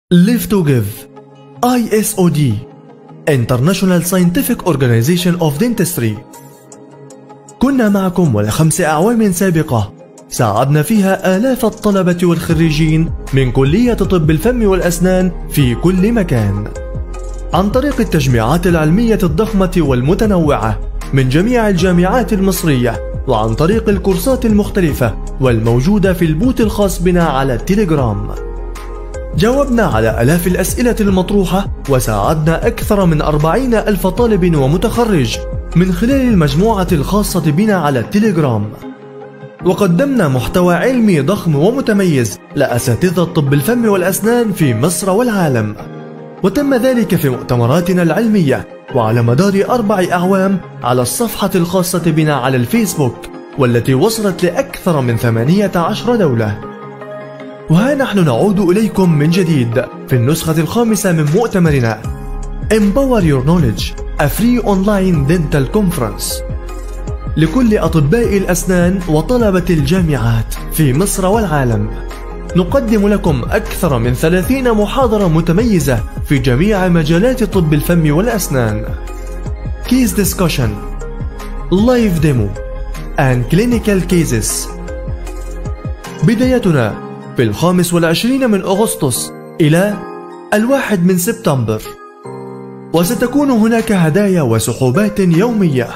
Live to Give ISOD International Scientific Organization of Dentistry كنا معكم ولخمس أعوام سابقة ساعدنا فيها آلاف الطلبة والخريجين من كلية طب الفم والأسنان في كل مكان عن طريق التجميعات العلمية الضخمة والمتنوعة من جميع الجامعات المصرية وعن طريق الكورسات المختلفة والموجودة في البوت الخاص بنا على التليجرام جاوبنا على ألاف الأسئلة المطروحة وساعدنا أكثر من أربعين ألف طالب ومتخرج من خلال المجموعة الخاصة بنا على التليجرام وقدمنا محتوى علمي ضخم ومتميز لأساتذة طب الفم والأسنان في مصر والعالم وتم ذلك في مؤتمراتنا العلمية وعلى مدار أربع أعوام على الصفحة الخاصة بنا على الفيسبوك والتي وصلت لأكثر من 18 دولة وها نحن نعود إليكم من جديد في النسخة الخامسة من مؤتمرنا Empower Your Knowledge A Free Online Dental Conference لكل أطباء الأسنان وطلبة الجامعات في مصر والعالم نقدم لكم أكثر من 30 محاضرة متميزة في جميع مجالات طب الفم والأسنان Case Discussion Live Demo and Clinical Cases بدايتنا في الخامس والعشرين من أغسطس إلى الواحد من سبتمبر وستكون هناك هدايا وسحوبات يومية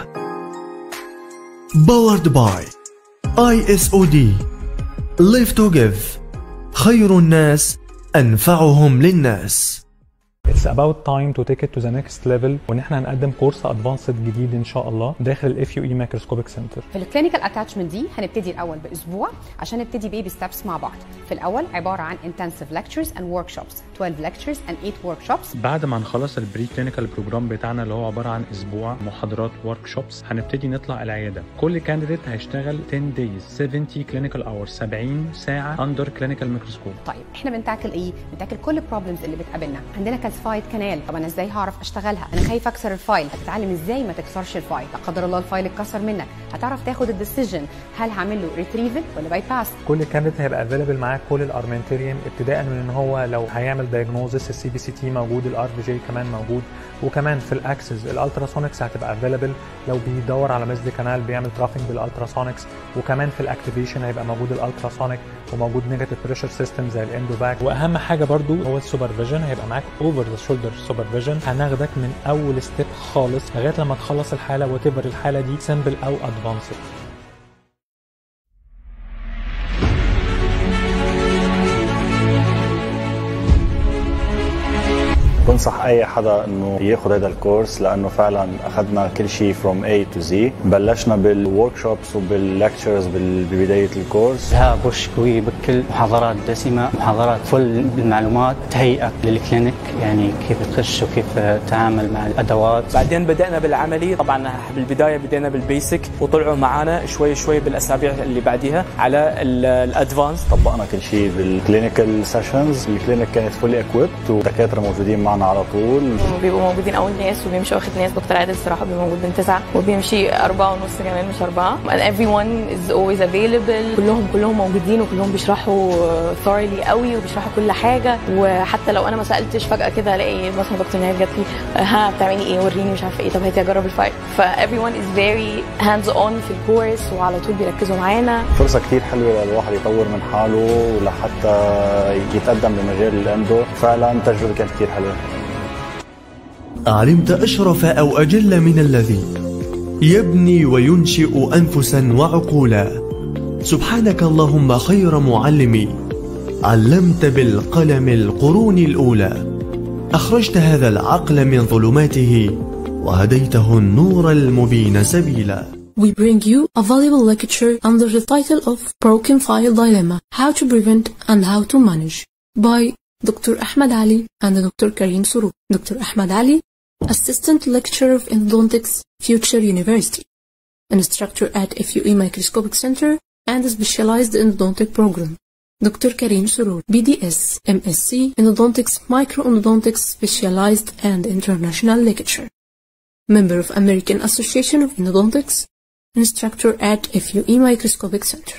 Powered by ISOD Live to Give خير الناس أنفعهم للناس It's about time to take it to the next level وان احنا هنقدم كورس ادفانسد جديد ان شاء الله داخل الاف يو اي مايكروسكوبيك سنتر في الكلينيكال اتاتشمنت دي هنبتدي الاول باسبوع عشان نبتدي بيبي ستابس مع بعض في الاول عباره عن intensive lectures and workshops 12 lectures and 8 workshops بعد ما نخلص البري كلينيكال بروجرام بتاعنا اللي هو عباره عن اسبوع محاضرات ورك شوبس هنبتدي نطلع العياده كل كانديديت هيشتغل 10 دايز 70 كلينيكال اور 70 ساعه اندر كلينيكال ميكروسكوب طيب احنا بنتاكل ايه بنتاكل كل البروبلمز اللي بتقابلنا عندنا كالسفايد كانال طب انا ازاي هعرف اشتغلها انا خايف اكسر الفايل هتتعلم ازاي ما تكسرش الفايل لا قدر الله الفايل اتكسر منك هتعرف تاخد الديسيجن هل هعمل له ريتريفل ولا باي باس كل كانديديت هيبقى افيلبل معاه كل الارمنتيريوم ابتداء من ان هو لو هيعمل دايجنوزس السي بي سي تي موجود الار في جي كمان موجود وكمان في الاكسس الالتراسونكس هتبقى افيلبل لو بيدور على مسد كانال بيعمل ترافينج بالالتراسونكس وكمان في الاكتيفيشن هيبقى موجود الالتراسونيك وموجود نيجاتيف بريشر سيستم زي الاندوباك واهم حاجه برضو هو السوبرفيجن هيبقى معاك اوفر ذا شولدر سوبرفيجن هناخدك من اول ستيب خالص لغايه لما تخلص الحاله وات الحاله دي سمبل او ادفانسد بنصح اي حدا انه ياخذ هذا الكورس لانه فعلا اخذنا كل شيء فروم اي تو زي بلشنا بالورك شوبس وباللكتشرز ببدايه الكورس لها بوش قوي بكل محاضرات دسمه محاضرات فل بالمعلومات تهيئه للكلينيك يعني كيف تخش وكيف تتعامل مع الادوات بعدين بدانا بالعملي طبعا بالبدايه بدينا بالبيسك وطلعوا معنا شوي شوي بالاسابيع اللي بعديها على الادفانس طبقنا كل شيء بالكلينيكال سيشنز الكلينيك كانت فولي اكويبت ودكاتره موجودين معنا على طول بيبقوا موجودين اول ناس وبيمشي واخد ناس دكتور عادل الصراحه بيبقى موجود من تسعه وبيمشي أربعة ونص كمان مش أربعة and everyone is always available كلهم كلهم موجودين وكلهم بيشرحوا thoroughly قوي وبيشرحوا كل حاجة وحتى لو أنا ما سألتش فجأة كده ألاقي مثلا دكتور نهاد جات لي ها بتعملي إيه وريني مش عارفة إيه طب هاتي أجرب الفايل ف everyone is very hands on في الكورس وعلى طول بيركزوا معانا فرصه كثير حلوه للواحد يطور من حاله ولحتى يتقدم بمجال الاندو فعلا تجربه كانت كثير حلوه علمت أشرف أو أجل من الذي يبني وينشئ أنفسا وعقولا سبحانك اللهم خير معلمي علمت بالقلم القرون الأولى أخرجت هذا العقل من ظلماته وهديته النور المبين سبيلا We bring you a valuable lecture under the title of Broken File Dilemma How to Prevent and How to Manage by Dr. Ahmed Ali and Dr. Karim Suru. Dr. Ahmed Ali, Assistant Lecturer of Endodontics, Future University, Instructor at FUE Microscopic Center and Specialized Endodontic Program. Dr. Karim Surur, BDS, MSc, Endodontics, Microendodontics, Specialized and International Lecturer. Member of American Association of Endodontics, Instructor at FUE Microscopic Center.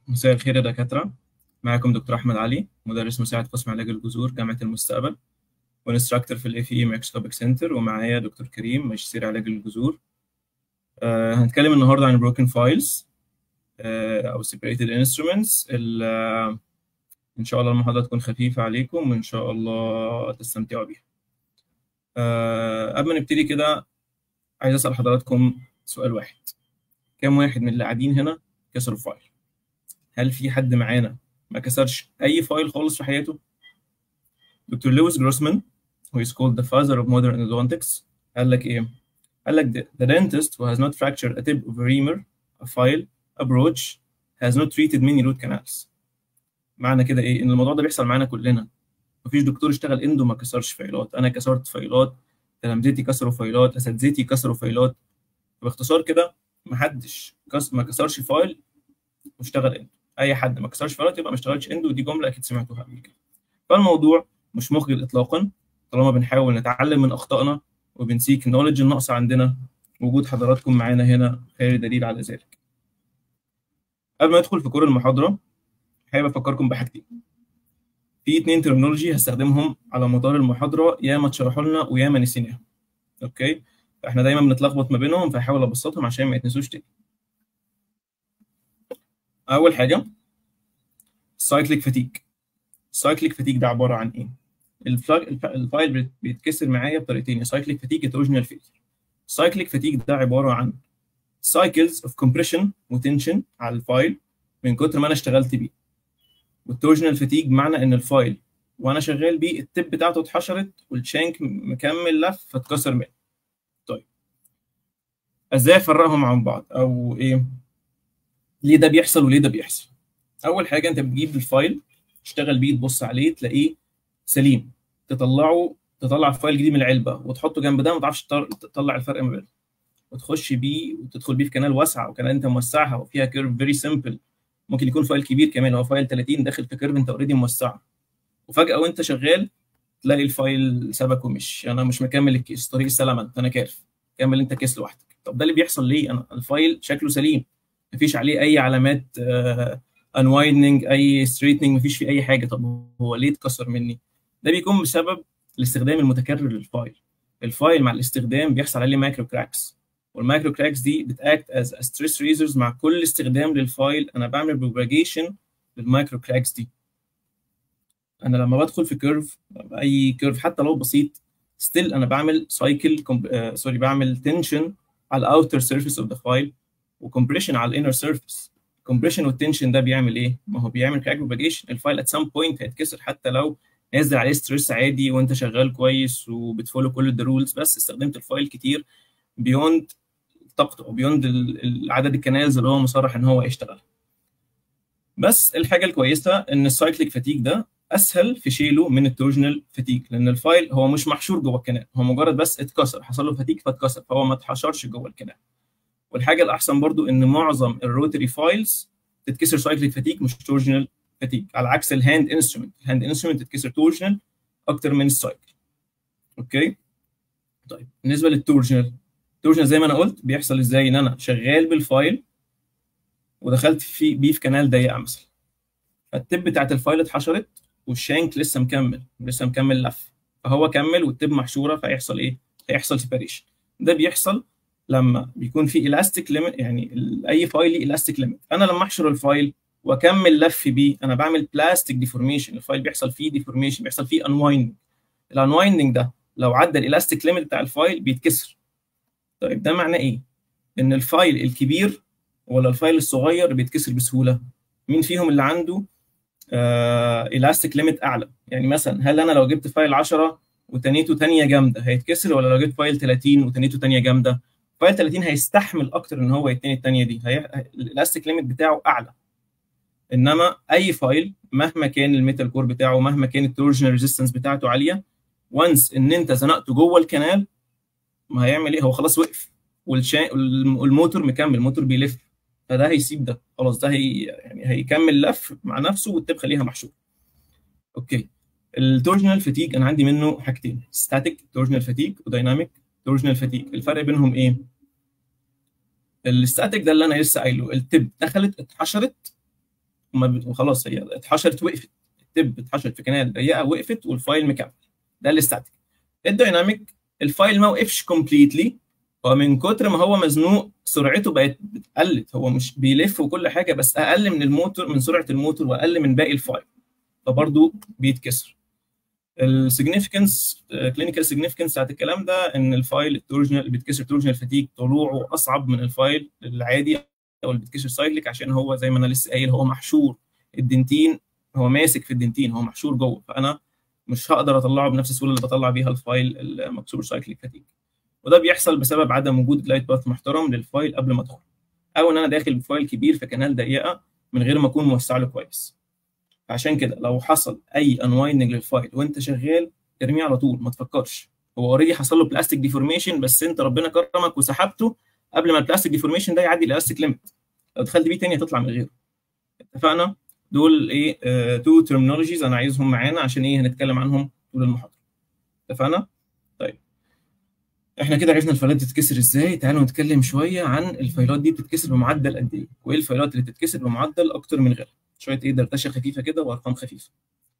مساء الخير يا دكاترة معكم دكتور أحمد علي مدرس مساعد قسم علاج الجذور جامعة المستقبل وانستراكتور في الاي في مايكروسكوبيك سنتر ومعايا دكتور كريم ماجستير علاج الجذور آه هنتكلم النهارده عن broken files آه أو separated instruments ال- إن شاء الله المحاضرة تكون خفيفة عليكم وإن شاء الله تستمتعوا بيها آه قبل ما نبتدي كده عايز أسأل حضراتكم سؤال واحد كم واحد من اللي قاعدين هنا كسروا فايل هل في حد معانا ما كسرش اي فايل خالص في حياته دكتور لويس جروسمان who is called the father of modern endodontics قال لك ايه قال لك the, the dentist who has not fractured a tip of a reamer a file a brooch has not treated many root canals معنى كده ايه ان الموضوع ده بيحصل معانا كلنا مفيش دكتور اشتغل اندو ما كسرش فايلات انا كسرت فايلات تلامذتي كسروا فايلات اساتذتي كسروا فايلات باختصار كده محدش كس... ما كسرش فايل واشتغل اندو اي حد ما كسرش فايلات يبقى ما اشتغلش اندو ودي جمله اكيد سمعتوها قبل كده فالموضوع مش مخجل اطلاقا طالما بنحاول نتعلم من اخطائنا وبنسيك النولج الناقصه عندنا وجود حضراتكم معانا هنا خير دليل على ذلك قبل ما ندخل في كور المحاضره حابب افكركم بحاجتين في اتنين ترمينولوجي هستخدمهم على مدار المحاضره يا ما اتشرحوا لنا ويا ما نسيناهم اوكي فاحنا دايما بنتلخبط ما بينهم فهحاول ابسطهم عشان ما يتنسوش تاني اول حاجه سايكليك فاتيج السايكليك فاتيج ده عباره عن ايه الفلاج الفايل بيت- بيتكسر معايا بطريقتين يا سايكليك فاتيج يا اوريجينال فيلير السايكليك فاتيج ده عباره عن cycles of compression وتنشن على الفايل من كتر ما انا اشتغلت بيه والتورجنال فاتيج معنى ان الفايل وانا شغال بيه التب بتاعته اتحشرت والشانك مكمل لف فاتكسر منه طيب ازاي افرقهم عن بعض او ايه ليه ده بيحصل وليه ده بيحصل اول حاجه انت بتجيب الفايل تشتغل بيه تبص عليه تلاقيه سليم تطلعه تطلع الفايل جديد من العلبه وتحطه جنب ده ما تعرفش تطر- تطلع الفرق ما بينهم وتخش بيه وتدخل بيه في كنال واسعه وكنال انت موسعها وفيها كيرف فيري سمبل ممكن يكون فايل كبير كمان هو فايل 30 داخل في كيرف انت اوريدي موسعه وفجاه وانت شغال تلاقي الفايل سبك ومشي انا مش مكمل الكيس طريق السلامه انت انا كارف كمل انت كيس لوحدك طب ده اللي بيحصل ليه انا الفايل شكله سليم مفيش عليه اي علامات انوايدنج اي ستريتنج مفيش فيه اي حاجه طب هو ليه اتكسر مني ده بيكون بسبب الاستخدام المتكرر للفايل الفايل مع الاستخدام بيحصل عليه مايكرو كراكس والمايكرو كراكس دي بتاكت از ستريس ريزرز مع كل استخدام للفايل انا بعمل بروباجيشن للمايكرو كراكس دي انا لما بدخل في كيرف اي كيرف حتى لو بسيط ستيل انا بعمل سايكل سوري بعمل تنشن على الاوتر سيرفيس اوف ذا فايل وكمبريشن على الانر سيرفيس الكمبريشن والتنشن ده بيعمل ايه؟ ما هو بيعمل كراك بروباجيشن الفايل ات سام بوينت هيتكسر حتى لو نازل عليه ستريس عادي وانت شغال كويس وبتفولو كل الرولز بس استخدمت الفايل كتير بيوند طاقته او بيوند عدد الكنالز اللي هو مصرح ان هو يشتغل بس الحاجه الكويسه ان السايكليك فاتيج ده اسهل في شيله من التورجنال فاتيج لان الفايل هو مش محشور جوه الكنال هو مجرد بس اتكسر حصل له فاتيج فاتكسر فهو ما اتحشرش جوه الكنال والحاجه الاحسن برضو ان معظم الروتري فايلز تتكسر سايكليك فاتيج مش تورجنال فاتيج على عكس الهاند انسترومنت الهاند انسترومنت تتكسر تورجنال اكتر من السايكل اوكي طيب بالنسبه للتورجنال التورجنال زي ما انا قلت بيحصل ازاي ان انا شغال بالفايل ودخلت في بيه في كنال ضيقه مثلا فالتب بتاعت الفايل اتحشرت والشانك لسه مكمل لسه مكمل لف فهو كمل والتب محشوره فيحصل ايه؟ هيحصل سيباريشن ده بيحصل لما بيكون في الاستيك ليميت يعني اي فايل ليه الاستيك ليميت انا لما احشر الفايل واكمل لف بيه انا بعمل بلاستيك ديفورميشن الفايل بيحصل فيه ديفورميشن بيحصل فيه انوايندنج الانوايندنج ده لو عدى الالاستيك ليميت بتاع الفايل بيتكسر طيب ده معناه ايه؟ ان الفايل الكبير ولا الفايل الصغير بيتكسر بسهوله؟ مين فيهم اللي عنده الاستيك ليميت اعلى؟ يعني مثلا هل انا لو جبت فايل 10 وتنيته تانية جامده هيتكسر ولا لو جبت فايل 30 وتنيته تانية جامده؟ فايل 30 هيستحمل اكتر ان هو يتني التانية دي هي... الاستيك ليميت بتاعه اعلى انما اي فايل مهما كان الميتال كور بتاعه مهما كان التورجنال ريزيستنس بتاعته عاليه وانس ان انت زنقته جوه الكنال ما هيعمل ايه هو خلاص وقف والشا... والموتور مكمل الموتور بيلف فده هيسيب ده خلاص ده هي يعني هيكمل لف مع نفسه والتب خليها محشور اوكي التورجنال فاتيج انا عندي منه حاجتين ستاتيك تورجنال فاتيج ودايناميك تورجنال فاتيج الفرق بينهم ايه الستاتيك ده اللي انا لسه قايله التب دخلت اتحشرت وما ب- وخلاص هي اتحشرت وقفت التب اتحشرت في كنال ضيقه وقفت والفايل مكمل ده الاستاتيك الدايناميك الفايل ما وقفش كومبليتلي هو من كتر ما هو مزنوق سرعته بقت قلت هو مش بيلف وكل حاجه بس اقل من الموتور من سرعه الموتور واقل من باقي الفايل فبرضه بيتكسر السيجنيفيكانس كلينيكال سيجنيفيكانس بتاعت الكلام ده ان الفايل التورجنال اللي بيتكسر تورجنال فتيك طلوعه اصعب من الفايل العادي او اللي بيتكسر سايكليك عشان هو زي ما انا لسه قايل هو محشور الدنتين هو ماسك في الدنتين هو محشور جوه فانا مش هقدر اطلعه بنفس السهوله اللي بطلع بيها الفايل المكسور سايكليك فتيك وده بيحصل بسبب عدم وجود جلايد باث محترم للفايل قبل ما ادخل او ان انا داخل بفايل كبير في كنال ضيقه من غير ما اكون موسع له كويس عشان كده لو حصل اي انوايندنج للفايل وانت شغال ارميه على طول ما تفكرش هو اوريدي حصل له بلاستيك ديفورميشن بس انت ربنا كرمك وسحبته قبل ما البلاستيك ديفورميشن ده يعدي الاستيك ليميت لو دخلت بيه تاني هتطلع من غيره اتفقنا دول ايه آه تو ترمينولوجيز انا عايزهم معانا عشان ايه هنتكلم عنهم طول المحاضره اتفقنا طيب احنا كده عرفنا الفايلات بتتكسر ازاي تعالوا نتكلم شويه عن الفايلات دي بتتكسر بمعدل قد ايه وايه الفايلات اللي بتتكسر بمعدل اكتر من غيرها شويه ايه دردشه خفيفه كده وارقام خفيفه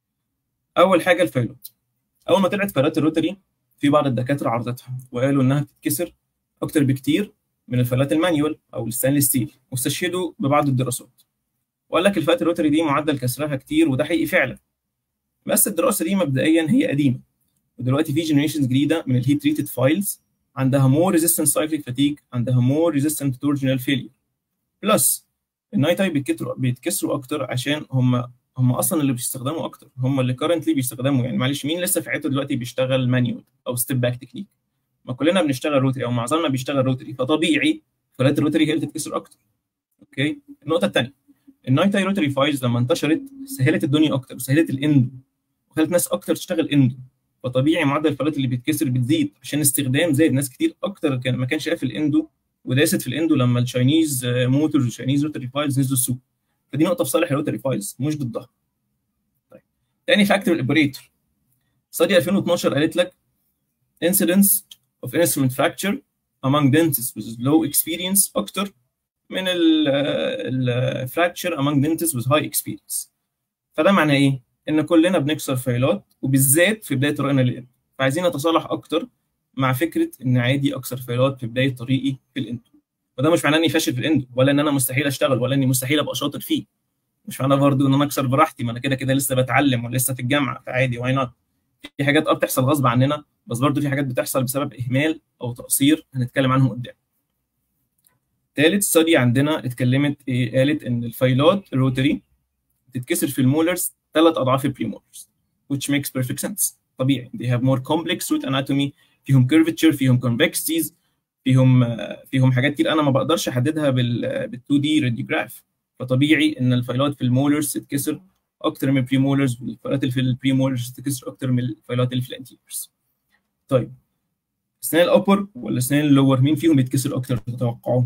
اول حاجه الفايلات اول ما طلعت فايلات الروتري في بعض الدكاتره عرضتها وقالوا انها بتتكسر اكتر بكتير من الفايلات المانيوال او الستانلس ستيل واستشهدوا ببعض الدراسات وقال لك الفايلات الروتري دي معدل كسرها كتير وده حقيقي فعلا بس الدراسه دي مبدئيا هي قديمه ودلوقتي في جنريشنز جديده من الهيت تريتد فايلز عندها more resistant cyclic fatigue عندها more resistant torsional failure بلس النايت اي بيتكسروا بيتكسروا اكتر عشان هم هم اصلا اللي بيستخدموا اكتر هم اللي كارنتلي بيستخدموا يعني معلش مين لسه في حياته دلوقتي بيشتغل مانيوال او ستيب باك تكنيك ما كلنا بنشتغل روتري او معظمنا بيشتغل روتري فطبيعي فلات الروتري هي اللي تتكسر اكتر اوكي النقطه الثانيه النايت اي روتري فايلز لما انتشرت سهلت الدنيا اكتر وسهلت الاندو وخلت ناس اكتر تشتغل اندو فطبيعي معدل الفايلات اللي بيتكسر بتزيد عشان استخدام زاد ناس كتير اكتر كان ما كانش شايف الاندو وداست في الاندو لما التشاينيز موتورز والتشاينيز روتري فايلز نزلوا السوق فدي نقطه في صالح الروتري فايلز مش ضدها طيب تاني فاكتور الاوبريتور استادي 2012 قالت لك incidence of instrument fracture among dentists with low experience اكتر من ال fracture among dentists with high experience فده معناه ايه؟ ان كلنا بنكسر فايلات وبالذات في بدايه طريقنا للاند فعايزين نتصالح اكتر مع فكره ان عادي اكسر فايلات في بدايه طريقي في الاند وده مش معناه اني فاشل في الاند ولا ان انا مستحيل اشتغل ولا اني مستحيل ابقى شاطر فيه مش معناه برضه ان انا اكسر براحتي ما انا كده كده لسه بتعلم ولسه في الجامعه فعادي واي نوت في حاجات اه بتحصل غصب عننا بس برضه في حاجات بتحصل بسبب اهمال او تقصير هنتكلم عنهم قدام ثالث ستادي عندنا اتكلمت ايه قالت ان الفايلات الروتري بتتكسر في المولرز ثلاث اضعاف البريمولرز which makes perfect sense طبيعي they have more complex root anatomy فيهم curvature فيهم convexities فيهم فيهم حاجات كتير انا ما بقدرش احددها بال بال 2 دي راديوجراف فطبيعي ان الفايلات في المولرز تتكسر اكتر من البريمولرز والفايلات اللي في البريمولرز تتكسر اكتر من الفايلات اللي في الانتيريورز طيب اسنان الابر ولا اسنان اللور مين فيهم بيتكسر اكتر تتوقعوا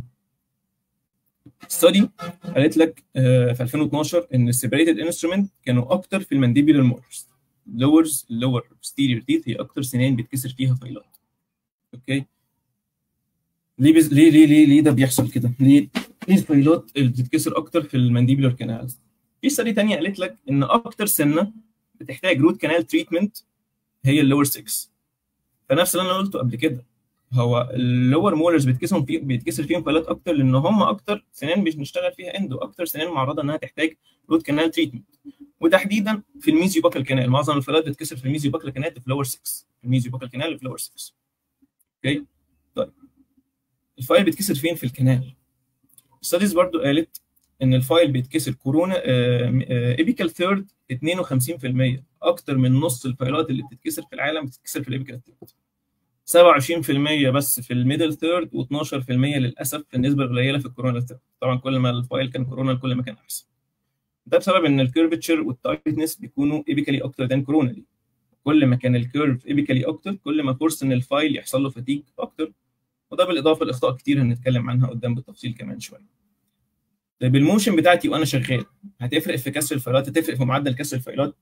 ستادي قالت لك في 2012 ان السيبريتد انسترومنت كانوا اكتر في المانديبيولار مولرز اللورز اللور ستيريور تيث هي اكتر سنان بيتكسر فيها فايلات اوكي ليه بز... ليه ليه ليه ليه ده بيحصل كده ليه ليه الفايلات اللي بتتكسر اكتر في المانديبيولار كانالز في ستادي ثانيه قالت لك ان اكتر سنه بتحتاج روت كانال تريتمنت هي اللور 6 فنفس اللي انا قلته قبل كده هو اللور مولرز بيتكسر فيه بيتكسر فيهم فايلات اكتر لان هم اكتر سنان مش بنشتغل فيها اندو اكتر سنان معرضه انها تحتاج روت كانال تريتمنت وتحديدا في الميزيو باكال كانال معظم الفايلات بتتكسر في الميزيو باكال كانال في لور 6 الميزيو باكال كانال في لور 6 اوكي طيب الفايل بيتكسر فين في الكنال ستاديز برضو قالت ان الفايل بيتكسر كورونا ايبيكال ثيرد 52% اكتر من نص الفايلات اللي بتتكسر في العالم بتتكسر في الايبيكال ثيرد 27% بس في الميدل ثيرد و12% للاسف في النسبه القليله في الكورونا ثيرد طبعا كل ما الفايل كان كورونا كل ما كان احسن ده بسبب ان الكيرفتشر والتايتنس بيكونوا ايبيكالي اكتر ذان كورونالي كل ما كان الكيرف ايبيكالي اكتر كل ما فرصه ان الفايل يحصل له فتيج اكتر وده بالاضافه لاخطاء كتير هنتكلم عنها قدام بالتفصيل كمان شويه طيب الموشن بتاعتي وانا شغال هتفرق في كسر الفايلات هتفرق في معدل كسر الفايلات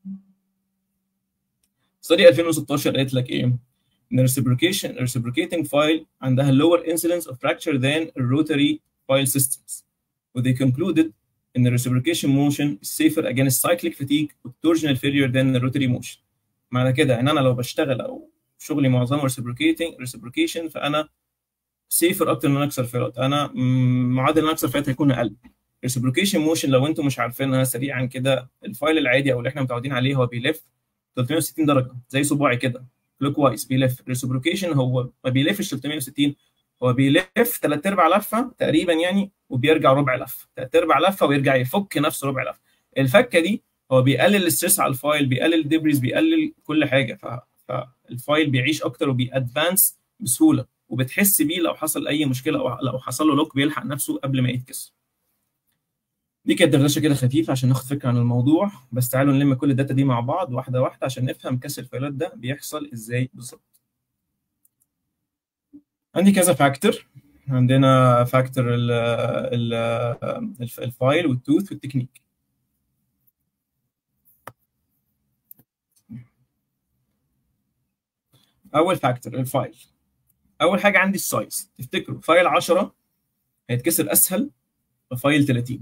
ستادي 2016 قالت لك ايه ان reciprocation reciprocating file عندها lower incidence of fracture than rotary file systems و they concluded ان الريسبريكيشن موشن safer against cyclic fatigue والتورجنال failure than الروتري موشن معنى كده ان انا لو بشتغل او شغلي معظمه reciprocating reciprocation فانا سيفر اكتر من اكسر فيلات انا معدل ان اكسر فيلات هيكون اقل reciprocation موشن لو انتم مش عارفينها سريعا كده الفايل العادي او اللي احنا متعودين عليه هو بيلف 360 درجه زي صباعي كده كلوك وايز بيلف reciprocation هو ما بيلفش 360 هو بيلف ثلاث ارباع لفه تقريبا يعني وبيرجع ربع لفه ثلاث ارباع لفه ويرجع يفك نفسه ربع لفه الفكه دي هو بيقلل الستريس على الفايل بيقلل الدبريز بيقلل كل حاجه ف... فالفايل بيعيش اكتر وبيادفانس بسهوله وبتحس بيه لو حصل اي مشكله او لو حصل له لوك بيلحق نفسه قبل ما يتكسر دي كانت دردشه كده خفيفه عشان ناخد فكره عن الموضوع بس تعالوا نلم كل الداتا دي مع بعض واحده واحده عشان نفهم كسر الفايلات ده بيحصل ازاي بالظبط عندي كذا فاكتور عندنا فاكتور ال ال الفايل والتوث والتكنيك اول فاكتور الفايل اول حاجه عندي السايز تفتكروا فايل 10 هيتكسر اسهل فايل 30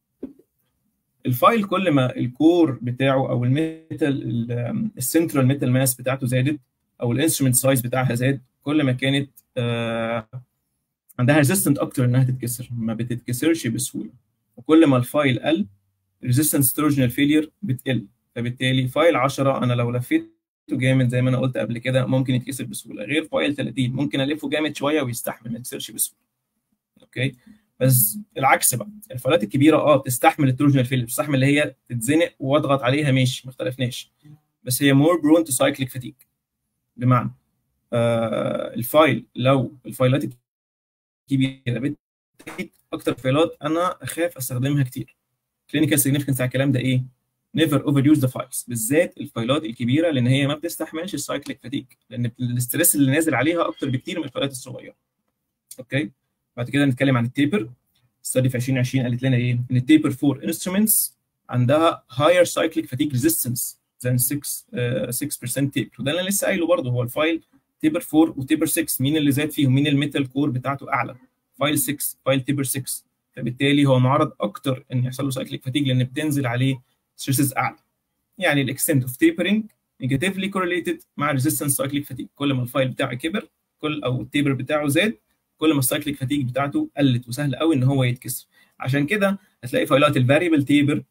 الفايل كل ما الكور بتاعه او الميتال السنترال ميتال ماس بتاعته زادت او الانسترومنت سايز بتاعها زاد كل ما كانت آه عندها ريزيستنت اكتر انها تتكسر ما بتتكسرش بسهوله وكل ما الفايل قل ريزيستنس تروجنال فيلير بتقل فبالتالي فايل 10 انا لو لفيته جامد زي ما انا قلت قبل كده ممكن يتكسر بسهوله غير فايل 30 ممكن الفه جامد شويه ويستحمل ما يتكسرش بسهوله اوكي بس العكس بقى الفايلات الكبيره اه بتستحمل التروجنال فيلير بتستحمل اللي هي تتزنق واضغط عليها ماشي ما اختلفناش بس هي مور برون تو سايكليك فاتيك بمعنى آه الفايل لو الفايلات كبيره بالتاكيد اكتر فايلات انا اخاف استخدمها كتير كلينيكال سيجنفكنس على الكلام ده ايه نيفر اوفر يوز ذا فايلز بالذات الفايلات الكبيره لان هي ما بتستحملش السايكليك فاتيك لان الاستريس اللي نازل عليها اكتر بكتير من الفايلات الصغيره اوكي بعد كده نتكلم عن التيبر ستادي في 2020 قالت لنا ايه ان التيبر فور انسترومنتس عندها higher cyclic fatigue resistance than 6 uh, 6% تيبر وده اللي انا لسه قايله برضه هو الفايل تيبر 4 وتيبر 6 مين اللي زاد فيهم مين الميتال كور بتاعته اعلى فايل 6 فايل تيبر 6 فبالتالي هو معرض اكتر ان يحصل له سايكليك فاتيج لان بتنزل عليه ستريسز اعلى يعني الاكستنت اوف تيبرنج نيجاتيفلي كورليتد مع ريزيستنس سايكليك فاتيج كل ما الفايل بتاعه كبر كل او التيبر بتاعه زاد كل ما السايكليك فاتيج بتاعته قلت وسهل قوي ان هو يتكسر عشان كده هتلاقي فايلات الفاريبل تيبر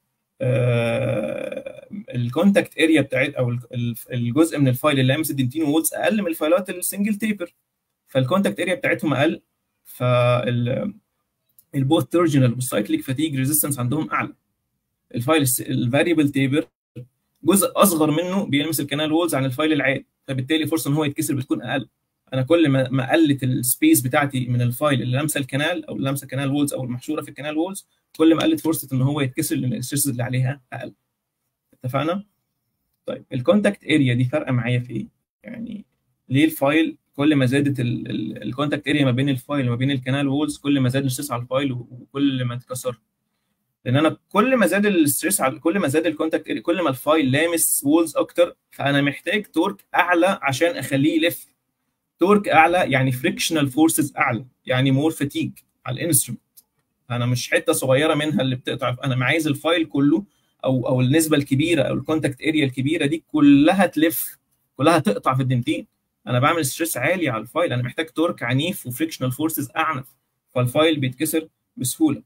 آه الكونتاكت اريا بتاعت او الجزء من الفايل اللي لامس الدنتين وولز اقل من الفايلات السنجل تيبر فالكونتاكت اريا بتاعتهم اقل فال البوث تورجنال والسايكليك فاتيج ريزيستنس عندهم اعلى الفايل الفاريبل تيبر جزء اصغر منه بيلمس الكانال وولز عن الفايل العادي فبالتالي فرصه ان هو يتكسر بتكون اقل انا كل ما ما قلت السبيس بتاعتي من الفايل اللي لامسه الكنال او اللي لامسه كانال وولز او المحشوره في الكانال وولز كل ما قلت فرصه ان هو يتكسر لان الستريس اللي عليها اقل اتفقنا طيب الكونتاكت اريا دي فارقه معايا في ايه يعني ليه الفايل كل ما زادت الكونتاكت اريا ما بين الفايل وما بين الكانال وولز كل ما زاد الستريس على الفايل وكل ما اتكسر لان انا كل ما زاد الستريس على كل ما زاد الكونتاكت اريا كل ما الفايل لامس وولز اكتر فانا محتاج تورك اعلى عشان اخليه يلف تورك اعلى يعني فريكشنال فورسز اعلى يعني مور فاتيج على الانسترومنت انا مش حته صغيره منها اللي بتقطع انا عايز الفايل كله او او النسبه الكبيره او الكونتاكت اريا الكبيره دي كلها تلف كلها تقطع في الدنتين انا بعمل ستريس عالي على الفايل انا محتاج تورك عنيف وفريكشنال فورسز اعنف فالفايل بيتكسر بسهوله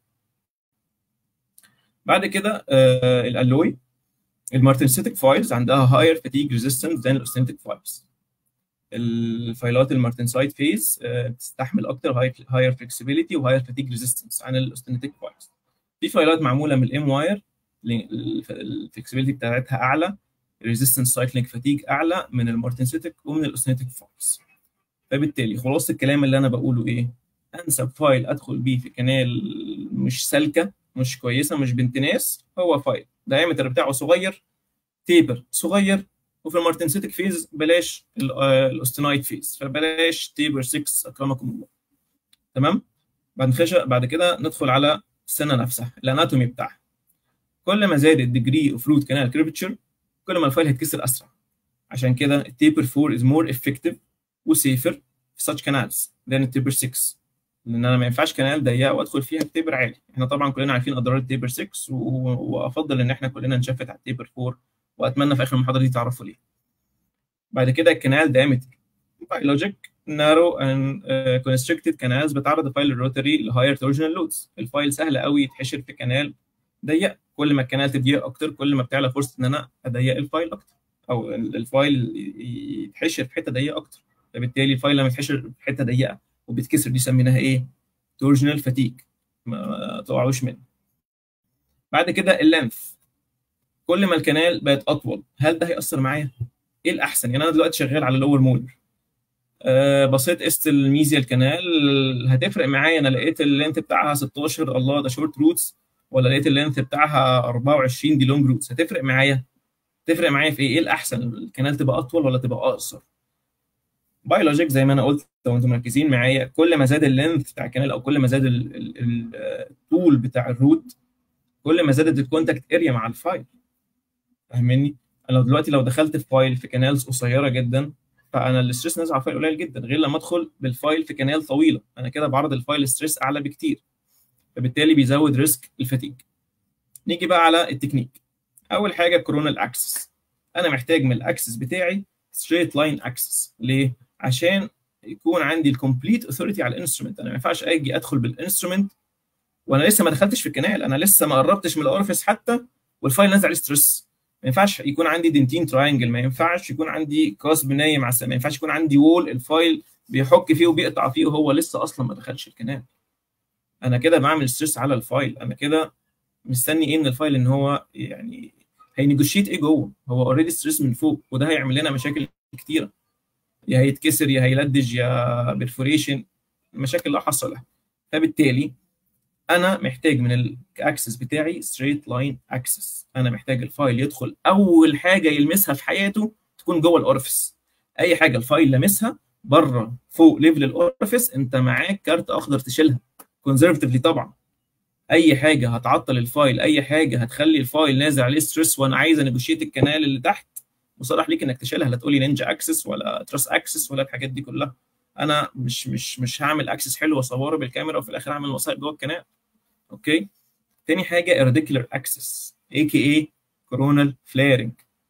بعد كده آه الالوي المارتنسيتك فايلز عندها هاير فاتيج ريزيستنس ذان الاوستنتيك فايلز الفايلات المارتنسايت فيز بتستحمل اكتر هاير فلكسبيليتي وهاير فاتيج ريزيستنس عن الاوستنتيك فايلز في فايلات معموله من الام واير الفلكسبيليتي بتاعتها اعلى ريزيستنس سايكلينج فاتيج اعلى من المارتنسيتك ومن الاوستنتيك فايلز فبالتالي خلاصه الكلام اللي انا بقوله ايه انسب فايل ادخل بيه في كنال مش سالكه مش كويسه مش بنت ناس هو فايل الدايمتر بتاعه صغير تيبر صغير وفي المارتنسيتك فيز بلاش الاوستنايت فيز فبلاش تيبر 6 اكرمكم الله تمام بعد نخش بعد كده ندخل على السنه نفسها الاناتومي بتاعها كل ما زاد الديجري اوف روت كانال كيرفتشر كل ما الفايل هيتكسر اسرع عشان كده التيبر 4 is more effective وسيفر في such canals than التيبر 6 لان انا ما ينفعش كنال ضيقه وادخل فيها بتيبر عالي احنا طبعا كلنا عارفين اضرار التيبر 6 و... وافضل ان احنا كلنا نشفت على التيبر 4 واتمنى في اخر المحاضره دي تعرفوا ليه بعد كده الكنال دايمتر بيولوجيك نارو اند كونستريكتد كانالز بتعرض الفايل الروتري لهاير تورجنال لودز الفايل سهل قوي يتحشر في كنال ضيق كل ما الكنال تضيق اكتر كل ما بتعلى فرصه ان انا اضيق الفايل اكتر او الفايل يتحشر في حته ضيقه اكتر فبالتالي الفايل لما يتحشر في حته ضيقه وبيتكسر دي سميناها ايه؟ تورجنال فاتيج ما تقعوش منه بعد كده اللينث كل ما الكنال بقت اطول هل ده هيأثر معايا؟ ايه الاحسن؟ يعني انا دلوقتي شغال على اللور مولر أه بصيت قست الميزيا الكنال هتفرق معايا انا لقيت اللينث بتاعها 16 الله ده شورت روتس ولا لقيت اللينث بتاعها 24 دي لونج روتس هتفرق معايا تفرق معايا في ايه؟ ايه الاحسن؟ الكنال تبقى اطول ولا تبقى اقصر؟ بيولوجيك زي ما انا قلت لو انتم مركزين معايا كل ما زاد اللينث بتاع الكنال او كل ما زاد الطول بتاع الروت كل ما زادت الكونتاكت اريا مع الفايل فاهمني؟ انا دلوقتي لو دخلت في فايل في كانالز قصيره جدا فانا الاستريس نازل على الفايل قليل جدا غير لما ادخل بالفايل في كانال طويله انا كده بعرض الفايل ستريس اعلى بكتير فبالتالي بيزود ريسك الفتيج نيجي بقى على التكنيك اول حاجه كورونال اكسس انا محتاج من الاكسس بتاعي ستريت لاين اكسس ليه عشان يكون عندي الكومبليت اوثوريتي على الانسترومنت انا ما ينفعش اجي ادخل بالانسترومنت وانا لسه ما دخلتش في الكنال انا لسه ما قربتش من الاورفيس حتى والفايل نازل عليه ستريس ما ينفعش يكون عندي دنتين تراينجل ما ينفعش يكون عندي كاسب نايم على السماء ما ينفعش يكون عندي وول الفايل بيحك فيه وبيقطع فيه وهو لسه اصلا ما دخلش الكنال انا كده بعمل ستريس على الفايل انا كده مستني ايه من الفايل ان هو يعني هينيجوشيت ايه جوه هو اوريدي ستريس من فوق وده هيعمل لنا مشاكل كتيره يا هيتكسر يا هيلدج يا بيرفوريشن المشاكل اللي حصلها فبالتالي انا محتاج من الاكسس بتاعي ستريت لاين اكسس انا محتاج الفايل يدخل اول حاجه يلمسها في حياته تكون جوه الاورفيس اي حاجه الفايل لمسها بره فوق ليفل الاورفيس انت معاك كارت اخضر تشيلها كونزرفتيفلي طبعا اي حاجه هتعطل الفايل اي حاجه هتخلي الفايل نازل عليه ستريس وانا عايز انيجوشيت الكنال اللي تحت مصرح ليك انك تشيلها لا تقولي نينجا اكسس ولا تراس اكسس ولا الحاجات دي كلها انا مش مش مش هعمل اكسس حلو واصوره بالكاميرا وفي الاخر اعمل وسائط جوه الكنال اوكي تاني حاجه اراديكولار اكسس اي كي اي كورونال فليرنج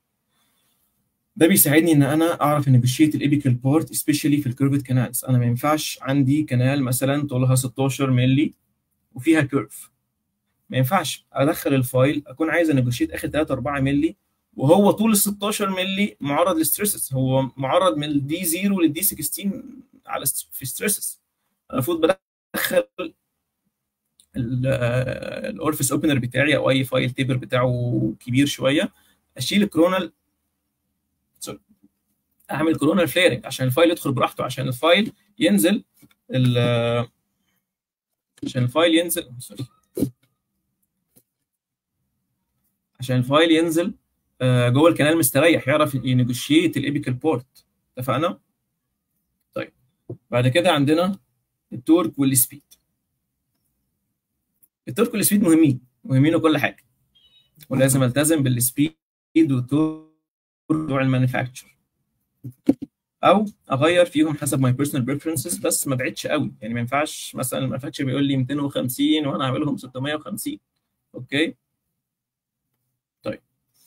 ده بيساعدني ان انا اعرف انيجوشيت الابيكال بارت سبيشالي في الكيرفد كانالز انا ما ينفعش عندي كنال مثلا طولها 16 مللي وفيها كيرف ما ينفعش ادخل الفايل اكون عايز انيجوشيت اخر 3 4 مللي وهو طول ال 16 مللي معرض لستريسز هو معرض من الدي 0 للدي 16 على في ستريسز المفروض بدخل الاورفيس اوبنر بتاعي او اي فايل تيبر بتاعه كبير شويه اشيل الكرونال سوري اعمل كرونال فليرنج عشان الفايل يدخل براحته عشان الفايل ينزل عشان الفايل ينزل سوري عشان الفايل ينزل جوه الكنال مستريح يعرف ينيجوشيت الابيكال بورت اتفقنا؟ طيب بعد كده عندنا التورك والسبيد التورك والسبيد مهمين مهمين وكل حاجه ولازم التزم بالسبيد والتورك بتوع المانيفاكتشر او اغير فيهم حسب ماي بيرسونال بريفرنسز بس ما بعدش قوي يعني ما ينفعش مثلا المانيفاكتشر بيقول لي 250 وانا هعملهم 650 اوكي طيب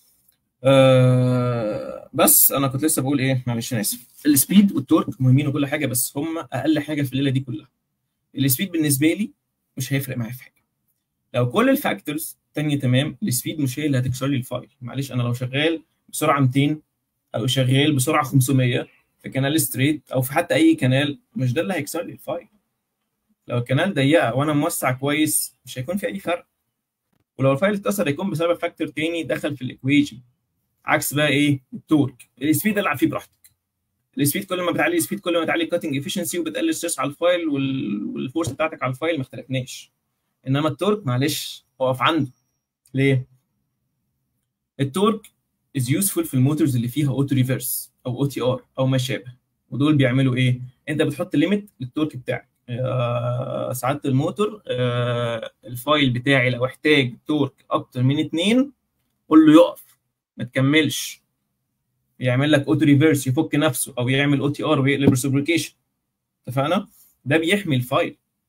آه بس انا كنت لسه بقول ايه معلش انا اسف السبيد والتورك مهمين وكل حاجه بس هم اقل حاجه في الليله دي كلها السبيد بالنسبه لي مش هيفرق معايا في حاجه لو كل الفاكتورز تانية تمام السبيد مش هي اللي هتكسر لي الفايل معلش انا لو شغال بسرعه 200 او شغال بسرعه 500 في كانال ستريت او في حتى اي كانال مش ده اللي هيكسر لي الفايل لو الكانال ضيقه وانا موسع كويس مش هيكون في اي فرق ولو الفايل اتكسر هيكون بسبب فاكتور تاني دخل في الايكويشن عكس بقى ايه التورك السبيد العب فيه براحتك السبيد كل ما بتعلي السبيد كل ما بتعلي الكاتنج افشنسي وبتقلل ستريس على الفايل والفورس بتاعتك على الفايل ما اختلفناش انما التورك معلش اقف عنده ليه؟ التورك از يوسفول في الموتورز اللي فيها اوتو ريفرس او او تي ار او ما شابه ودول بيعملوا ايه؟ انت بتحط ليميت للتورك بتاعك آه سعاده الموتور آه الفايل بتاعي لو احتاج تورك اكتر من 2 قول له يقف ما تكملش يعمل لك اوتو ريفرس يفك نفسه او يعمل او تي ار ويقلب ريسبريكيشن اتفقنا؟ ده بيحمي الفايل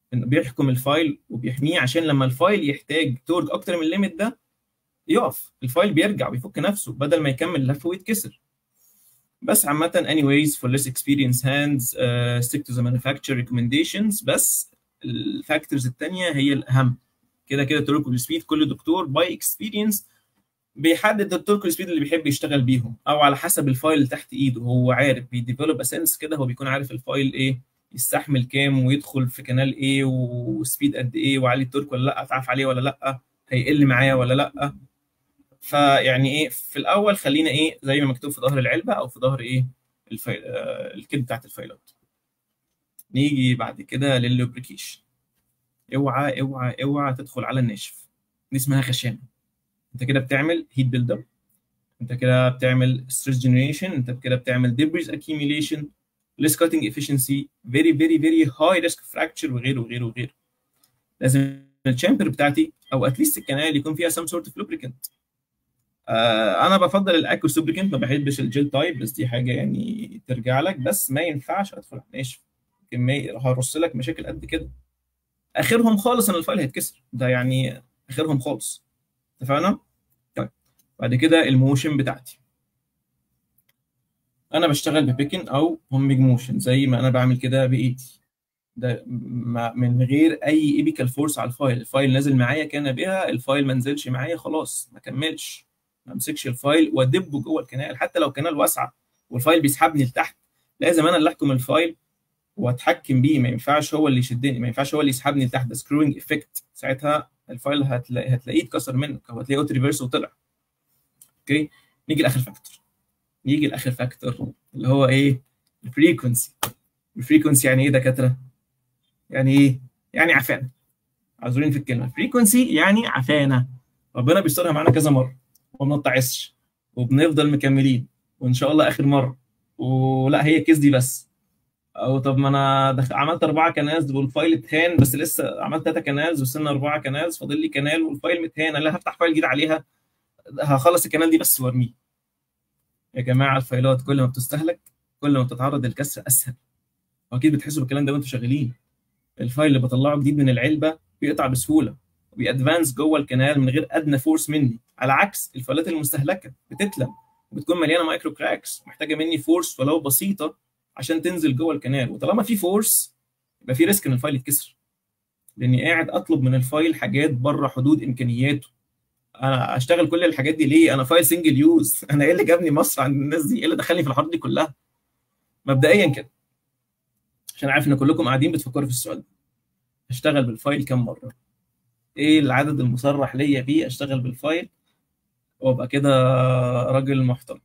انه بيحكم الفايل وبيحميه عشان لما الفايل يحتاج تورك اكتر من الليميت ده يقف الفايل بيرجع ويفك نفسه بدل ما يكمل لف ويتكسر بس عامة anyways for less experienced hands uh, stick to the manufacturer recommendations بس الفاكتورز التانية هي الأهم كده كده التورك والسبيد كل دكتور باي اكسبيرينس بيحدد التورك والسبيد اللي بيحب يشتغل بيهم او على حسب الفايل اللي تحت ايده هو عارف بيديفلوب اسنس كده هو بيكون عارف الفايل ايه يستحمل كام ويدخل في كنال ايه وسبيد قد ايه وعلي التورك ولا لا اتعرف عليه ولا لا هيقل معايا ولا لا فيعني ايه في الاول خلينا ايه زي ما مكتوب في ظهر العلبه او في ظهر ايه الفايل آه الكيت بتاعت الفايلات نيجي بعد كده لللوبريكيشن اوعى اوعى اوعى تدخل على الناشف دي اسمها خشانه انت كده بتعمل هيت بيلد اب انت كده بتعمل ستريس جنريشن انت كده بتعمل ديبريز accumulation less cutting efficiency very very very high risk of fracture وغيره وغيره وغيره لازم الشامبر بتاعتي او اتليست الكنال يكون فيها some sort of lubricant آه انا بفضل الاكو سوبريكنت ما بحبش الجيل تايب بس دي حاجه يعني ترجع لك بس ما ينفعش ادخل على ناشف كميه هرص لك مشاكل قد كده اخرهم خالص ان الفايل هيتكسر ده يعني اخرهم خالص اتفقنا طيب بعد كده الموشن بتاعتي انا بشتغل ببيكن او هوميج موشن زي ما انا بعمل كده بايدي ده من غير اي ايبيكال فورس على الفايل الفايل نازل معايا كان بها الفايل ما نزلش معايا خلاص ما كملش ما امسكش الفايل وادبه جوه الكنال حتى لو كنال واسعه والفايل بيسحبني لتحت لازم انا اللي احكم الفايل واتحكم بيه ما ينفعش هو اللي يشدني ما ينفعش هو اللي يسحبني لتحت ده سكروينج افكت ساعتها الفايل هتلاقي هتلاقيه اتكسر منك او هتلاقيه اوت ريفرس وطلع اوكي نيجي لاخر فاكتور نيجي لاخر فاكتور اللي هو ايه الفريكونسي الفريكونسي يعني ايه دكاتره يعني ايه يعني عفانه عذرين في الكلمه فريكونسي يعني عفانه ربنا بيسترها معانا كذا مره وما بنتعسش وبنفضل مكملين وان شاء الله اخر مره ولا هي كيس دي بس او طب ما انا دخل عملت اربعه كناز والفايل اتهان بس لسه عملت ثلاثه كناز وصلنا اربعه كناز فاضل لي كنال والفايل متهان انا هفتح فايل جديد عليها هخلص الكنال دي بس وارميه يا جماعه الفايلات كل ما بتستهلك كل ما بتتعرض للكسر اسهل واكيد بتحسوا بالكلام ده وانتم شغالين الفايل اللي بطلعه جديد من العلبه بيقطع بسهوله وبيادفانس جوه الكنال من غير ادنى فورس مني على عكس الفايلات المستهلكه بتتلم وبتكون مليانه مايكرو كراكس محتاجه مني فورس ولو بسيطه عشان تنزل جوه الكنال وطالما في فورس يبقى في ريسك ان الفايل يتكسر لاني قاعد اطلب من الفايل حاجات بره حدود امكانياته انا اشتغل كل الحاجات دي ليه انا فايل سنجل يوز انا ايه اللي جابني مصر عند الناس دي ايه اللي دخلني في الحوارات دي كلها مبدئيا كده عشان عارف ان كلكم قاعدين بتفكروا في السؤال ده اشتغل بالفايل كم مره ايه العدد المصرح ليا بيه اشتغل بالفايل وابقى كده راجل محترم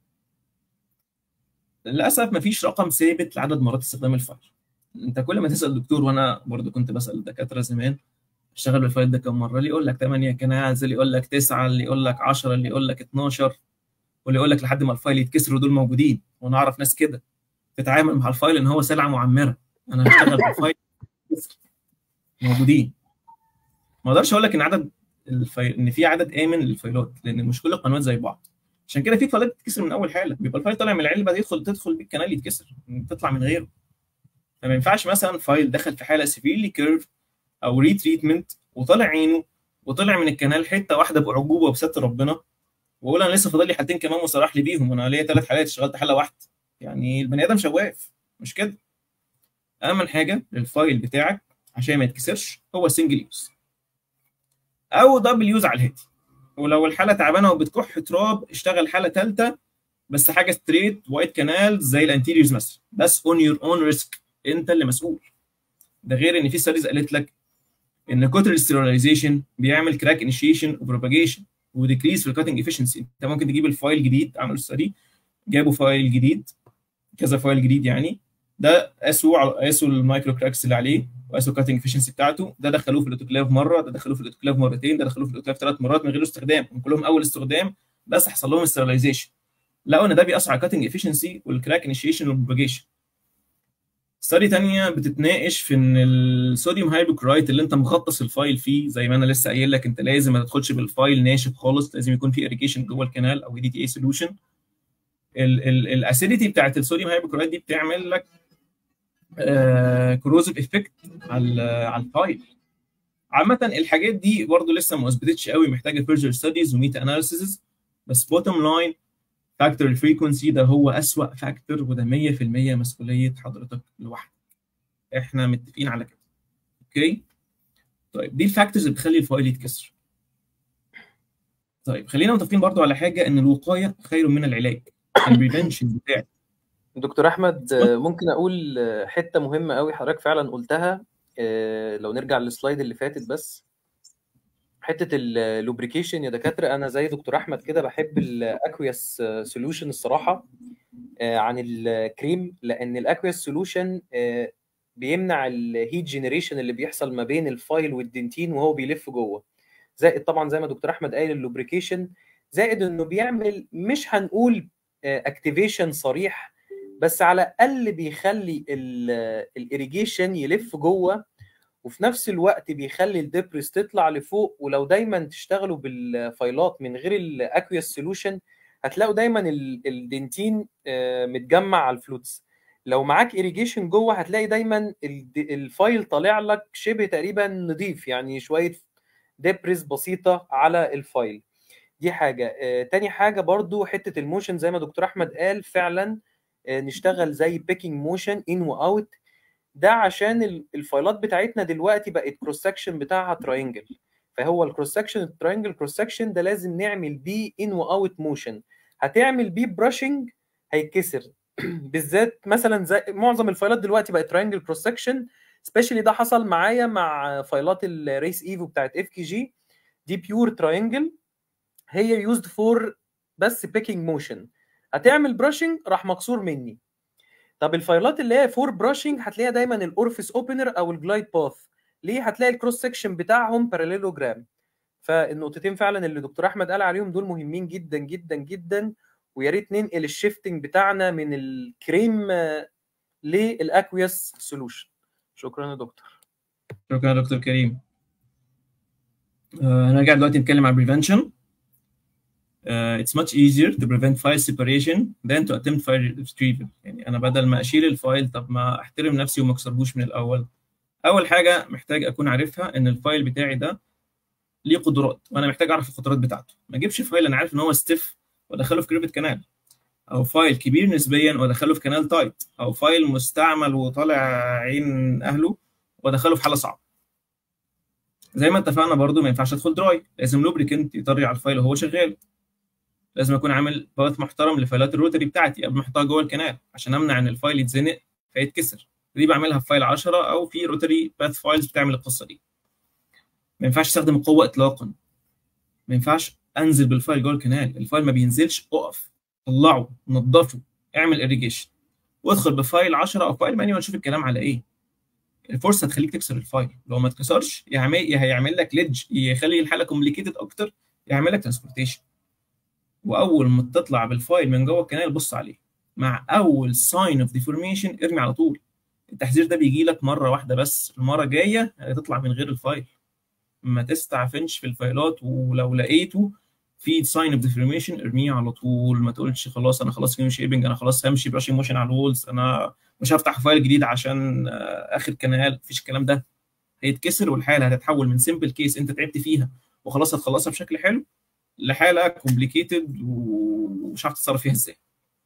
للاسف مفيش رقم ثابت لعدد مرات استخدام الفايل انت كل ما تسال دكتور وانا برضو كنت بسال الدكاتره زمان اشتغل بالفايل ده كم مره اللي يقول لك 8 كناز اللي يقول لك 9 اللي يقول لك 10 اللي يقول لك 12 واللي يقول لك لحد ما الفايل يتكسر ودول موجودين وانا اعرف ناس كده تتعامل مع الفايل ان هو سلعه معمره انا هشتغل بالفايل موجودين ما اقدرش اقول لك ان عدد الفايل ان في عدد امن للفايلات لان مش كل القنوات زي بعض عشان كده في فايلات بتتكسر من اول حاله بيبقى الفايل طالع من العلبه يدخل تدخل بيه الكنال يتكسر تطلع من غيره فما ينفعش مثلا فايل دخل في حاله سيفيرلي كيرف او ريتريتمنت وطلع عينه وطلع من الكنال حته واحده باعجوبه وبستر ربنا واقول انا لسه فاضل لي حالتين كمان وصرح لي بيهم انا ليا ثلاث حالات اشتغلت حاله واحده يعني البني ادم شواف مش كده اهم حاجه للفايل بتاعك عشان ما يتكسرش هو سنجل يوز او دبل يوز على الهادي ولو الحاله تعبانه وبتكح تراب اشتغل حاله ثالثه بس حاجه ستريت وايت كانال زي الانتيريورز مثلا بس اون يور اون ريسك انت اللي مسؤول ده غير ان في ستاديز قالت لك ان كتر الاستيرلايزيشن بيعمل كراك انيشيشن وبروباجيشن وديكريز في الكاتنج افشنسي انت ممكن تجيب الفايل جديد عملوا ستادي جابوا فايل جديد كذا فايل جديد يعني ده قاسوا قاسوا المايكرو كراكس اللي عليه وقاسوا الكاتنج افشنسي بتاعته ده دخلوه في الاوتوكلاف مره ده دخلوه في الاوتوكلاف مرتين ده دخلوه في الاوتوكلاف ثلاث مرات من غير استخدام كلهم اول استخدام بس حصل لهم استرلايزيشن لقوا ان ده بيأثر على الكاتنج افشنسي والكراك انيشيشن والبروباجيشن ستادي تانية بتتناقش في ان الصوديوم هايبوكرايت اللي انت مخطص الفايل فيه زي ما انا لسه قايل لك انت لازم ما تدخلش بالفايل ناشف خالص لازم يكون في اريجيشن جوه الكنال او دي تي اي سولوشن الاسيديتي بتاعت الصوديوم هايبوكرايت دي بتعمل لك كروزيف افكت على على الفايل عامة الحاجات دي برضه لسه ما اثبتتش قوي محتاجه فيرجر ستاديز وميتا اناليسيز بس بوتوم لاين فاكتور الفريكونسي ده هو اسوأ فاكتور وده 100% مسؤوليه حضرتك لوحدك احنا متفقين على كده اوكي طيب دي الفاكتورز اللي بتخلي الفايل يتكسر طيب خلينا متفقين برضو على حاجه ان الوقايه خير من العلاج البريفنشن بتاعي دكتور احمد ممكن اقول حته مهمه قوي حضرتك فعلا قلتها لو نرجع للسلايد اللي فاتت بس حته اللوبريكيشن يا دكاتره انا زي دكتور احمد كده بحب الاكويس سوليوشن الصراحه عن الكريم لان الاكويس سوليوشن بيمنع الهيت جنريشن اللي بيحصل ما بين الفايل والدنتين وهو بيلف جوه زائد طبعا زي ما دكتور احمد قايل اللوبريكيشن زائد انه بيعمل مش هنقول اكتيفيشن صريح بس على الاقل بيخلي الاريجيشن يلف جوه وفي نفس الوقت بيخلي الدبرس تطلع لفوق ولو دايما تشتغلوا بالفايلات من غير الاكويس سوليوشن هتلاقوا دايما الدنتين متجمع على الفلوتس لو معاك irrigation جوه هتلاقي دايما الفايل طالع لك شبه تقريبا نظيف يعني شويه دبرس بسيطه على الفايل دي حاجه آه، تاني حاجه برضو حته الموشن زي ما دكتور احمد قال فعلا آه، نشتغل زي بيكينج موشن ان واوت ده عشان الفايلات بتاعتنا دلوقتي بقت كروس سكشن بتاعها تراينجل فهو الكروس سكشن التراينجل كروس سكشن ده لازم نعمل بيه ان واوت موشن هتعمل بيه براشنج هيتكسر بالذات مثلا زي معظم الفايلات دلوقتي بقت تراينجل كروس سكشن سبيشالي ده حصل معايا مع فايلات الريس ايفو بتاعت اف كي جي دي بيور تراينجل هي يوزد فور بس بيكينج موشن هتعمل براشنج راح مكسور مني طب الفايلات اللي هي فور براشنج هتلاقيها دايما الاورفيس اوبنر او الجلايد باث ليه هتلاقي الكروس سكشن بتاعهم باراليلوجرام فالنقطتين فعلا اللي دكتور احمد قال عليهم دول مهمين جدا جدا جدا ويا ريت ننقل الشيفتنج بتاعنا من الكريم للاكويس سولوشن شكرا يا دكتور شكرا يا دكتور كريم آه، هنرجع دلوقتي نتكلم عن prevention uh, it's much easier to prevent file separation than to attempt file retrieval يعني انا بدل ما اشيل الفايل طب ما احترم نفسي وما اكسرهوش من الاول اول حاجه محتاج اكون عارفها ان الفايل بتاعي ده ليه قدرات وانا محتاج اعرف القدرات بتاعته ما اجيبش فايل انا عارف ان هو ستيف وادخله في كريبت كانال او فايل كبير نسبيا وادخله في كانال تايت او فايل مستعمل وطالع عين اهله وادخله في حاله صعبه زي ما اتفقنا برضو ما ينفعش ادخل دراي لازم لوبريكنت يطري على الفايل وهو شغال لازم اكون عامل باث محترم لفايلات الروتري بتاعتي قبل ما احطها جوه الكنال عشان امنع ان الفايل يتزنق فيتكسر دي بعملها في فايل 10 او في روتري باث فايلز بتعمل القصه دي ما ينفعش استخدم القوه اطلاقا ما ينفعش انزل بالفايل جوه الكنال الفايل ما بينزلش اقف طلعه نظفه اعمل اريجيشن وادخل بفايل 10 او فايل مانيوال شوف الكلام على ايه الفرصه تخليك تكسر الفايل لو ما اتكسرش يعمل يا هيعمل لك ليدج يخلي الحاله كومبليكيتد اكتر يعمل لك ترانسبورتيشن واول ما تطلع بالفايل من جوه الكنال بص عليه مع اول ساين اوف ديفورميشن ارمي على طول التحذير ده بيجي لك مره واحده بس المره الجايه هتطلع من غير الفايل ما تستعفنش في الفايلات ولو لقيته في ساين اوف ديفورميشن ارميه على طول ما تقولش خلاص انا خلاص كده شيبنج انا خلاص همشي براشنج موشن على الوولز انا مش هفتح فايل جديد عشان اخر كنال مفيش الكلام ده هيتكسر والحاله هتتحول من سمبل كيس انت تعبت فيها وخلاص هتخلصها بشكل حلو لحاله كومبليكيتد ومش عارف تتصرف فيها ازاي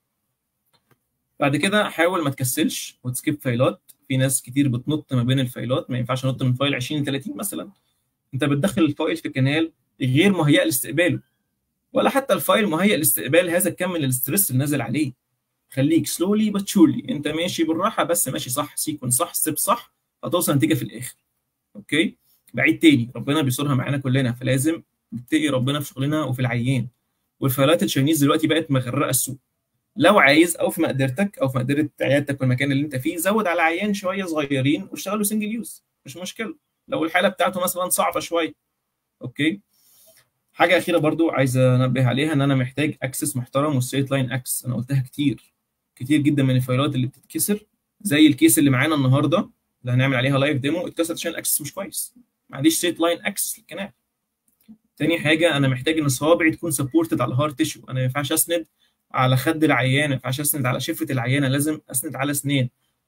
بعد كده حاول ما تكسلش وتسكيب فايلات في ناس كتير بتنط ما بين الفايلات ما ينفعش انط من فايل 20 ل 30 مثلا انت بتدخل الفايل في كنال غير مهيئ لاستقباله ولا حتى الفايل مهيئ لاستقبال هذا الكم من الاسترس اللي نازل عليه خليك سلولي بتشولي انت ماشي بالراحه بس ماشي صح سيكون صح ستيب صح هتوصل نتيجه في الاخر اوكي بعيد تاني ربنا بيصورها معانا كلنا فلازم نتقي ربنا في شغلنا وفي العيان والفايلات التشاينيز دلوقتي بقت مغرقه السوق لو عايز او في مقدرتك او في مقدره عيادتك والمكان اللي انت فيه زود على عيان شويه صغيرين واشتغلوا سنجل يوز مش مشكله لو الحاله بتاعته مثلا صعبه شويه اوكي حاجه اخيره برضو عايز انبه عليها ان انا محتاج اكسس محترم والستريت لاين اكسس انا قلتها كتير كتير جدا من الفايلات اللي بتتكسر زي الكيس اللي معانا النهارده اللي هنعمل عليها لايف ديمو اتكسرت عشان الاكسس مش كويس ما عنديش ستريت لاين اكسس للكنال تاني حاجه انا محتاج ان صوابعي تكون سبورتد على الهارد تيشو انا ما ينفعش اسند على خد العيان ما ينفعش اسند على شفه العيانه لازم اسند على اسنان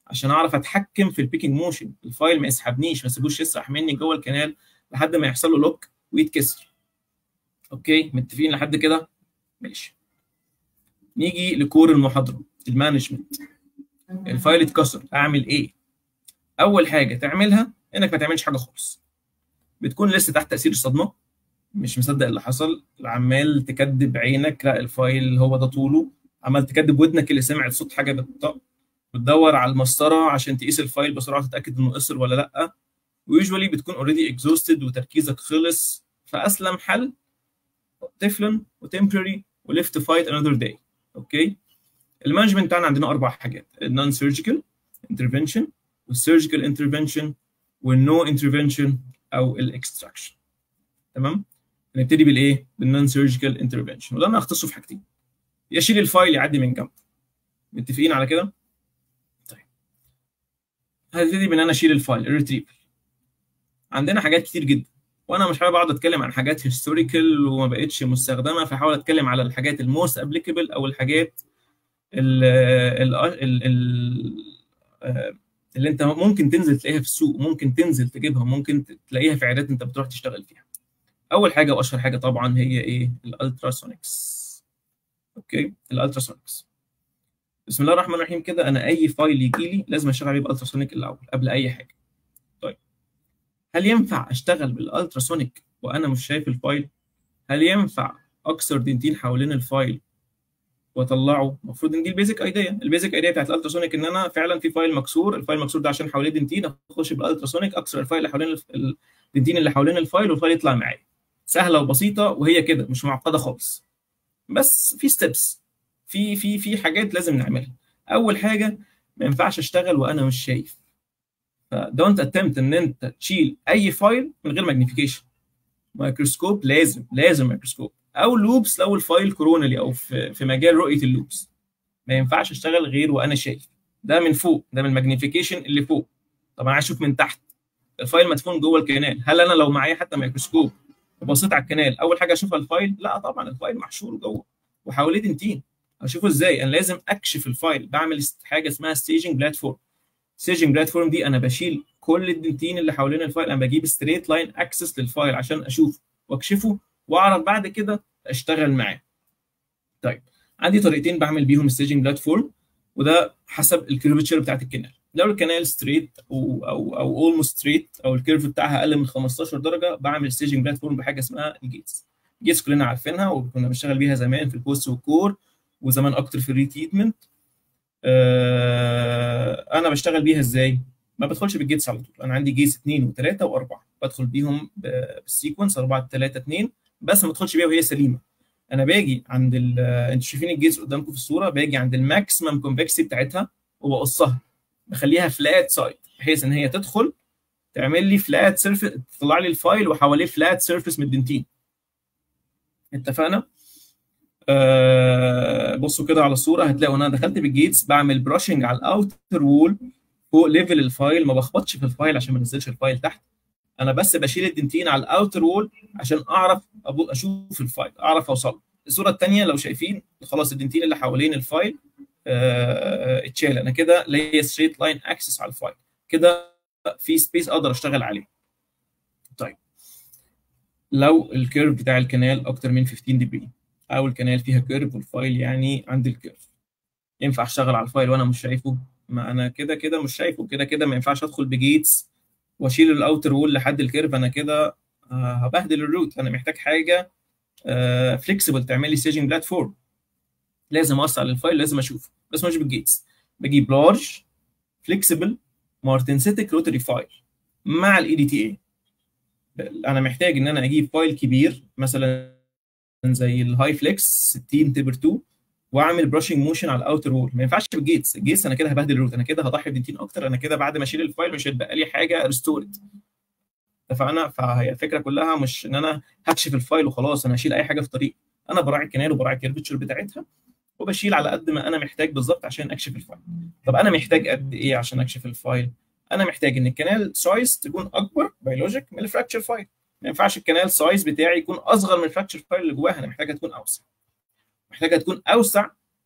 عشان اعرف اتحكم في البيكنج موشن الفايل ما يسحبنيش ما اسيبوش يسرح مني جوه الكنال لحد ما يحصل له لوك ويتكسر اوكي متفقين لحد كده ماشي نيجي لكور المحاضره المانجمنت الفايل اتكسر اعمل ايه اول حاجه تعملها انك ما تعملش حاجه خالص بتكون لسه تحت تاثير الصدمه مش مصدق اللي حصل عمال تكدب عينك لا الفايل هو ده طوله عمال تكدب ودنك اللي سمعت صوت حاجه بتطق بتدور على المسطره عشان تقيس الفايل بسرعه تتاكد انه قصر ولا لا ويوجوالي بتكون اوريدي اكزوستد وتركيزك خلص فاسلم حل تفلن وتمبرري وليفت فايت انذر داي اوكي المانجمنت بتاعنا عندنا اربع حاجات النون سيرجيكال انترفنشن والسيرجيكال انترفنشن والنو انترفنشن او الاكستراكشن تمام نبتدي بالايه بالنون سيرجيكال انترفنشن وده انا هختصه في حاجتين يشيل الفايل يعدي من جنب متفقين على كده طيب هبتدي بان انا اشيل الفايل الريتريفل عندنا حاجات كتير جدا وانا مش حابب اقعد اتكلم عن حاجات هيستوريكال وما بقتش مستخدمه فحاول اتكلم على الحاجات الموست ابليكابل او الحاجات ال ال ال اللي انت ممكن تنزل تلاقيها في السوق ممكن تنزل تجيبها ممكن تلاقيها في عيادات انت بتروح تشتغل فيها اول حاجه واشهر حاجه طبعا هي ايه الالتراسونكس اوكي الالتراسونكس بسم الله الرحمن الرحيم كده انا اي فايل يجي لي لازم اشتغل عليه بالالتراسونيك الاول قبل اي حاجه طيب هل ينفع اشتغل بالالتراسونيك وانا مش شايف الفايل هل ينفع اكسر دنتين حوالين الفايل واطلعه المفروض ان دي البيزك ايديا البيزك ايديا بتاعت الالتراسونيك ان انا فعلا في فايل مكسور الفايل المكسور ده عشان حواليه دنتين اخش بالالتراسونيك اكسر الفايل اللي حوالين الدنتين اللي حوالين الفايل والفايل يطلع معايا سهله وبسيطه وهي كده مش معقده خالص بس في ستيبس في في في حاجات لازم نعملها اول حاجه ما ينفعش اشتغل وانا مش شايف فدونت اتمت ان انت تشيل اي فايل من غير ماجنيفيكيشن مايكروسكوب لازم لازم مايكروسكوب او لوبس لو الفايل كورونالي او في, في مجال رؤيه اللوبس ما ينفعش اشتغل غير وانا شايف ده من فوق ده من الماجنيفيكيشن اللي فوق طب انا عايز اشوف من تحت الفايل مدفون جوه الكنال هل انا لو معايا حتى مايكروسكوب وبصيت على الكنال اول حاجه اشوفها الفايل لا طبعا الفايل محشور جوه وحواليه دنتين اشوفه ازاي انا لازم اكشف الفايل بعمل حاجه اسمها ستيجنج بلاتفورم ستيجنج بلاتفورم دي انا بشيل كل الدنتين اللي حوالين الفايل انا بجيب ستريت لاين اكسس للفايل عشان اشوفه واكشفه واعرف بعد كده اشتغل معاه طيب عندي طريقتين بعمل بيهم ستيجنج بلاتفورم وده حسب الكيرفتشر بتاعت الكنال لو الكنال ستريت او او او اولموست ستريت او الكيرف بتاعها اقل من 15 درجه بعمل ستيجنج بلاتفورم بحاجه اسمها الجيتس الجيتس كلنا عارفينها وكنا بنشتغل بيها زمان في البوست والكور وزمان اكتر في الريتريتمنت آه انا بشتغل بيها ازاي ما بدخلش بالجيتس على طول انا عندي جيتس 2 و3 و4 بدخل بيهم بالسيكونس 4 3 2 بس ما بدخلش بيها وهي سليمه انا باجي عند انتوا شايفين الجيتس قدامكم في الصوره باجي عند الماكسيمم كونفكسي بتاعتها وبقصها بخليها فلات سايد بحيث ان هي تدخل تعمل لي فلات سيرفيس تطلع لي الفايل وحواليه فلات سيرفيس من الدنتين اتفقنا؟ آه بصوا كده على الصوره هتلاقوا ان انا دخلت بالجيتس بعمل براشنج على الاوتر وول فوق ليفل الفايل ما بخبطش في الفايل عشان ما انزلش الفايل تحت انا بس بشيل الدنتين على الاوتر وول عشان اعرف اشوف الفايل اعرف اوصل الصوره الثانيه لو شايفين خلاص الدنتين اللي حوالين الفايل آه اتشال انا كده ليا ستريت لاين اكسس على الفايل كده في سبيس اقدر اشتغل عليه طيب لو الكيرف بتاع الكنال اكتر من 15 ديجري او الكنال فيها كيرف والفايل يعني عند الكيرف ينفع اشتغل على الفايل وانا مش شايفه ما انا كده كده مش شايفه كده كده ما ينفعش ادخل بجيتس واشيل الاوتر وول لحد الكيرف انا كده هبهدل الروت انا محتاج حاجه فليكسبل تعمل لي ستيجنج بلاتفورم لازم اوصل للفايل لازم اشوفه بس مش بالجيتس بجيب لارج فليكسبل مارتنسيتك روتري فايل مع الاي دي تي اي انا محتاج ان انا اجيب فايل كبير مثلا زي الهاي فليكس 60 تبر 2 واعمل براشنج موشن على الاوتر وول ما ينفعش بالجيتس الجيتس انا كده هبهدل الروت انا كده هضحي بدنتين اكتر انا كده بعد ما اشيل الفايل مش هيتبقى لي حاجه ريستورد اتفقنا فهي الفكره كلها مش ان انا هكشف الفايل وخلاص انا هشيل اي حاجه في طريق انا براعي الكنال وبراعي الكيرفتشر بتاعتها وبشيل على قد ما انا محتاج بالظبط عشان اكشف الفايل طب انا محتاج قد ايه عشان اكشف الفايل انا محتاج ان الكنال سايز تكون اكبر بيولوجيك من الفراكتشر فايل ما ينفعش الكنال سايز بتاعي يكون اصغر من الفراكتشر فايل اللي جواها انا محتاجها تكون اوسع محتاجها تكون اوسع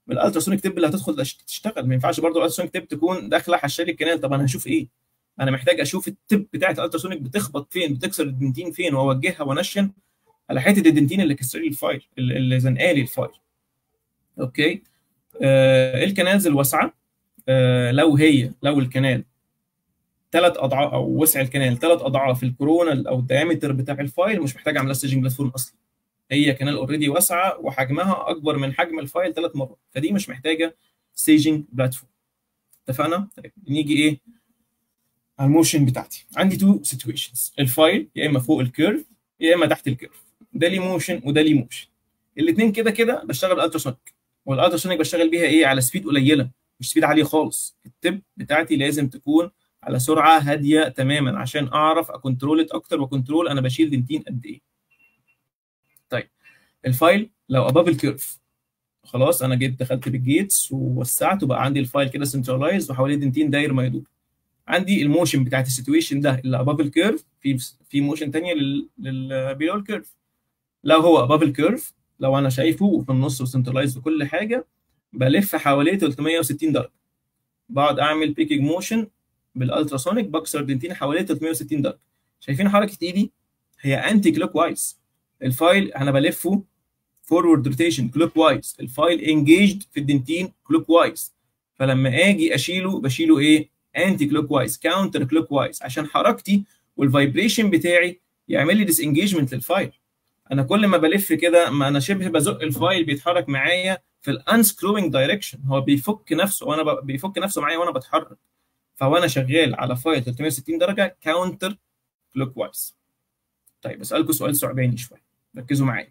من الالتراسونيك تيب اللي هتدخل تشتغل ما ينفعش برضه الالتراسونيك تيب تكون داخله حشالي الكنال طب انا هشوف ايه انا محتاج اشوف التب بتاعت الالتراسونيك بتخبط فين بتكسر الدنتين فين واوجهها وانشن على حته الدنتين اللي كسر لي الفايل اللي زنقالي الفايل اوكي آه الكنالز الواسعه آه لو هي لو الكنال ثلاث اضعاف او وسع الكنال ثلاث اضعاف الكورونا او الدايمتر بتاع الفايل مش محتاج اعملها ستيجنج بلاتفورم اصلا هي كنال اوريدي واسعه وحجمها اكبر من حجم الفايل ثلاث مرات فدي مش محتاجه ستيجنج بلاتفورم اتفقنا؟ طيب نيجي ايه على الموشن بتاعتي عندي تو سيتويشنز الفايل يا اما فوق الكيرف يا اما تحت الكيرف ده ليه موشن وده ليه موشن الاثنين كده كده بشتغل التراسونيك والالتراسونيك بشتغل بيها ايه على سبيد قليله مش سبيد عاليه خالص التب بتاعتي لازم تكون على سرعه هاديه تماما عشان اعرف اكونترولت اكتر وكنترول انا بشيل دنتين قد ايه طيب الفايل لو اباف الكيرف خلاص انا جيت دخلت بالجيتس ووسعت وبقى عندي الفايل كده سنترلايز وحواليه دنتين داير ما يدور عندي الموشن بتاعت السيتويشن ده اللي اباف الكيرف في في موشن ثانيه لل بيلو الكيرف لو هو اباف الكيرف لو انا شايفه وفي النص وسنترلايز وكل حاجه بلف حواليه 360 درجه بقعد اعمل بيكينج موشن بالالتراسونيك بكسر دنتين حواليه 360 درجه شايفين حركه ايدي هي انتي كلوك وايز الفايل انا بلفه فورورد روتيشن كلوك وايز الفايل انجيجد في الدنتين كلوك وايز فلما اجي اشيله بشيله ايه انتي كلوك وايز كاونتر كلوك وايز عشان حركتي والفايبريشن بتاعي يعمل لي ديس انجيجمنت للفايل انا كل ما بلف كده ما انا شبه بزق الفايل بيتحرك معايا في الانسكروينج دايركشن هو بيفك نفسه وانا ب... بيفك نفسه معايا وانا بتحرك فوانا شغال على فايل 360 درجه كاونتر كلوك وايز طيب اسالكم سؤال ثعباني شويه ركزوا معايا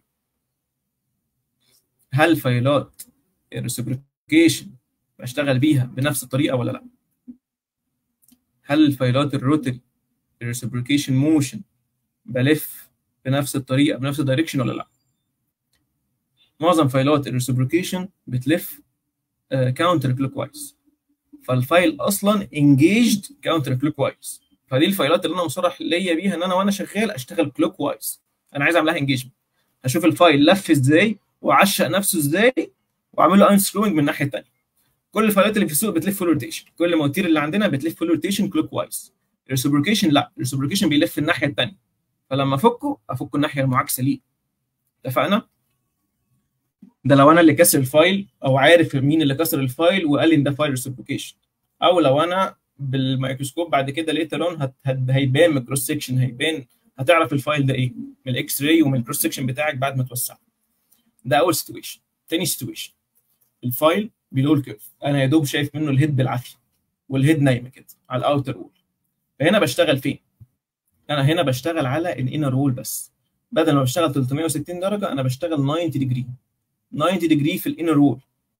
هل فايلات الريسبريكيشن بشتغل بيها بنفس الطريقه ولا لا هل الفايلات الروتري الريسبريكيشن موشن بلف بنفس الطريقه بنفس الدايركشن ولا لا معظم فايلات الريسبريكيشن بتلف كاونتر كلوك وايز فالفايل اصلا انجيجد كاونتر كلوك وايز فدي الفايلات اللي انا مصرح ليا بيها ان انا وانا شغال اشتغل كلوك وايز انا عايز اعمل لها انجيجمنت هشوف الفايل لف ازاي وعشق نفسه ازاي واعمل له انسكروينج من الناحيه الثانيه كل الفايلات اللي في السوق بتلف فول روتيشن كل المواتير اللي عندنا بتلف فول روتيشن كلوك وايز الريسبريكيشن لا الريسبريكيشن بيلف الناحيه الثانيه فلما افكه افكه الناحيه المعاكسه ليه اتفقنا ده لو انا اللي كسر الفايل او عارف مين اللي كسر الفايل وقال لي ان ده فايل ريسبريكيشن او لو انا بالميكروسكوب بعد كده لقيت لون هت... هت... هيبان من الكروس سكشن هيبان هتعرف الفايل ده ايه من الاكس راي ومن الكروس سكشن بتاعك بعد ما توسعه ده اول سيتويشن تاني سيتويشن الفايل بيلو الكيرف انا يا دوب شايف منه الهيد بالعافيه والهيد نايمه كده على الاوتر وول فهنا بشتغل فين؟ انا هنا بشتغل على الانر وول بس بدل ما بشتغل 360 درجه انا بشتغل 90 ديجري 90 ديجري في الانر وول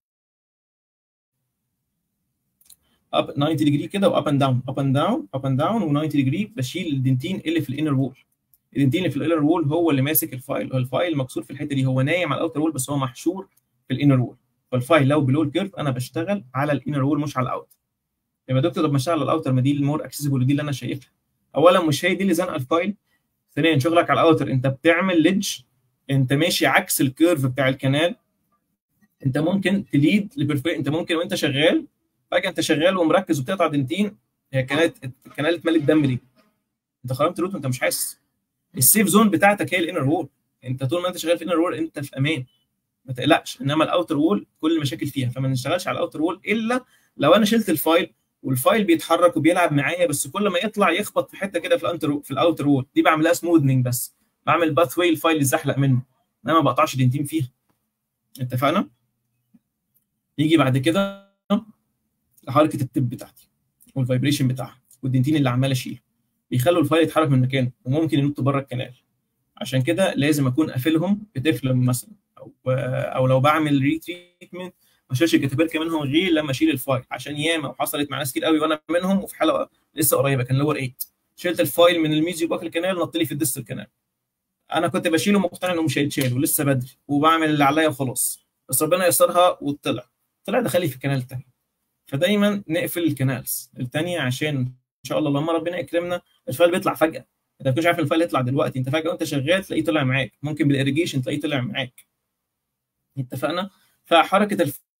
اب 90 ديجري كده واب اند داون اب اند داون اب اند داون و90 ديجري بشيل الدنتين اللي في الانر وول الدنتين اللي في الانر وول هو اللي ماسك الفايل الفايل مكسور في الحته دي هو نايم على الاوتر وول بس هو محشور في الانر وول فالفايل لو بلو الكيرف انا بشتغل على الانر وول مش على الاوتر يبقى دكتور طب ما اشتغل على الاوتر ما دي المور اكسسبل دي اللي انا شايفها اولا مش هي دي اللي زنقه الفايل ثانيا شغلك على الاوتر انت بتعمل ليدج انت ماشي عكس الكيرف بتاع الكنال انت ممكن تليد لبرفكت انت ممكن وانت شغال فجاه انت شغال ومركز وبتقطع دنتين هي كانت الكنال اتملت دم ليه؟ انت خرمت روت وانت مش حاسس السيف زون بتاعتك هي الانر وول انت طول ما انت شغال في الانر وول انت في امان ما تقلقش انما الاوتر وول كل المشاكل فيها فما نشتغلش على الاوتر وول الا لو انا شلت الفايل والفايل بيتحرك وبيلعب معايا بس كل ما يطلع يخبط في حته كده في الانتر في الاوتر وول دي بعملها سموذنج بس بعمل باث واي الفايل يزحلق منه انما ما بقطعش دنتين فيها اتفقنا؟ يجي بعد كده حركه التب بتاعتي والفايبريشن بتاعها والدنتين اللي عمال اشيله بيخلوا الفايل يتحرك من مكانه وممكن ينط بره الكنال عشان كده لازم اكون قافلهم بتفلم مثلا او او لو بعمل ريتريتمنت ما اشيلش الكتابات منهم غير لما اشيل الفايل عشان ياما وحصلت مع ناس كتير قوي وانا منهم وفي حلقه لسه قريبه كان لور 8 شلت الفايل من الميزيو باك الكنال نط لي في الديست الكنال انا كنت بشيله مقتنع انه مش هيتشال ولسه بدري وبعمل اللي عليا وخلاص بس ربنا يسرها وطلع طلع دخل لي في الكنال الثاني فدايما نقفل الكنالز الثانيه عشان ان شاء الله لما ربنا يكرمنا الفايل بيطلع فجاه انت ما بتكونش عارف الفايل يطلع دلوقتي انت فجاه وانت شغال تلاقيه طلع معاك ممكن بالاريجيشن تلاقيه طلع معاك اتفقنا فحركه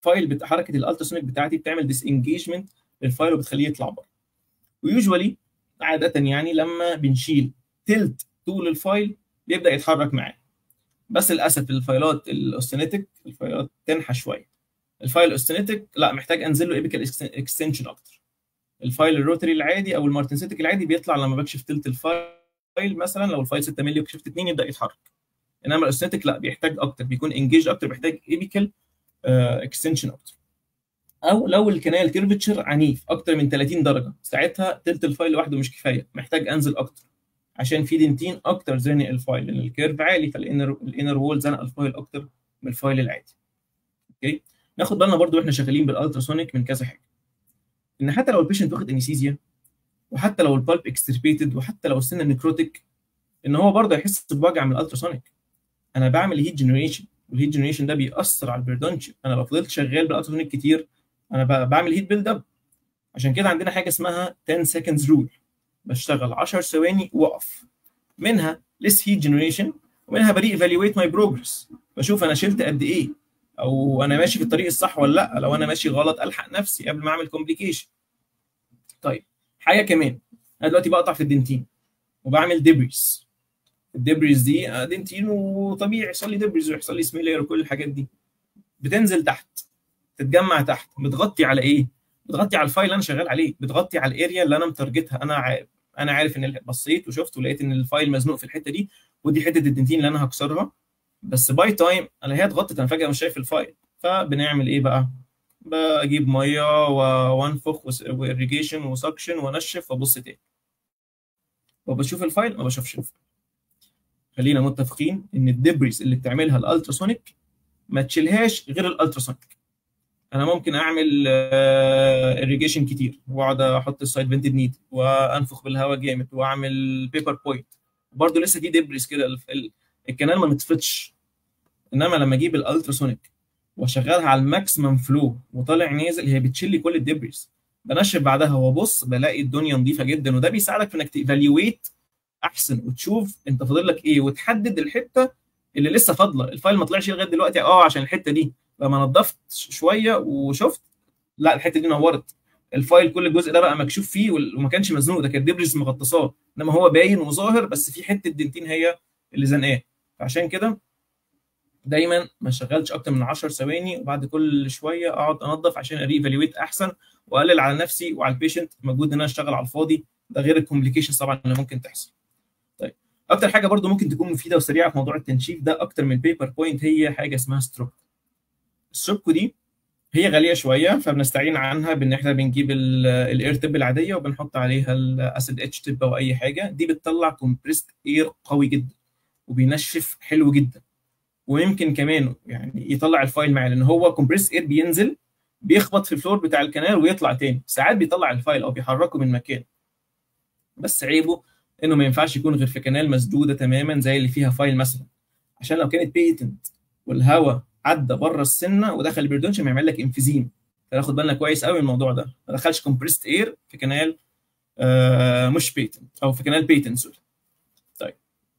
الفايل بتاع حركه الالتراسونيك بتاعتي بتعمل ديس انجيجمنت للفايل وبتخليه يطلع بره ويوجوالي عاده يعني لما بنشيل تلت طول الفايل بيبدا يتحرك معاه بس للاسف الفايلات الاوستينيتك الفايلات تنحى شويه الفايل الاوستينيتك لا محتاج انزل له ايبيكال اكستنشن اكتر الفايل الروتري العادي او المارتنسيتك العادي بيطلع لما بكشف تلت الفايل مثلا لو الفايل 6 مللي وكشفت 2 يبدا يتحرك انما الاوستينيتك لا بيحتاج اكتر بيكون انجيج اكتر بيحتاج ايبيكال اكستنشن اكتر او لو الكنال كيرفتشر عنيف اكتر من 30 درجه ساعتها تلت الفايل لوحده مش كفايه محتاج انزل اكتر عشان في دنتين اكتر زنق الفايل لان الكيرف عالي فالانر الانر وول زنق الفايل اكتر من الفايل العادي اوكي ناخد بالنا برضو واحنا شغالين بالالتراسونيك من كذا حاجه ان حتى لو البيشنت واخد انستيزيا وحتى لو البالب اكستربيتد وحتى لو السن نكروتيك ان هو برضه يحس بوجع من الالتراسونيك انا بعمل هيت جنريشن والهيت جنريشن ده بيأثر على البيردونشيب انا لو فضلت شغال بالالتراسونيك كتير انا بعمل هيت بيلد اب عشان كده عندنا حاجه اسمها 10 seconds رول بشتغل 10 ثواني واقف منها ليس هيت جنريشن ومنها بري ايفالويت ماي بروجرس بشوف انا شلت قد ايه او انا ماشي في الطريق الصح ولا لا لو انا ماشي غلط الحق نفسي قبل ما اعمل كومبليكيشن طيب حاجه كمان انا دلوقتي بقطع في الدنتين وبعمل ديبريز الديبريز دي دنتين وطبيعي يحصل لي ديبريز ويحصل لي سميلير وكل الحاجات دي بتنزل تحت تتجمع تحت بتغطي على ايه بتغطي على الفايل اللي انا شغال عليه بتغطي على الاريا اللي انا متارجتها انا عارف انا عارف ان بصيت وشفت ولقيت ان الفايل مزنوق في الحته دي ودي حته الدنتين اللي انا هكسرها بس باي تايم انا هي اتغطت انا فجاه مش شايف الفايل فبنعمل ايه بقى بجيب ميه وانفخ واريجيشن وسكشن وانشف وابص تاني وبشوف الفايل ما بشوفش الفايل خلينا متفقين ان الدبريز اللي بتعملها الالتراسونيك ما تشيلهاش غير الالتراسونيك انا ممكن اعمل اريجيشن كتير واقعد احط السايد فنتد نيد وانفخ بالهواء جامد واعمل بيبر بوينت برضه لسه في دبريز كده الكنال ما نطفتش انما لما اجيب الالتراسونيك واشغلها على الماكسيمم فلو وطالع نازل هي بتشيل لي كل الدبريز بنشف بعدها وابص بلاقي الدنيا نظيفه جدا وده بيساعدك في انك تيفاليويت احسن وتشوف انت فاضل لك ايه وتحدد الحته اللي لسه فاضله الفايل ما طلعش لغايه دلوقتي اه عشان الحته دي لما نضفت شويه وشفت لا الحته دي نورت الفايل كل الجزء ده بقى مكشوف فيه وما كانش مزنوق ده كانت دبريز مغطساه انما هو باين وظاهر بس في حته دنتين هي اللي زنقاه فعشان كده دايما ما اشتغلش اكتر من 10 ثواني وبعد كل شويه اقعد انظف عشان اري ايفالويت احسن واقلل على نفسي وعلى البيشنت مجهود ان انا اشتغل على الفاضي ده غير الكومبليكيشنز طبعا اللي ممكن تحصل طيب اكتر حاجه برضو ممكن تكون مفيده وسريعه في موضوع التنشيف ده اكتر من بيبر بوينت هي حاجه اسمها ستروك الستروك دي هي غاليه شويه فبنستعين عنها بان احنا بنجيب الاير تيب العاديه وبنحط عليها الاسيد اتش تيب او اي حاجه دي بتطلع كومبريست اير قوي جدا وبينشف حلو جدا ويمكن كمان يعني يطلع الفايل معاه لان هو كومبريس اير بينزل بيخبط في الفلور بتاع الكنال ويطلع تاني ساعات بيطلع الفايل او بيحركه من مكان بس عيبه انه ما ينفعش يكون غير في كنال مسدوده تماما زي اللي فيها فايل مثلا عشان لو كانت بيتنت والهواء عدى بره السنه ودخل البيردونشن يعمل لك انفيزيم فناخد بالنا كويس قوي من الموضوع ده ما دخلش كومبريست اير في كنال آه مش بيتنت او في كنال بيتنت سوري طيب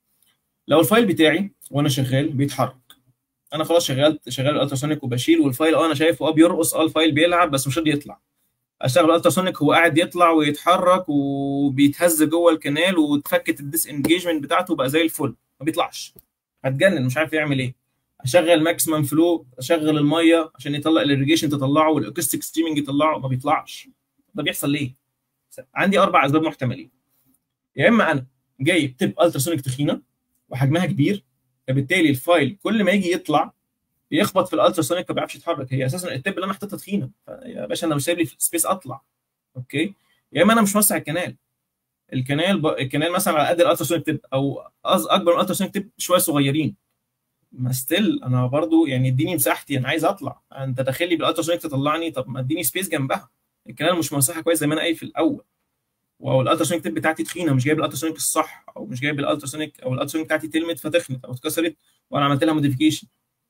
لو الفايل بتاعي وانا شغال بيتحرك انا خلاص شغلت شغال الالتراسونيك وبشيل والفايل اه انا شايفه اه بيرقص اه الفايل بيلعب بس مش راضي يطلع اشتغل الالتراسونيك هو قاعد يطلع ويتحرك وبيتهز جوه الكنال واتفكت الديس انجيجمنت بتاعته بقى زي الفل ما بيطلعش هتجنن مش عارف يعمل ايه اشغل ماكسيمم فلو اشغل الميه عشان يطلع الاريجيشن تطلعه والاكوستيك ستريمنج يطلعه ما بيطلعش ده بيحصل ليه؟ عندي اربع اسباب محتملين يا اما انا جايب تيب التراسونيك تخينه وحجمها كبير فبالتالي الفايل كل ما يجي يطلع بيخبط في الالتراسونيك ما بيعرفش يتحرك هي اساسا التيب اللي انا حاططها تخينه يا باشا انا مش سايب لي سبيس اطلع اوكي يا اما انا مش موسع الكنال الكنال ب... الكنال مثلا على قد الالتراسونيك تيب او اكبر من الالتراسونيك تيب شويه صغيرين ما ستيل انا برضو يعني اديني مساحتي انا عايز اطلع انت داخل لي بالالتراسونيك تطلعني طب ما اديني سبيس جنبها الكنال مش موسعها كويس زي ما انا قايل في الاول او الالتراسونيك تيب بتاعتي تخينه مش جايب الالتراسونيك الصح او مش جايب الالتراسونيك او الالتراسونيك بتاعتي تلمت فتخنت او اتكسرت وانا عملت لها موديفيكيشن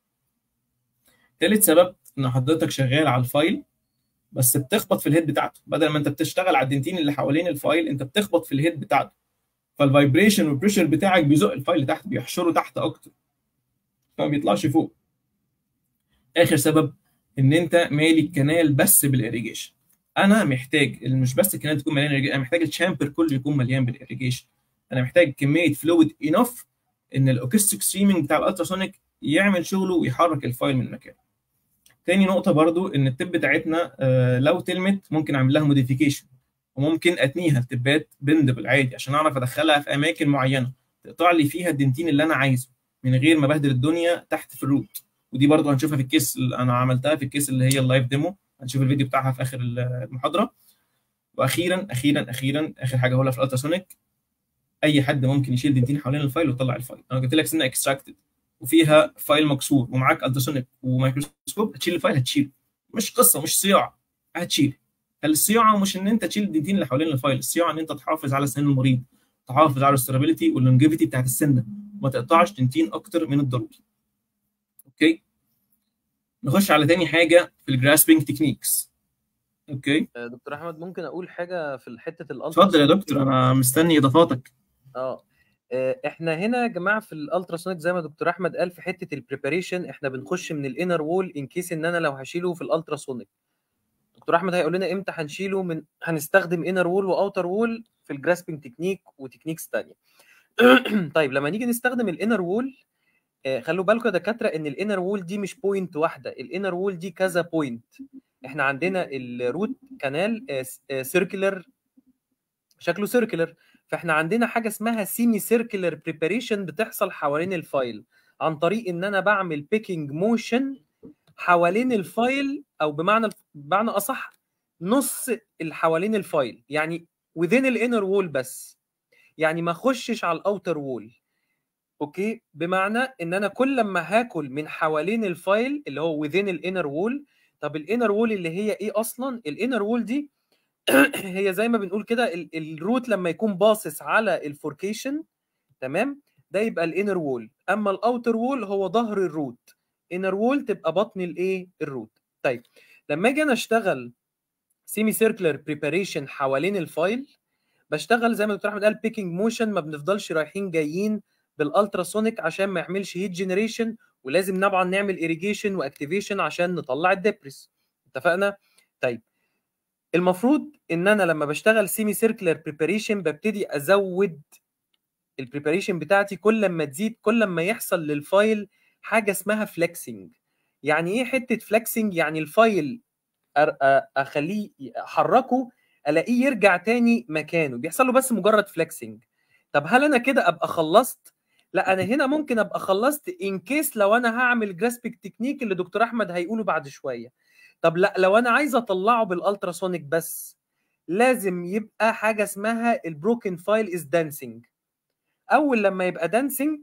تالت سبب ان حضرتك شغال على الفايل بس بتخبط في الهيد بتاعته بدل ما انت بتشتغل على الدنتين اللي حوالين الفايل انت بتخبط في الهيد بتاعته فالفايبريشن والبريشر بتاعك بيزق الفايل لتحت بيحشره تحت اكتر فما بيطلعش فوق اخر سبب ان انت مالي الكنال بس بالاريجيشن انا محتاج مش بس الكنال تكون مليان irrigation، انا محتاج الشامبر كله يكون مليان بالاريجيشن انا محتاج كميه فلويد انف ان الاوكستيك ستريمنج بتاع الالتراسونيك يعمل شغله ويحرك الفايل من مكانه تاني نقطه برضو ان التب بتاعتنا آه، لو تلمت ممكن اعمل لها موديفيكيشن وممكن اتنيها التبات بندبل عادي عشان اعرف ادخلها في اماكن معينه تقطع لي فيها الدنتين اللي انا عايزه من غير ما بهدل الدنيا تحت في الروت ودي برضو هنشوفها في الكيس اللي انا عملتها في الكيس اللي هي اللايف ديمو هنشوف الفيديو بتاعها في اخر المحاضره واخيرا اخيرا اخيرا اخر حاجه هقولها في الالتراسونيك اي حد ممكن يشيل دنتين حوالين الفايل ويطلع الفايل انا قلت لك سنه اكستراكتد وفيها فايل مكسور ومعاك التراسونيك وميكروسكوب هتشيل الفايل هتشيل مش قصه مش صياعه هتشيل الصياعه مش ان انت تشيل الدنتين اللي حوالين الفايل الصياعه ان انت تحافظ على سن المريض تحافظ على الستابيليتي واللونجيفيتي بتاعت السنه وما تقطعش دنتين اكتر من الضروري اوكي نخش على تاني حاجه في الجراسبنج تكنيكس اوكي آه، دكتور احمد ممكن اقول حاجه في حته الالترا اتفضل يا دكتور انا مستني اضافاتك اه آه، احنا هنا يا جماعه في الالتراسونيك زي ما دكتور احمد قال في حته البريباريشن احنا بنخش من الانر وول ان كيس ان انا لو هشيله في الالتراسونيك دكتور احمد هيقول لنا امتى هنشيله من هنستخدم انر وول واوتر وول في الجراسبنج تكنيك وتكنيكس تانية طيب لما نيجي نستخدم الانر وول خلوا بالكم يا دكاتره ان الانر وول دي مش بوينت واحده الانر وول دي كذا بوينت احنا عندنا الروت كانال سيركلر شكله سيركلر فاحنا عندنا حاجه اسمها سيمي سيركلر بريباريشن بتحصل حوالين الفايل عن طريق ان انا بعمل بيكينج موشن حوالين الفايل او بمعنى بمعنى اصح نص اللي حوالين الفايل يعني within الانر وول بس يعني ما اخشش على الاوتر وول اوكي بمعنى ان انا كل لما هاكل من حوالين الفايل اللي هو within الانر وول طب الانر وول اللي هي ايه اصلا الانر وول دي هي زي ما بنقول كده الروت لما يكون باصص على الفوركيشن تمام ده يبقى الانر وول اما الاوتر وول هو ظهر الروت انر وول تبقى بطن الايه الروت طيب لما اجي انا اشتغل سيمي سيركلر بريباريشن حوالين الفايل بشتغل زي ما دكتور احمد قال بيكينج موشن ما بنفضلش رايحين جايين بالالتراسونيك عشان ما يعملش هيت جنريشن ولازم طبعا نعمل اريجيشن واكتيفيشن عشان نطلع الدبرس اتفقنا طيب المفروض ان انا لما بشتغل سيمي سيركلر بريباريشن ببتدي ازود البريباريشن بتاعتي كل لما تزيد كل لما يحصل للفايل حاجه اسمها فليكسنج يعني ايه حته فليكسنج يعني الفايل اخليه احركه الاقيه يرجع تاني مكانه بيحصل له بس مجرد فليكسنج طب هل انا كده ابقى خلصت لا انا هنا ممكن ابقى خلصت ان كيس لو انا هعمل جراسبيك تكنيك اللي دكتور احمد هيقوله بعد شويه طب لا لو انا عايز اطلعه بالالتراسونيك بس لازم يبقى حاجه اسمها البروكن فايل از دانسينج اول لما يبقى دانسينج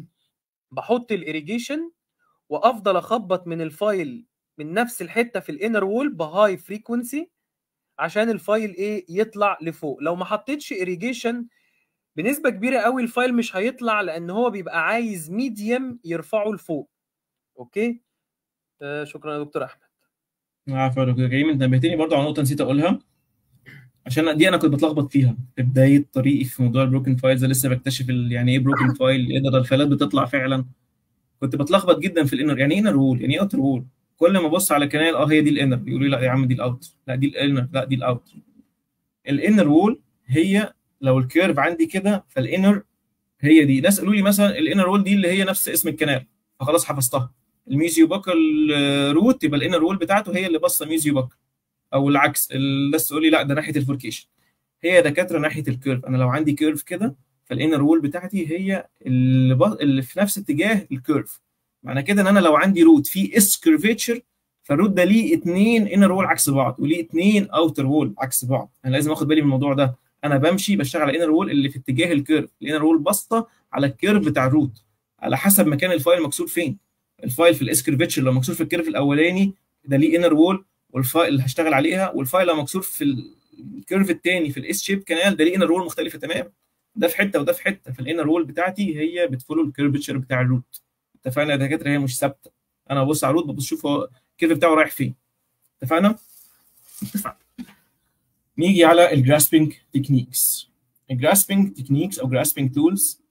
بحط الاريجيشن وافضل اخبط من الفايل من نفس الحته في الانر وول بهاي فريكونسي عشان الفايل ايه يطلع لفوق لو ما حطيتش irrigation بنسبه كبيره قوي الفايل مش هيطلع لان هو بيبقى عايز ميديم يرفعه لفوق اوكي آه شكرا يا دكتور احمد عفوا يا دكتور كريم انت نبهتني برضه على نقطه نسيت اقولها عشان دي انا كنت بتلخبط فيها في بدايه طريقي في موضوع البروكن فايلز لسه بكتشف ال- يعني ايه بروكن فايل ايه ده ده الفايلات بتطلع فعلا كنت بتلخبط جدا في الانر يعني ايه انر وول يعني ايه اوتر وول كل ما ابص على كنال اه هي دي الانر يقولوا لي لا يا عم دي الاوتر لا دي الانر لا دي الاوتر الانر وول هي لو الكيرف عندي كده فالانر هي دي ناس قالوا لي مثلا الانر وول دي اللي هي نفس اسم الكنال فخلاص حفظتها الميزيو باكل روت يبقى الانر وول بتاعته هي اللي باصه ميزيو باكل او العكس الناس تقول لي لا ده ناحيه الفوركيشن هي دكاتره ناحيه الكيرف انا لو عندي كيرف كده فالانر وول بتاعتي هي اللي, ب... اللي في نفس اتجاه الكيرف معنى كده ان انا لو عندي روت فيه اس كيرفيتشر فالروت ده ليه اثنين انر وول عكس بعض وليه اثنين اوتر وول عكس بعض انا لازم اخد بالي من الموضوع ده انا بمشي بشتغل على الانر وول اللي في اتجاه الكيرف الانر وول باسطه على الكيرف بتاع الروت على حسب مكان الفايل مكسور فين الفايل في الاس كيرفيتشر لو مكسور في الكيرف الاولاني ده ليه انر وول والفايل اللي هشتغل عليها والفايل لو مكسور في الكيرف الثاني في الاس شيب كانال ده ليه انر وول مختلفه تماما ده في حته وده في حته فالانر وول بتاعتي هي بتفولو الكيرفتشر بتاع الروت اتفقنا يا دكاتره هي مش ثابته انا ببص على الروت ببص اشوف هو الكيرف بتاعه رايح فين اتفقنا اتفقنا نيجي على الجراسبنج تكنيكس الجراسبنج تكنيكس او جراسبنج تولز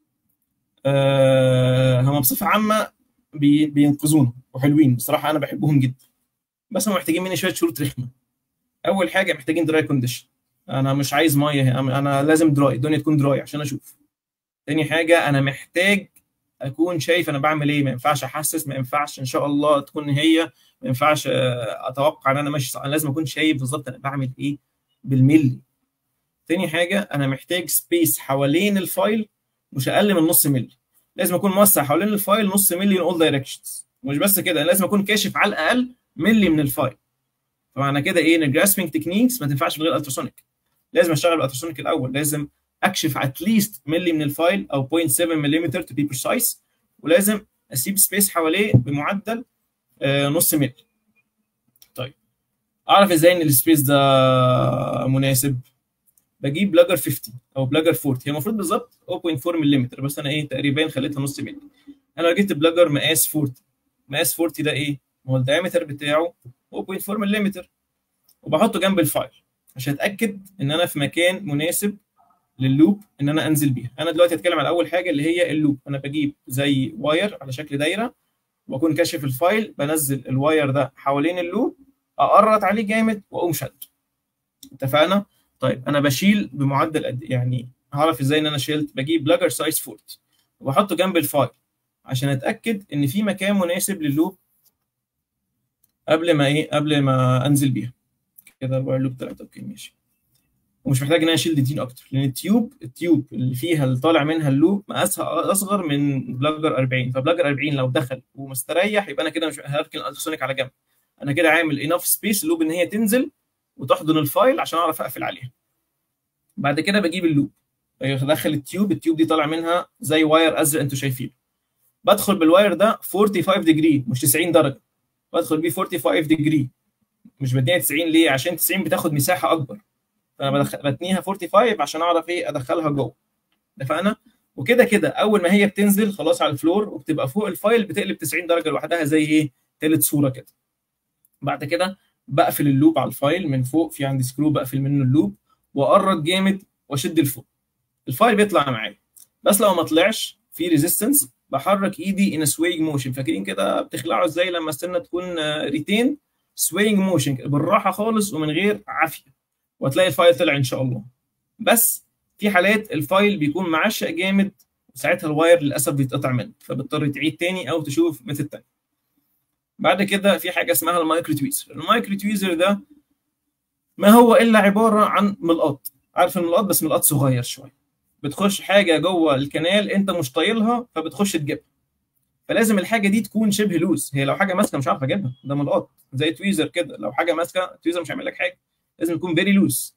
آه هم بصفه عامه بي بينقذونا وحلوين بصراحه انا بحبهم جدا بس هم محتاجين مني شويه شروط رخمه اول حاجه محتاجين دراي كونديشن انا مش عايز ميه انا لازم دراي الدنيا تكون دراي عشان اشوف تاني حاجه انا محتاج اكون شايف انا بعمل ايه ما ينفعش احسس ما ينفعش ان شاء الله تكون هي ما ينفعش اتوقع ان انا ماشي صح انا لازم اكون شايف بالظبط انا بعمل ايه بالملي تاني حاجه انا محتاج سبيس حوالين الفايل مش اقل من نص ملي لازم اكون موسع حوالين الفايل نص ملي in all directions مش بس كده لازم اكون كاشف على الاقل ملي من الفايل فمعنى كده ايه ان الجراسبنج تكنيكس ما تنفعش من غير التراسونيك لازم اشتغل بالالتراسونيك الاول لازم اكشف اتليست ملي من الفايل او 0.7 ملم تو بي بريسايز ولازم اسيب سبيس حواليه بمعدل آه نص ملي طيب اعرف ازاي ان السبيس ده مناسب بجيب بلاجر 50 او بلاجر 40 هي المفروض بالظبط 0.4 ملم بس انا ايه تقريبا خليتها نص ملي انا لو جبت بلاجر مقاس 40 مقاس 40 ده ايه؟ هو الدايمتر بتاعه 0.4 ملم وبحطه جنب الفايل عشان اتاكد ان انا في مكان مناسب لللوب ان انا انزل بيها انا دلوقتي هتكلم على اول حاجه اللي هي اللوب انا بجيب زي واير على شكل دايره واكون كاشف الفايل بنزل الواير ده حوالين اللوب اقرط عليه جامد واقوم شد اتفقنا طيب انا بشيل بمعدل قد يعني هعرف ازاي ان انا شلت بجيب بلاجر سايز 40 وبحطه جنب الفايل عشان اتاكد ان في مكان مناسب لللوب قبل ما ايه قبل ما انزل بيها كده الواير لوب طلعت اوكي ماشي ومش محتاج ان انا اشيل ديتين اكتر لان التيوب التيوب اللي فيها اللي طالع منها اللوب مقاسها اصغر من بلاجر 40 فبلاجر 40 لو دخل ومستريح يبقى انا كده مش هركن الالتراسونيك على جنب انا كده عامل انف سبيس اللوب ان هي تنزل وتحضن الفايل عشان اعرف اقفل عليها بعد كده بجيب اللوب بدخل التيوب التيوب دي طالع منها زي واير ازرق انتوا شايفينه بدخل بالواير ده 45 ديجري مش 90 درجه بدخل بيه 45 ديجري مش بديها 90 ليه عشان 90 بتاخد مساحه اكبر فانا بتنيها 45 عشان اعرف ايه ادخلها جوه اتفقنا وكده كده اول ما هي بتنزل خلاص على الفلور وبتبقى فوق الفايل بتقلب 90 درجه لوحدها زي ايه تالت صوره كده بعد كده بقفل اللوب على الفايل من فوق في عندي سكرو بقفل منه اللوب واقرب جامد واشد لفوق الفايل بيطلع معايا بس لو ما طلعش في ريزيستنس بحرك ايدي ان سوينج موشن فاكرين كده بتخلعوا ازاي لما السنه تكون ريتين سوينج موشن بالراحه خالص ومن غير عافيه وهتلاقي الفايل طلع ان شاء الله بس في حالات الفايل بيكون معشق جامد وساعتها الواير للاسف بيتقطع منك فبتضطر تعيد تاني او تشوف ميثود تاني بعد كده في حاجه اسمها المايكرو تويزر المايكرو تويزر ده ما هو الا عباره عن ملقط عارف الملقط بس ملقط صغير شويه بتخش حاجه جوه الكنال انت مش طايلها فبتخش تجيبها فلازم الحاجه دي تكون شبه لوز هي لو حاجه ماسكه مش عارف اجيبها ده ملقط زي تويزر كده لو حاجه ماسكه تويزر مش هيعمل لك حاجه لازم تكون فيري لوز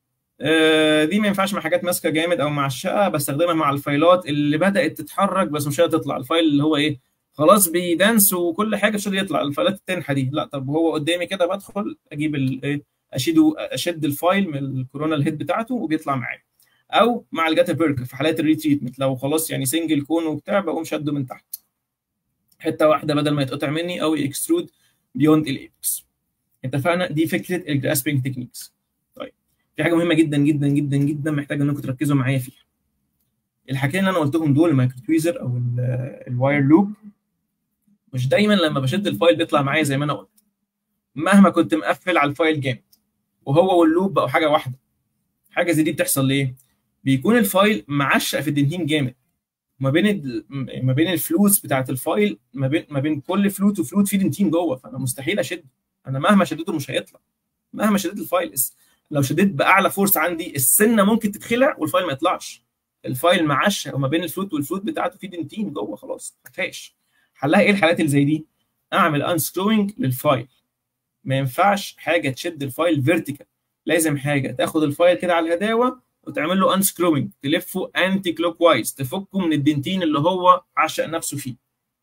آه دي ما ينفعش مع حاجات ماسكه جامد او معشقه بستخدمها مع الفايلات اللي بدات تتحرك بس مش هتطلع الفايل اللي هو ايه خلاص بيدانس وكل حاجه مش يطلع الفايلات التنحه دي لا طب هو قدامي كده بدخل اجيب الايه اشيده اشد الفايل من الكورونا الهيد بتاعته وبيطلع معايا او مع الجاتا بيرك في حالات الريتريتمنت لو خلاص يعني سنجل كون وبتاع بقوم شده من تحت حته واحده بدل ما يتقطع مني او يكسترود بيوند الايبكس اتفقنا دي فكره الجراسبنج تكنيكس طيب في حاجه مهمه جدا جدا جدا جدا محتاج انكم تركزوا معايا فيها الحاجتين اللي انا قلتهم دول المايكرو تويزر او الواير لوب مش دايما لما بشد الفايل بيطلع معايا زي ما انا قلت مهما كنت مقفل على الفايل جامد وهو واللوب بقوا حاجه واحده حاجه زي دي بتحصل ليه بيكون الفايل معشق في الدنتين جامد ما بين ما بين الفلوس بتاعت الفايل ما بين ما بين كل فلوت وفلوت في دنتين جوه فانا مستحيل اشد انا مهما شديته مش هيطلع مهما شديت الفايل لو شديت باعلى فورس عندي السنه ممكن تتخلع والفايل ما يطلعش الفايل معشق وما بين الفلوت والفلوت بتاعته في دنتين جوه خلاص ما فيهاش حلها ايه الحالات اللي زي دي اعمل انسكروينج للفايل ما ينفعش حاجه تشد الفايل فيرتيكال لازم حاجه تاخد الفايل كده على الهداوه وتعمل له انسكروينج تلفه انتي كلوك وايز تفكه من الدنتين اللي هو عشق نفسه فيه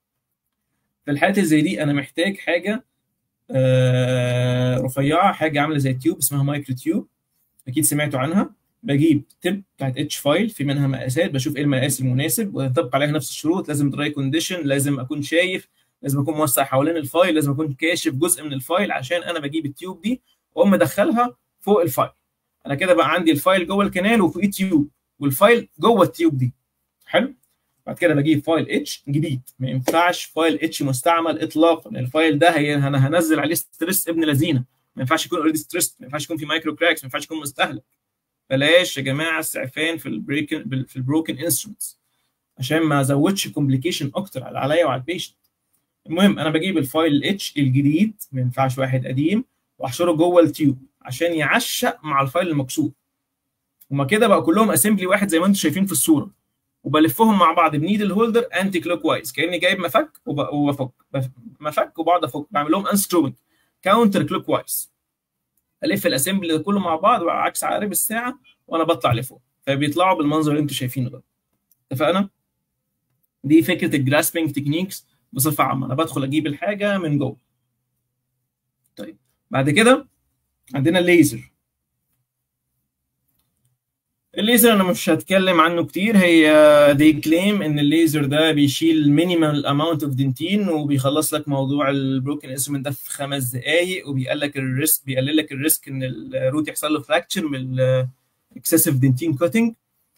في الحالات اللي زي دي انا محتاج حاجه آه رفيعه حاجه عامله زي تيوب اسمها مايكرو تيوب اكيد سمعتوا عنها بجيب تب بتاعت اتش فايل في منها مقاسات بشوف ايه المقاس المناسب وينطبق عليها نفس الشروط لازم دراي كونديشن لازم اكون شايف لازم اكون موسع حوالين الفايل لازم اكون كاشف جزء من الفايل عشان انا بجيب التيوب دي واقوم مدخلها فوق الفايل انا كده بقى عندي الفايل جوه الكنال وفوقيه تيوب والفايل جوه التيوب دي حلو بعد كده بجيب فايل اتش جديد ما ينفعش فايل اتش مستعمل اطلاقا الفايل ده هي انا هنزل عليه ستريس ابن لذينه ما ينفعش يكون اوريدي ستريس ما ينفعش يكون في مايكرو كراكس ما ينفعش يكون مستهلك بلاش يا جماعه السعفان في البريكن في البروكن انسترومنتس عشان ما ازودش كومبليكيشن اكتر على عليا وعلى البيشنت المهم انا بجيب الفايل الاتش الجديد ما ينفعش واحد قديم واحشره جوه التيوب عشان يعشق مع الفايل المكسور هما كده بقى كلهم اسمبلي واحد زي ما انتم شايفين في الصوره وبلفهم مع بعض بنيدل هولدر انتي كلوك وايز كاني جايب مفك وبفك مفك وبقعد افك بعمل لهم انسترومنت كاونتر كلوك وايز الف الاسمبلي ده كله مع بعض عكس عقارب الساعه وانا بطلع لفوق فبيطلعوا بالمنظر اللي انتم شايفينه ده اتفقنا دي فكره الجراسبنج تكنيكس بصفه عامه انا بدخل اجيب الحاجه من جوه طيب بعد كده عندنا الليزر الليزر انا مش هتكلم عنه كتير هي دي كليم ان الليزر ده بيشيل مينيمال اماونت اوف دنتين وبيخلص لك موضوع البروكن انسترومنت ده في خمس دقائق وبيقلل لك الريسك بيقلل لك الريسك ان الروت يحصل له فراكتشر من الاكسسيف دنتين كوتنج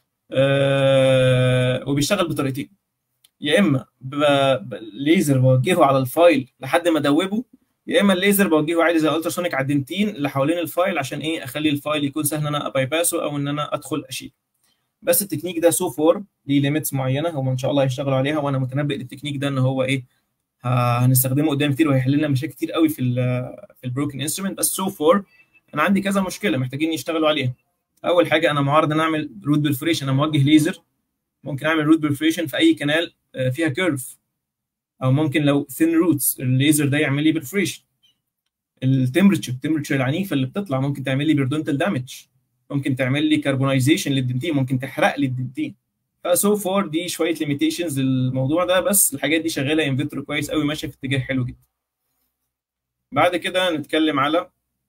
وبيشتغل بطريقتين يا اما ليزر بوجهه على الفايل لحد ما ادوبه يا اما الليزر بوجهه عادي زي التراسونيك على الدنتين اللي حوالين الفايل عشان ايه اخلي الفايل يكون سهل ان انا ابايباسه او ان انا ادخل اشيل بس التكنيك ده سو فور ليه ليميتس معينه هم ان شاء الله هيشتغلوا عليها وانا متنبئ التكنيك ده ان هو ايه هنستخدمه قدام كتير وهيحل لنا مشاكل كتير قوي في ال في البروكن انسترومنت بس سو فور انا عندي كذا مشكله محتاجين يشتغلوا عليها اول حاجه انا معرض ان اعمل روت برفوريشن انا موجه ليزر ممكن اعمل روت برفوريشن في اي كنال فيها كيرف او ممكن لو ثين روتس الليزر ده يعمل لي برفوريشن التمبرتشر التمبرتشر العنيفه اللي بتطلع ممكن تعمل لي بيردونتال دامج ممكن تعمل لي كربونايزيشن للدنتين ممكن تحرق لي الدنتين فسو فور دي شويه ليميتيشنز للموضوع ده بس الحاجات دي شغاله انفيترو كويس قوي ماشيه في اتجاه حلو جدا بعد كده نتكلم على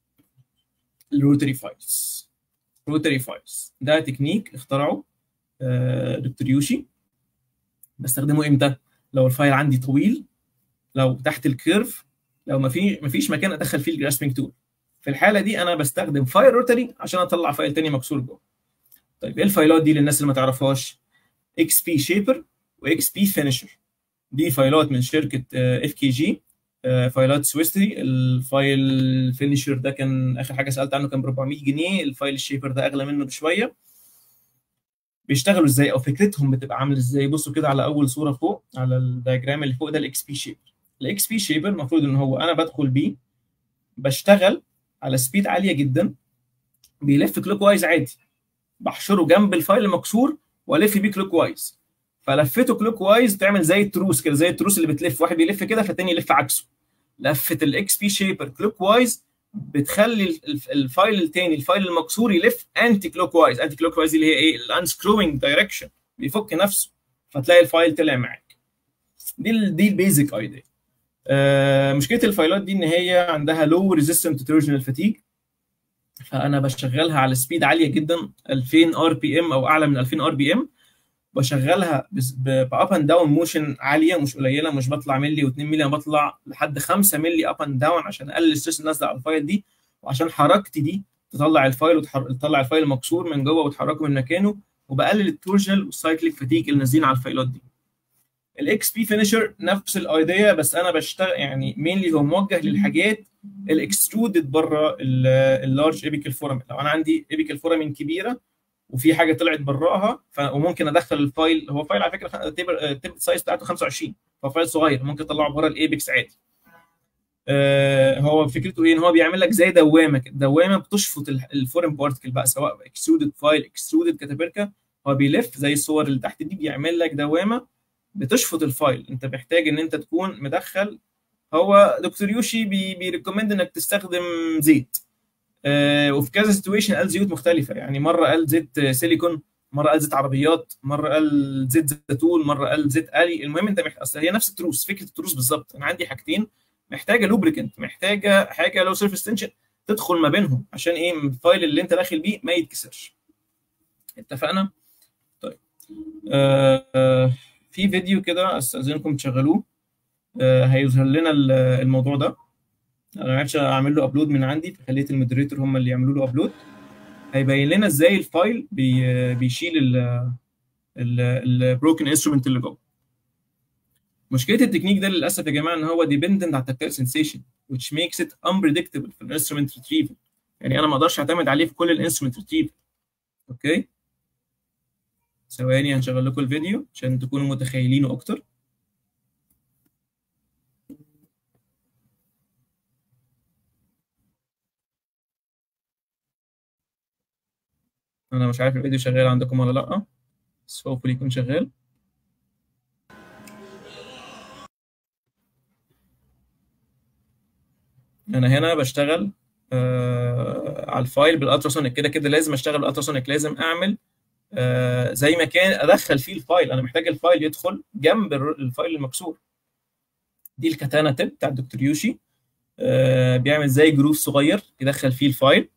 الروتري فايلز روتري فايلز ده تكنيك اخترعه دكتور يوشي بستخدمه امتى لو الفايل عندي طويل لو تحت الكيرف لو ما في ما فيش مكان ادخل فيه الجراسبنج تول في الحاله دي انا بستخدم فايل روتري عشان اطلع فايل تاني مكسور جوه طيب ايه الفايلات دي للناس اللي ما تعرفهاش اكس بي شيبر واكس بي فينيشر دي فايلات من شركه اف كي جي فايلات سويسري الفايل فينيشر ده كان اخر حاجه سالت عنه كان ب 400 جنيه الفايل الشيبر ده اغلى منه بشويه بيشتغلوا ازاي او فكرتهم بتبقى عامله ازاي بصوا كده على اول صوره فوق على الدياجرام اللي فوق ده الاكس بي شيبر الاكس بي شيبر المفروض ان هو انا بدخل بيه بشتغل على سبيد عاليه جدا بيلف كلوك وايز عادي بحشره جنب الفايل المكسور والف بيه كلوك وايز فلفته كلوك وايز تعمل زي التروس كده زي التروس اللي بتلف واحد بيلف كده فالتاني يلف عكسه لفه الاكس بي شيبر كلوك وايز بتخلي الفايل التاني الفايل المكسور يلف انتي كلوك وايز انتي كلوك وايز اللي هي ايه الانسكروينج دايركشن بيفك نفسه فتلاقي الفايل طلع معاك دي ال دي البيزك ايديا آه مشكله الفايلات دي ان هي عندها لو ريزيستنت تروجنال فاتيج فانا بشغلها على سبيد عاليه جدا 2000 ار بي ام او اعلى من 2000 ار بي ام بشغلها باب اند داون موشن عاليه مش قليله مش بطلع ملي و2 ملي انا بطلع لحد 5 ملي اب اند داون عشان اقلل الستريس النازله على الفايل دي وعشان حركتي دي تطلع الفايل وتطلع الفايل مكسور من جوه وتحركه من مكانه وبقلل التورجنال والسايكليك فاتيج اللي نازلين على الفايلات دي الاكس بي فينيشر نفس الايديا بس انا بشتغل يعني مينلي هو موجه للحاجات الاكسترودد بره اللارج ايبيكال فورامين لو انا عندي ايبيكال فورامين كبيره وفي حاجه طلعت براها ف... وممكن ادخل الفايل هو فايل على فكره التيبل سايز بتاعته 25 ففايل صغير ممكن اطلعه بره الايبكس عادي آه هو فكرته ايه ان هو بيعمل لك زي دوامه كده دوامه بتشفط الفورين بارتكل بقى سواء اكسترودد فايل اكسترودد كاتابركا هو بيلف زي الصور اللي تحت دي بيعمل لك دوامه بتشفط الفايل انت محتاج ان انت تكون مدخل هو دكتور يوشي بي بيريكومند انك تستخدم زيت آه وفي كذا سيتويشن قال زيوت مختلفه يعني مره قال زيت سيليكون مره قال زيت عربيات مره قال زيت زيتون مره قال زيت الي المهم انت محتاج اصل هي نفس التروس فكره التروس بالظبط انا عندي حاجتين محتاجه لوبريكنت محتاجه حاجه لو سيرفيس تنشن تدخل ما بينهم عشان ايه الفايل اللي انت داخل بيه ما يتكسرش اتفقنا طيب آه آه في فيديو كده استاذنكم تشغلوه آه هيظهر لنا الموضوع ده انا ما عرفتش اعمل له ابلود من عندي فخليت المودريتور هم اللي يعملوا له ابلود هيبين لنا ازاي الفايل بي بيشيل ال البروكن انسترومنت اللي جوه مشكله التكنيك ده للاسف يا جماعه ان هو ديبندنت على التكتيل سنسيشن which makes it unpredictable في الانسترومنت ريتريفل يعني انا ما اقدرش اعتمد عليه في كل الانسترومنت ريتريفل اوكي ثواني هنشغل لكم الفيديو عشان تكونوا متخيلينه اكتر انا مش عارف الفيديو شغال عندكم ولا لا بس hopefully يكون شغال انا هنا بشتغل آه على الفايل بالالتراسونيك كده كده لازم اشتغل بالالتراسونيك لازم اعمل آه زي ما كان ادخل فيه الفايل انا محتاج الفايل يدخل جنب الفايل المكسور دي الكاتانا تيب بتاع الدكتور يوشي آه بيعمل زي جروف صغير يدخل فيه الفايل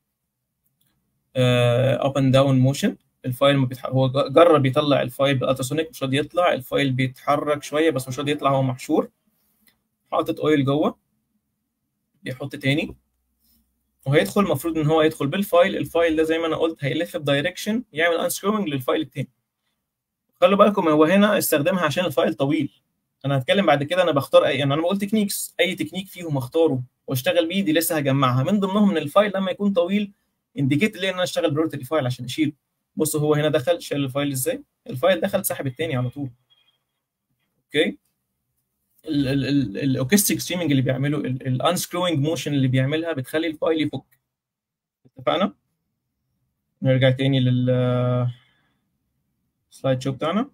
اب اند داون موشن الفايل ما بيتح... هو جرب يطلع الفايل بالالتراسونيك مش راضي يطلع الفايل بيتحرك شويه بس مش راضي يطلع هو محشور حاطط اويل جوه بيحط تاني وهيدخل المفروض ان هو يدخل بالفايل الفايل ده زي ما انا قلت هيلف بدايركشن يعمل انسكروينج للفايل التاني خلوا بالكم هو هنا استخدمها عشان الفايل طويل انا هتكلم بعد كده انا بختار اي يعني انا بقول تكنيكس اي تكنيك فيهم اختاره واشتغل بيه دي لسه هجمعها من ضمنهم ان الفايل لما يكون طويل انديكيت لي ان انا اشتغل بروتري فايل عشان اشيله بص هو هنا دخل شال الفايل ازاي الفايل دخل سحب التاني على طول اوكي الاوكستيك ستريمنج اللي بيعمله الانسكروينج موشن اللي بيعملها بتخلي الفايل يفك اتفقنا نرجع تاني لل سلايد شو بتاعنا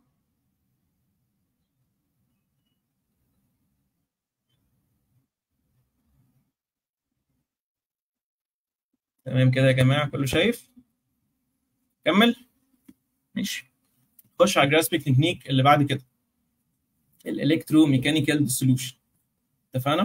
تمام كده يا جماعه كله شايف كمل ماشي خش على الجراسبيك تكنيك اللي بعد كده الالكترو ميكانيكال ديسولوشن اتفقنا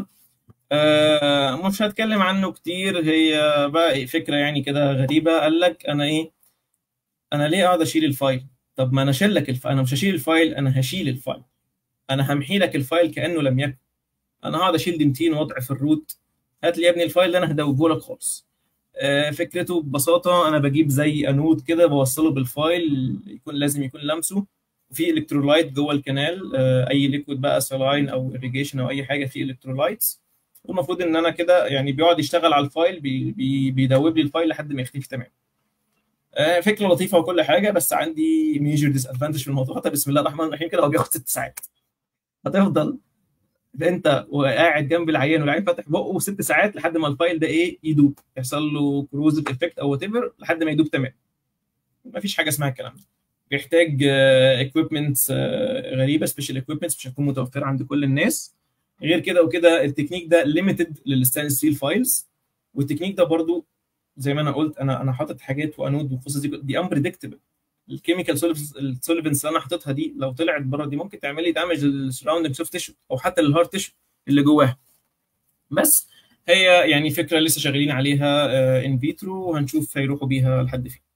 آه مش هتكلم عنه كتير هي بقى فكره يعني كده غريبه قال لك انا ايه انا ليه اقعد اشيل الفايل طب ما انا اشيل لك الفايل انا مش هشيل الفايل انا هشيل الفايل انا همحي لك الفايل كانه لم يكن انا هقعد اشيل دمتين وضع في الروت هات لي يا ابني الفايل ده انا هدوبه لك خالص آه فكرته ببساطه انا بجيب زي انود كده بوصله بالفايل يكون لازم يكون لمسه وفي الكترولايت جوه الكنال آه اي ليكويد بقى سلاين او irrigation او اي حاجه فيه الكترولايتس والمفروض ان انا كده يعني بيقعد يشتغل على الفايل بي بي بيدوب لي الفايل لحد ما يختفي تمام آه فكره لطيفه وكل حاجه بس عندي ميجر ديس ادفانتج في الموضوع حتى بسم الله الرحمن الرحيم كده هو بياخد ست ساعات هتفضل انت وقاعد جنب العيان والعيان فاتح بقه ست ساعات لحد ما الفايل ده ايه يدوب يحصل له كروزيف افكت او وات ايفر لحد ما يدوب تمام مفيش حاجه اسمها الكلام ده بيحتاج اكويبمنتس غريبه سبيشال اكويبمنتس مش هتكون متوفره عند كل الناس غير كده وكده التكنيك ده ليميتد للستانلس ستيل فايلز والتكنيك ده برضو زي ما انا قلت انا انا حاطط حاجات وانود وقصص دي دي امبريدكتبل الكيميكال السولفنس اللي انا حاططها دي لو طلعت بره دي ممكن تعمل لي دامج للسراوندنج سوفت تيشو او حتى للهارت تيشو اللي جواها بس هي يعني فكره لسه شغالين عليها ان فيترو وهنشوف هيروحوا بيها لحد فين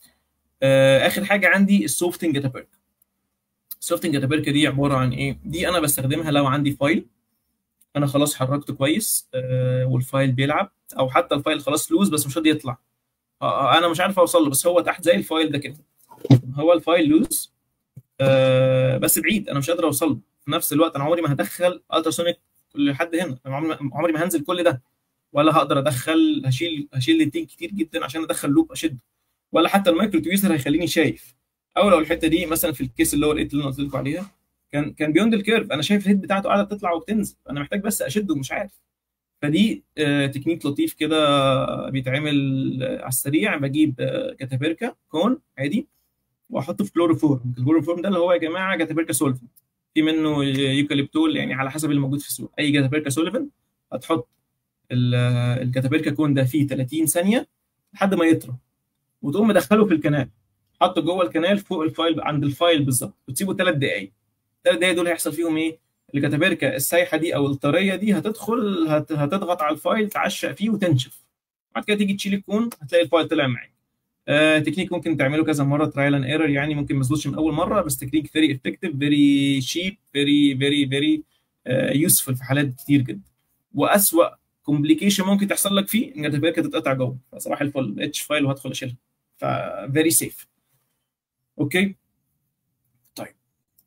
اخر حاجه عندي السوفتنج جاتابيرك السوفتنج جاتابيرك دي عباره عن ايه دي انا بستخدمها لو عندي فايل انا خلاص حركته كويس أه والفايل بيلعب او حتى الفايل خلاص لوز بس مش راضي يطلع أه انا مش عارف اوصل له بس هو تحت زي الفايل ده كده هو الفايل لوز أه بس بعيد انا مش قادر اوصل له في نفس الوقت انا عمري ما هدخل التراسونيك لحد هنا انا عمري ما هنزل كل ده ولا هقدر ادخل هشيل هشيل لينتين كتير جدا عشان ادخل لوب اشده ولا حتى المايكرو تويزر هيخليني شايف او لو الحته دي مثلا في الكيس اللي هو الايت اللي انا قلت لكم عليها كان كان بيوند الكيرف انا شايف الهيد بتاعته قاعده تطلع وبتنزل انا محتاج بس اشده ومش عارف فدي آه تكنيك لطيف كده بيتعمل على السريع بجيب آه كاتابيركا كون عادي واحطه في كلوروفورم الكلوروفورم ده اللي هو يا جماعه جاتابيركا سولفنت في منه يوكاليبتول يعني على حسب اللي موجود في السوق اي جاتابيركا سولفنت هتحط الجاتابيركا كون ده فيه 30 ثانيه لحد ما يطرى وتقوم مدخله في الكنال حطه جوه الكنال فوق الفايل عند الفايل بالظبط وتسيبه ثلاث دقائق الثلاث دقائق دول هيحصل فيهم ايه؟ الكتابيركا السايحه دي او الطريه دي هتدخل هت... هتضغط على الفايل تعشق فيه وتنشف بعد كده تيجي تشيل الكون هتلاقي الفايل طلع معاك آه تكنيك ممكن تعمله كذا مره ترايل اند ايرور يعني ممكن ما يظبطش من اول مره بس تكنيك فيري افكتيف فيري شيب فيري فيري فيري يوسفول في حالات كتير جدا واسوأ كومبليكيشن ممكن تحصل لك فيه ان الكتابيركا تتقطع جوه فصباح الفل اتش فايل وهدخل اشيلها ف فيري سيف اوكي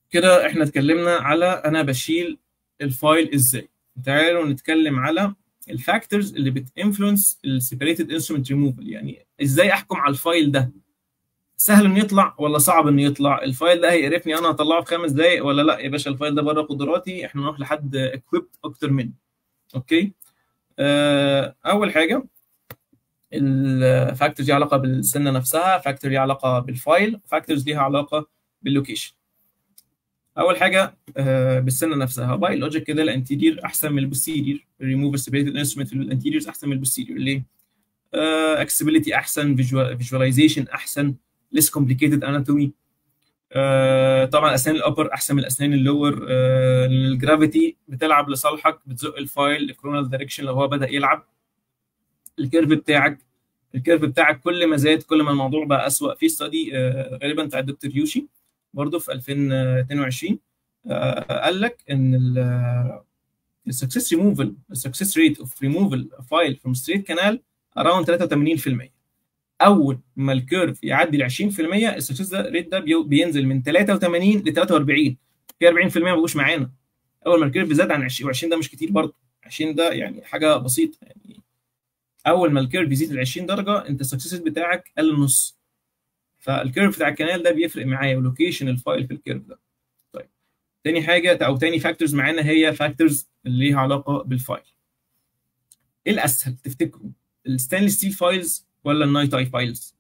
كده احنا اتكلمنا على انا بشيل الفايل ازاي تعالوا نتكلم على الفاكتورز اللي بتانفلونس السيبريتد انسترومنت ريموفال يعني ازاي احكم على الفايل ده سهل انه يطلع ولا صعب انه يطلع الفايل ده هيقرفني انا هطلعه في خمس دقايق ولا لا يا باشا الفايل ده بره قدراتي احنا نروح لحد اكويبت اكتر منه اوكي آه اول حاجه الفاكتورز ليها علاقه بالسنه نفسها فاكتور ليها علاقه بالفايل فاكتورز ليها علاقه باللوكيشن اول حاجه آه بالسنه نفسها بايولوجيك كده الانتيرير احسن من البوستيرير الريموفر سيبريتد انسترومنت الانتيريرز احسن من البوستيرير ليه؟ اكسبيليتي احسن فيجواليزيشن احسن ليس كومبليكيتد اناتومي طبعا اسنان الابر احسن من الاسنان اللور آه الجرافيتي بتلعب لصالحك بتزق الفايل الكرونال دايركشن لو هو بدا يلعب الكيرف بتاعك الكيرف بتاعك كل ما زاد كل ما الموضوع بقى اسوء في ستادي آه غالبا بتاع الدكتور يوشي برضه في 2022 آه قال لك ان السكسس ريموفل السكسس ريت اوف ريموفل فايل فروم ستريت كانال اراوند 83% اول ما الكيرف يعدي ال 20% السكسس ريت ده بينزل من 83 ل 43 في 40% ما بقوش معانا اول ما الكيرف زاد عن 20 و20 ده مش كتير برضه 20 ده يعني حاجه بسيطه يعني اول ما الكيرف يزيد ل 20 درجه انت السكسس بتاعك قل النص فالكيرف بتاع الكنال ده بيفرق معايا ولوكيشن الفايل في الكيرف ده طيب تاني حاجه او تاني فاكتورز معانا هي فاكتورز اللي ليها علاقه بالفايل ايه الاسهل تفتكروا الستانلس ستيل فايلز ولا النايت اي فايلز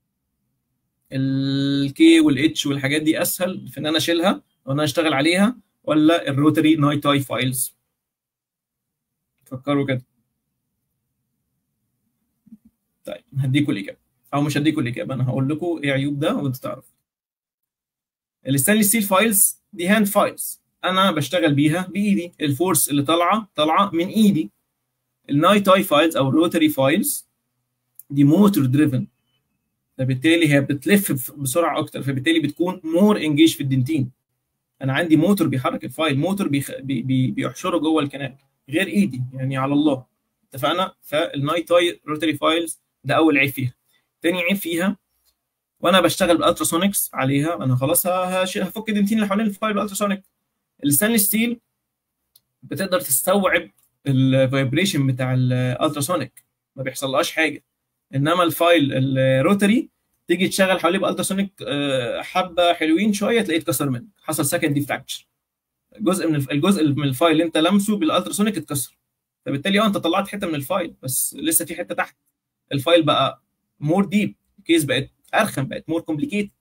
الكي والاتش والحاجات دي اسهل في ان انا اشيلها او ان انا اشتغل عليها ولا الروتري نايت اي فايلز فكروا كده طيب هديكوا الاجابه او مش هديكوا الاجابه انا هقول لكم ايه عيوب ده وانتوا تعرفوا الستانلس ستيل فايلز دي هاند فايلز انا بشتغل بيها بايدي الفورس اللي طالعه طالعه من ايدي النايت اي فايلز او الروتري فايلز دي موتور دريفن فبالتالي هي بتلف بسرعه اكتر فبالتالي بتكون مور انجيج في الدنتين انا عندي موتور بيحرك الفايل موتور بيخ... بي... بي... بيحشره جوه الكنال غير ايدي يعني على الله اتفقنا فالنايت اي روتري فايلز ده اول عيب فيها تاني عيب فيها وانا بشتغل بالالتراسونكس عليها انا خلاص هفك الدنتين اللي حوالين الفايل بالالتراسونيك الستانلس ستيل بتقدر تستوعب الفايبريشن بتاع الالتراسونيك ما بيحصلهاش حاجه انما الفايل الروتري تيجي تشغل حواليه بالتراسونيك حبه حلوين شويه تلاقيه اتكسر منك حصل سكند فراكتشر جزء من الجزء من الفايل اللي انت لمسه بالالتراسونيك اتكسر فبالتالي اه انت طلعت حته من الفايل بس لسه في حته تحت الفايل بقى مور ديب الكيس بقت ارخم بقت مور كومبليكيت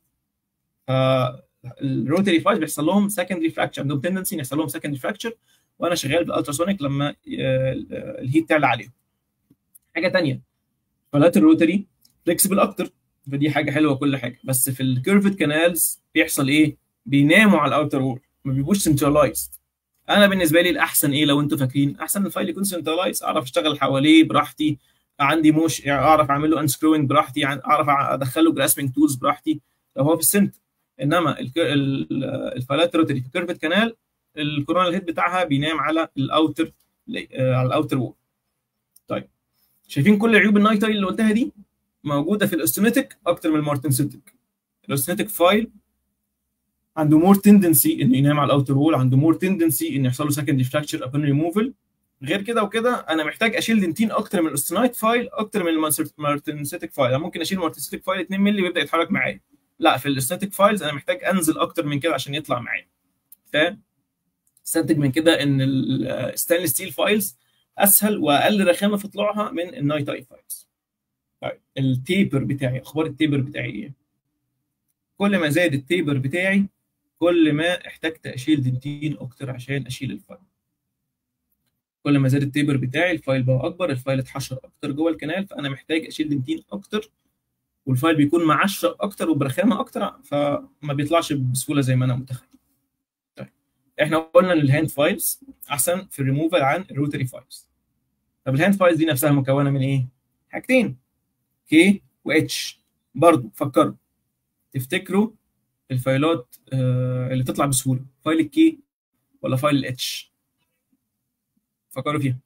فالروتري فايل بيحصل لهم سكندري فراكتشر عندهم تندنسي يحصل لهم سكندري فراكتشر وانا شغال بالالتراسونيك لما الهيت تعلى عليهم حاجه ثانيه فايلات الروتري فليكسبل اكتر فدي حاجه حلوه كل حاجه بس في الكيرفد كانالز بيحصل ايه بيناموا على الاوتر وول ما بيبقوش سنترلايزد انا بالنسبه لي الاحسن ايه لو انتوا فاكرين احسن الفايل يكون سنترلايز اعرف اشتغل حواليه براحتي عندي موش يعني اعرف اعمل له انسكروينج براحتي اعرف ادخله جراسبنج تولز براحتي لو هو في السنتر انما الفايلات روتري في كيرفد كانال الكورونال هيد بتاعها بينام على الاوتر على الاوتر وول طيب شايفين كل عيوب النايت اللي قلتها دي موجوده في الاستيميتيك اكتر من المارتنسيتك الاستيميتيك فايل عنده مور تندنسي انه ينام على الاوتر وول عنده مور تندنسي ان يحصل له سكند فراكشر ابون ريموفل غير كده وكده انا محتاج اشيل دنتين اكتر من الاستنايت فايل اكتر من المارتنسيتك فايل انا ممكن اشيل المارتنسيتك فايل 2 مللي ويبدا يتحرك معايا لا في الاستاتيك فايلز انا محتاج انزل اكتر من كده عشان يطلع معايا فاهم استنتج من كده ان الستانلس ستيل فايلز اسهل واقل رخامه في طلوعها من النايت اي فايلز طيب التيبر بتاعي اخبار التيبر بتاعي ايه كل ما زاد التيبر بتاعي كل ما احتجت اشيل دنتين اكتر عشان اشيل الفايل كل ما زاد التيبر بتاعي الفايل بقى اكبر الفايل اتحشر اكتر جوه الكنال فانا محتاج اشيل دنتين اكتر والفايل بيكون معشق اكتر وبرخامه اكتر فما بيطلعش بسهوله زي ما انا متخيل طيب احنا قلنا ان الهاند فايلز احسن في الريموفال عن الروتري فايلز طب الهاند فايلز دي نفسها مكونه من ايه حاجتين كي واتش برضو فكروا تفتكروا الفايلات آه اللي تطلع بسهوله فايل الكي ولا فايل الاتش فكروا فيها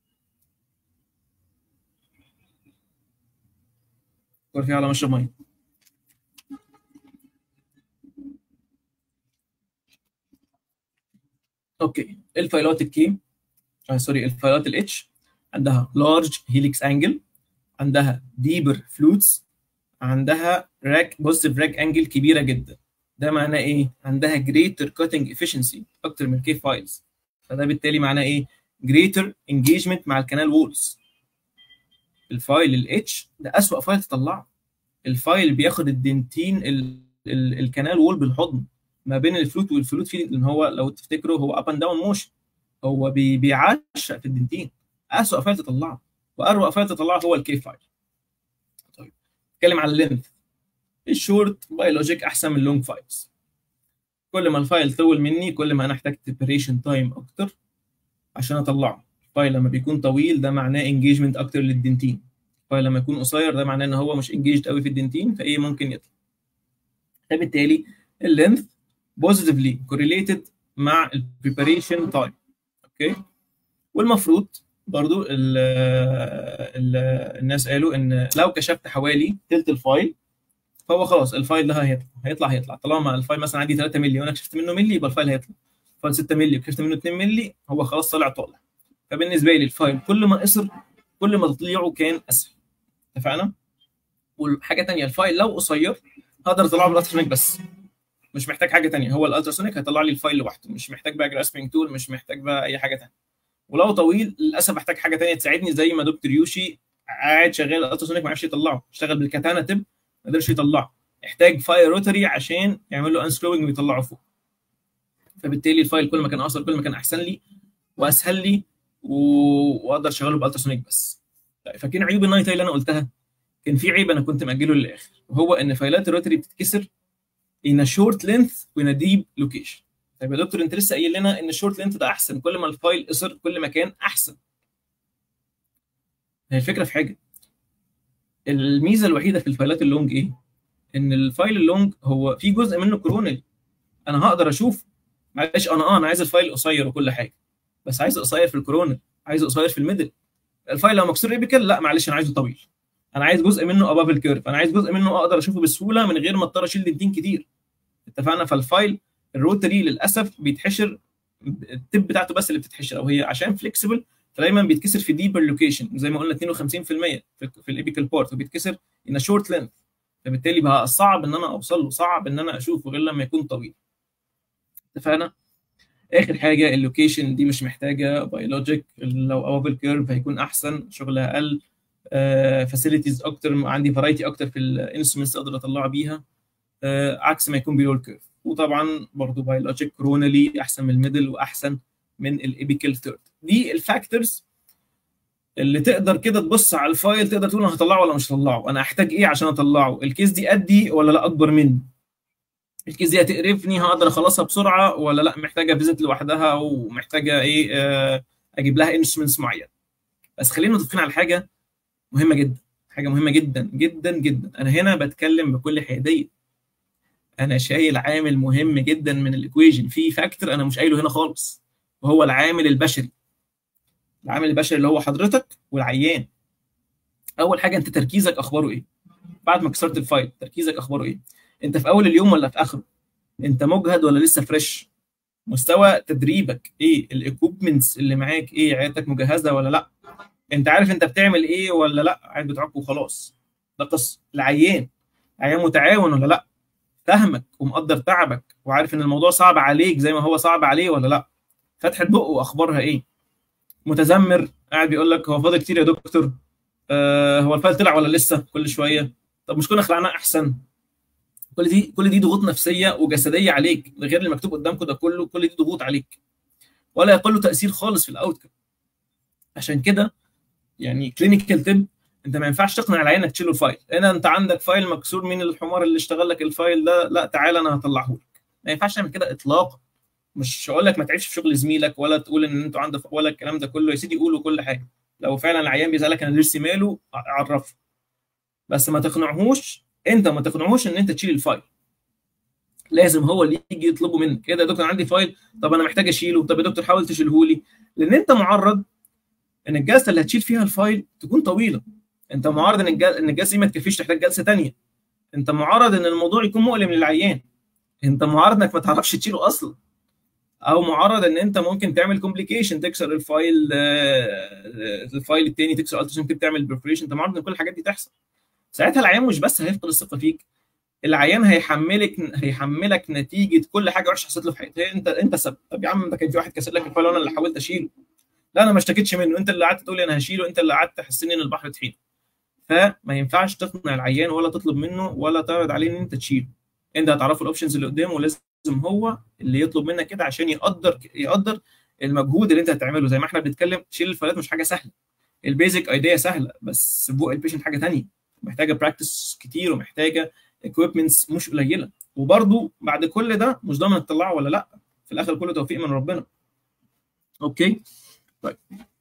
فكروا فيها على مشرب ميه اوكي الفايلات الكي آه سوري الفايلات الاتش عندها لارج هيليكس انجل عندها ديبر فلوتس عندها راك بوزيتيف راك انجل كبيره جدا ده معناه ايه عندها greater cutting efficiency اكتر من كي فايلز فده بالتالي معناه ايه greater engagement مع الكنال وولز الفايل الاتش ده اسوأ فايل تطلعه الفايل بياخد الدنتين ال ال الكنال وول بالحضن ما بين الفلوت والفلوت فيلد لان هو لو تفتكروا هو اب اند داون موشن هو بي بيعشق في الدنتين اسوء فايل تطلعه واروع فايل تطلعه هو الكي فايل طيب نتكلم على اللينث الشورت بيولوجيك احسن من اللونج فايلز كل ما الفايل طول مني كل ما انا احتاجت بريبريشن تايم اكتر عشان اطلعه الفايل لما بيكون طويل ده معناه انجيجمنت اكتر للدنتين الفايل لما يكون قصير ده معناه ان هو مش انجيجد قوي في الدنتين فايه ممكن يطلع فبالتالي اللينث بوزيتيفلي كوريليتد مع البريباريشن تايم اوكي والمفروض برضو ال ال الناس قالوا ان لو كشفت حوالي تلت الفايل فهو خلاص الفايل ده هيطلع هيطلع هيطلع طالما الفايل مثلا عندي 3 مللي وانا كشفت منه مللي يبقى الفايل هيطلع فايل 6 مللي وكشفت منه 2 مللي هو خلاص طلع طالع فبالنسبه لي الفايل كل ما قصر كل ما تطليعه كان اسهل اتفقنا والحاجه ثانيه الفايل لو قصير هقدر اطلعه بالالتراسونيك بس مش محتاج حاجه ثانيه هو الالتراسونيك هيطلع لي الفايل لوحده مش محتاج بقى جراسبنج تول مش محتاج بقى اي حاجه ثانيه ولو طويل للاسف محتاج حاجه ثانيه تساعدني زي ما دكتور يوشي قاعد شغال الالتراسونيك ما عرفش يطلعه اشتغل بالكاتانا تب ما قدرش يطلعه احتاج فايل روتري عشان يعمل له انسلوينج ويطلعه فوق فبالتالي الفايل كل ما كان اقصر كل ما كان احسن لي واسهل لي و- واقدر اشغله بالالتراسونيك بس طيب فاكرين عيوب النايت اللي انا قلتها كان في عيب انا كنت ماجله للاخر وهو ان فايلات الروتري بتتكسر in a short length وin a deep location طيب يا دكتور انت لسه قايل لنا ان الشورت لينث ده احسن كل ما الفايل قصر كل ما كان احسن هي الفكره في حاجه الميزه الوحيده في الفايلات اللونج ايه ان الفايل اللونج هو في جزء منه كورونالي انا هقدر اشوف معلش انا اه انا عايز الفايل قصير وكل حاجه بس عايز قصير في الكورونا عايز قصير في الميدل الفايل لو مكسور ريبيكال لا معلش انا عايزه طويل انا عايز جزء منه اباف الكيرف انا عايز جزء منه اقدر اشوفه بسهوله من غير ما اضطر اشيل دنتين كتير اتفقنا فالفايل الروتري للاسف بيتحشر التب بتاعته بس اللي بتتحشر او هي عشان فليكسبل فدايما بيتكسر في ديبر لوكيشن زي ما قلنا 52% في, في الابيكال بارت وبيتكسر ان شورت لينث فبالتالي بقى صعب ان انا اوصل له صعب ان انا اشوفه غير لما يكون طويل اتفقنا اخر حاجه اللوكيشن دي مش محتاجه بيولوجيك لو اباف الكيرف هيكون احسن شغل اقل فاسيلتيز uh, اكتر عندي فرايتي اكتر في الانسترومنتس اقدر اطلع بيها uh, عكس ما يكون بيلو الكيرف وطبعا برضه بيولوجيك كرونالي احسن من الميدل واحسن من الابيكال ثيرد دي الفاكتورز اللي تقدر كده تبص على الفايل تقدر تقول انا هطلعه ولا مش هطلعه انا هحتاج ايه عشان اطلعه الكيس دي قدي ولا لا اكبر مني الكيس دي هتقرفني هقدر اخلصها بسرعه ولا لا محتاجه فيزيت لوحدها ومحتاجه ايه آه اجيب لها انسترومنتس معين بس خلينا متفقين على حاجه مهمه جدا حاجه مهمه جدا جدا جدا انا هنا بتكلم بكل حياديه انا شايل عامل مهم جدا من الايكويجن في فاكتور انا مش قايله هنا خالص وهو العامل البشري العامل البشري اللي هو حضرتك والعيان اول حاجه انت تركيزك اخباره ايه بعد ما كسرت الفايل تركيزك اخباره ايه انت في اول اليوم ولا في اخره انت مجهد ولا لسه فريش مستوى تدريبك ايه الايكويبمنتس اللي معاك ايه عيادتك مجهزه ولا لا انت عارف انت بتعمل ايه ولا لا قاعد بتعك وخلاص ده قصه العيان عيان متعاون ولا لا فاهمك ومقدر تعبك وعارف ان الموضوع صعب عليك زي ما هو صعب عليه ولا لا فتحه بقه اخبارها ايه متذمر قاعد بيقول لك هو فاضل كتير يا دكتور آه هو الفايل طلع ولا لسه كل شويه طب مش كنا خلعناه احسن كل دي كل دي ضغوط نفسيه وجسديه عليك غير اللي مكتوب قدامكم ده كله كل دي ضغوط عليك ولا يقل تاثير خالص في الاوتكم عشان كده يعني كلينيكال تب انت ما ينفعش تقنع العيان انك تشيله الفايل هنا انت عندك فايل مكسور مين الحمار اللي اشتغل لك الفايل ده لا تعالى انا هطلعه لك ما ينفعش تعمل كده اطلاقا مش هقول لك ما تعيش في شغل زميلك ولا تقول ان انتوا عندك ولا الكلام ده كله يا سيدي قولوا كل حاجه لو فعلا العيان بيسالك انا لسه ماله عرفه بس ما تقنعهوش انت ما تقنعهوش ان انت تشيل الفايل لازم هو اللي يجي يطلبه منك كده يا دكتور عندي فايل طب انا محتاج اشيله طب يا دكتور حاول تشيله لي لان انت معرض ان الجلسه اللي هتشيل فيها الفايل تكون طويله انت معرض ان الجل... ان الجلسه دي ما تكفيش تحتاج جلسه ثانيه انت معرض ان الموضوع يكون مؤلم للعيان انت معرض انك ما تعرفش تشيله اصلا او معرض ان انت ممكن تعمل كومبليكيشن تكسر الفايل الفايل التاني تكسر التراسونيك تعمل برفوريشن انت معرض ان كل الحاجات دي تحصل ساعتها العيان مش بس هيفقد الثقه فيك العيان هيحملك هيحملك نتيجه كل حاجه وحشه حصلت له في حياته انت انت سبب طب يا عم ده كان في واحد كسر لك الفايل وانا اللي حاولت اشيله لا انا ما اشتكيتش منه انت اللي قعدت تقول لي انا هشيله انت اللي قعدت تحسني ان البحر طحين فما ينفعش تقنع العيان ولا تطلب منه ولا تعرض عليه ان انت تشيله انت هتعرفه الاوبشنز اللي قدامه ولازم هو اللي يطلب منك كده عشان يقدر يقدر المجهود اللي انت هتعمله زي ما احنا بنتكلم تشيل الفايلات مش حاجه سهله البيزك ايديا سهله بس فوق البيشنت حاجه ثانيه محتاجه براكتس كتير ومحتاجه اكويبمنتس مش قليله وبرده بعد كل ده مش ضامن تطلعه ولا لا في الاخر كله توفيق من ربنا اوكي طيب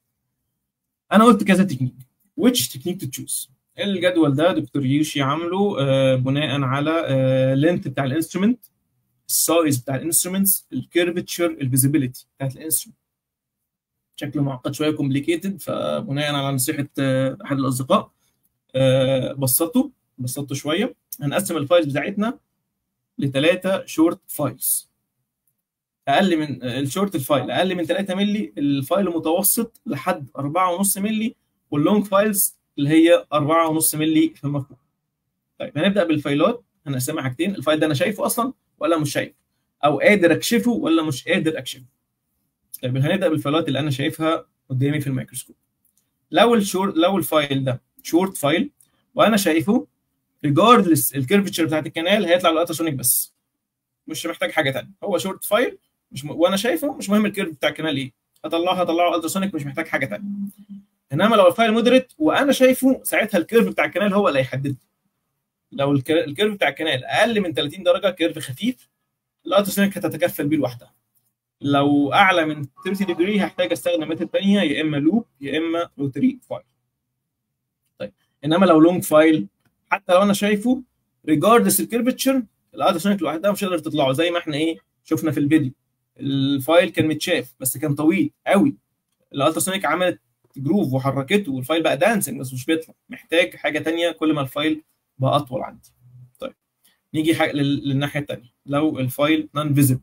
انا قلت كذا تكنيك which technique to choose الجدول ده دكتور يوشي عامله آه بناء على لينث بتاع الانسترومنت السايز بتاع الانسترومنتس الكيرفتشر الفيزيبيليتي بتاعت الانسترومنت شكله معقد شويه كومبليكيتد فبناء على نصيحه آه احد الاصدقاء آه بسطته بسطته شويه هنقسم الفايلز بتاعتنا لثلاثه شورت فايلز اقل من الشورت الفايل اقل من 3 مللي الفايل المتوسط لحد 4.5 مللي واللونج فايلز اللي هي 4.5 مللي في المفهوم طيب هنبدا بالفايلات هنقسمها حاجتين الفايل ده انا شايفه اصلا ولا مش شايفه او قادر اكشفه ولا مش قادر اكشفه طيب هنبدا بالفايلات اللي انا شايفها قدامي في الميكروسكوب لو الشورت لو الفايل ده شورت فايل وانا شايفه ريجاردلس الكيرفتشر بتاعت الكنال هيطلع الالتراسونيك بس مش محتاج حاجه ثانيه هو شورت فايل مش م... وانا شايفه مش مهم الكيرف بتاع الكنال ايه هطلعه هطلعه التراسونيك مش محتاج حاجه ثانيه انما لو الفايل مودريت وانا شايفه ساعتها الكيرف بتاع الكنال هو اللي هيحدد لو الكيرف بتاع الكنال اقل من 30 درجه كيرف خفيف الالتراسونيك هتتكفل بيه لوحدها لو اعلى من 30 ديجري هحتاج استخدم ميثود ثانيه يا اما لوب يا اما روتري فايل طيب انما لو لونج فايل حتى لو انا شايفه ريجاردلس الكيرفتشر الالتراسونيك لوحدها مش هتقدر تطلعه زي ما احنا ايه شفنا في الفيديو الفايل كان متشاف بس كان طويل قوي الالتراسونيك عملت جروف وحركته والفايل بقى دانسنج بس مش بيطلع محتاج حاجه ثانيه كل ما الفايل بقى اطول عندي طيب نيجي حاجة للناحيه الثانيه لو الفايل نون فيزبل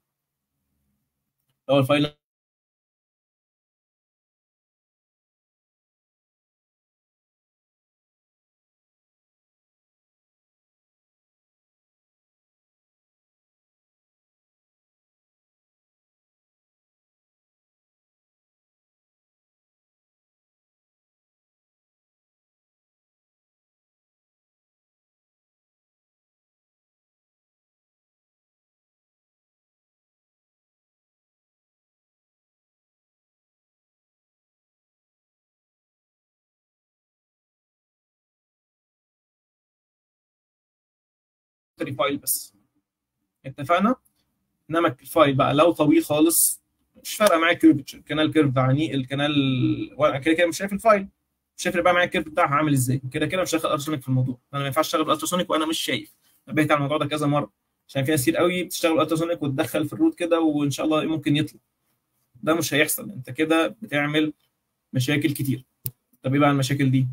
لو الفايل فايل بس اتفقنا انما الفايل بقى لو طويل خالص مش فارقه معايا الكيرفتشر الكنال كيرف عني الكنال وانا كده كده مش شايف الفايل مش هيفرق بقى معايا الكيرف بتاعها عامل ازاي كده كده مش هاخد التراسونيك في الموضوع انا ما ينفعش اشتغل بالالتراسونيك وانا مش شايف نبهت على الموضوع ده كذا مره عشان في ناس كتير قوي بتشتغل بالالتراسونيك وتدخل في الروت كده وان شاء الله ممكن يطلع ده مش هيحصل انت كده بتعمل مشاكل كتير طب ايه بقى المشاكل دي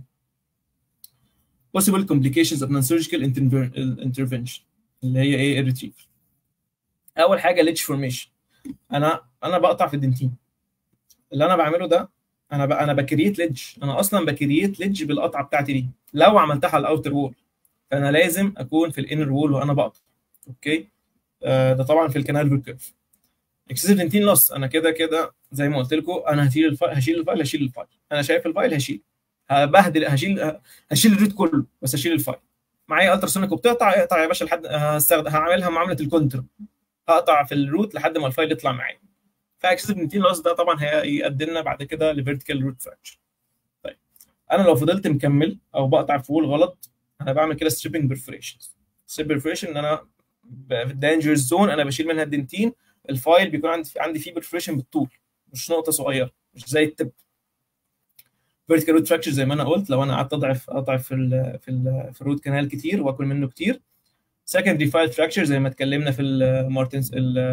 possible complications of non-surgical intervention اللي هي ايه الريتريف اول حاجه ليتش فورميشن انا انا بقطع في الدنتين اللي انا بعمله ده انا ب... انا بكريت ليدج انا اصلا بكريت ليدج بالقطعه بتاعتي دي لو عملتها على الاوتر وول فانا لازم اكون في الانر وول وانا بقطع اوكي آه ده طبعا في الكنال كيرف اكسسيف دنتين لوس انا كده كده زي ما قلت لكم انا هشيل الفايل هشيل الفايل هشيل الفايل انا شايف الفايل هشيل هبهدل هشيل هشيل الريد كله بس هشيل الفايل معايا التراسونيك وبتقطع اقطع يا باشا لحد هستخدم هعملها معامله الكونتر هقطع في الروت لحد ما الفايل يطلع معايا فاكسسيف دنتين لوس ده طبعا هيؤدي لنا بعد كده لفيرتيكال روت فراكشر طيب انا لو فضلت مكمل او بقطع في وول غلط انا بعمل كده ستريبنج بيرفوريشنز ستريب بيرفوريشن ان انا في الدانجر زون انا بشيل منها الدنتين الفايل بيكون عندي عندي فيه بيرفوريشن بالطول مش نقطه صغيره مش زي التب فيرتيكال روت فراكشر زي ما انا قلت لو انا قعدت اضعف اضعف في ال في ال في الروت كانال كتير واكل منه كتير سكندري فايل فراكشر زي ما اتكلمنا في المارتنز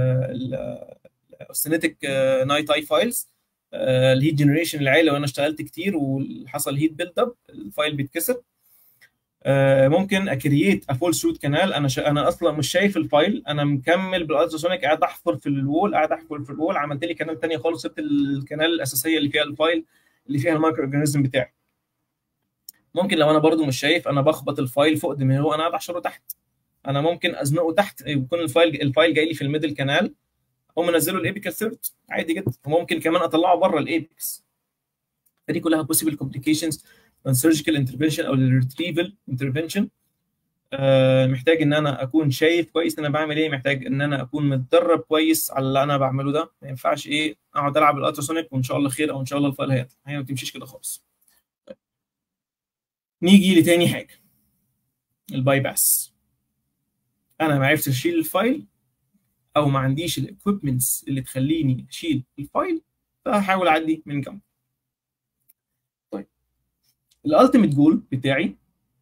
الاوستينيتك نايت اي فايلز الهيت جنريشن العالي وانا اشتغلت كتير وحصل هيت بيلد اب الفايل بيتكسر آه، ممكن اكرييت افول شوت كانال انا شا... انا اصلا مش شايف الفايل انا مكمل بالالتراسونيك قاعد احفر في الوول قاعد احفر في الوول عملت لي كانال تانية خالص سبت الكانال الاساسيه اللي فيها الفايل اللي فيها المايكرو اورجانيزم بتاعي ممكن لو انا برضو مش شايف انا بخبط الفايل فوق دماغه وانا قاعد احشره تحت انا ممكن ازنقه تحت يكون الفايل الفايل جاي لي في الميدل كانال او منزله الابيكال ثيرد عادي جدا وممكن كمان اطلعه بره الابيكس فدي كلها possible complications من surgical intervention او retrieval intervention آه محتاج ان انا اكون شايف كويس انا بعمل ايه محتاج ان انا اكون متدرب كويس على اللي انا بعمله ده ما ينفعش ايه اقعد العب الالتراسونيك وان شاء الله خير او ان شاء الله الفايل هيطلع هي ما بتمشيش كده خالص طيب. نيجي لتاني حاجه الباي باس انا ما عرفتش اشيل الفايل او ما عنديش الاكويبمنتس اللي تخليني اشيل الفايل فهحاول اعدي من جنب طيب الالتيميت جول بتاعي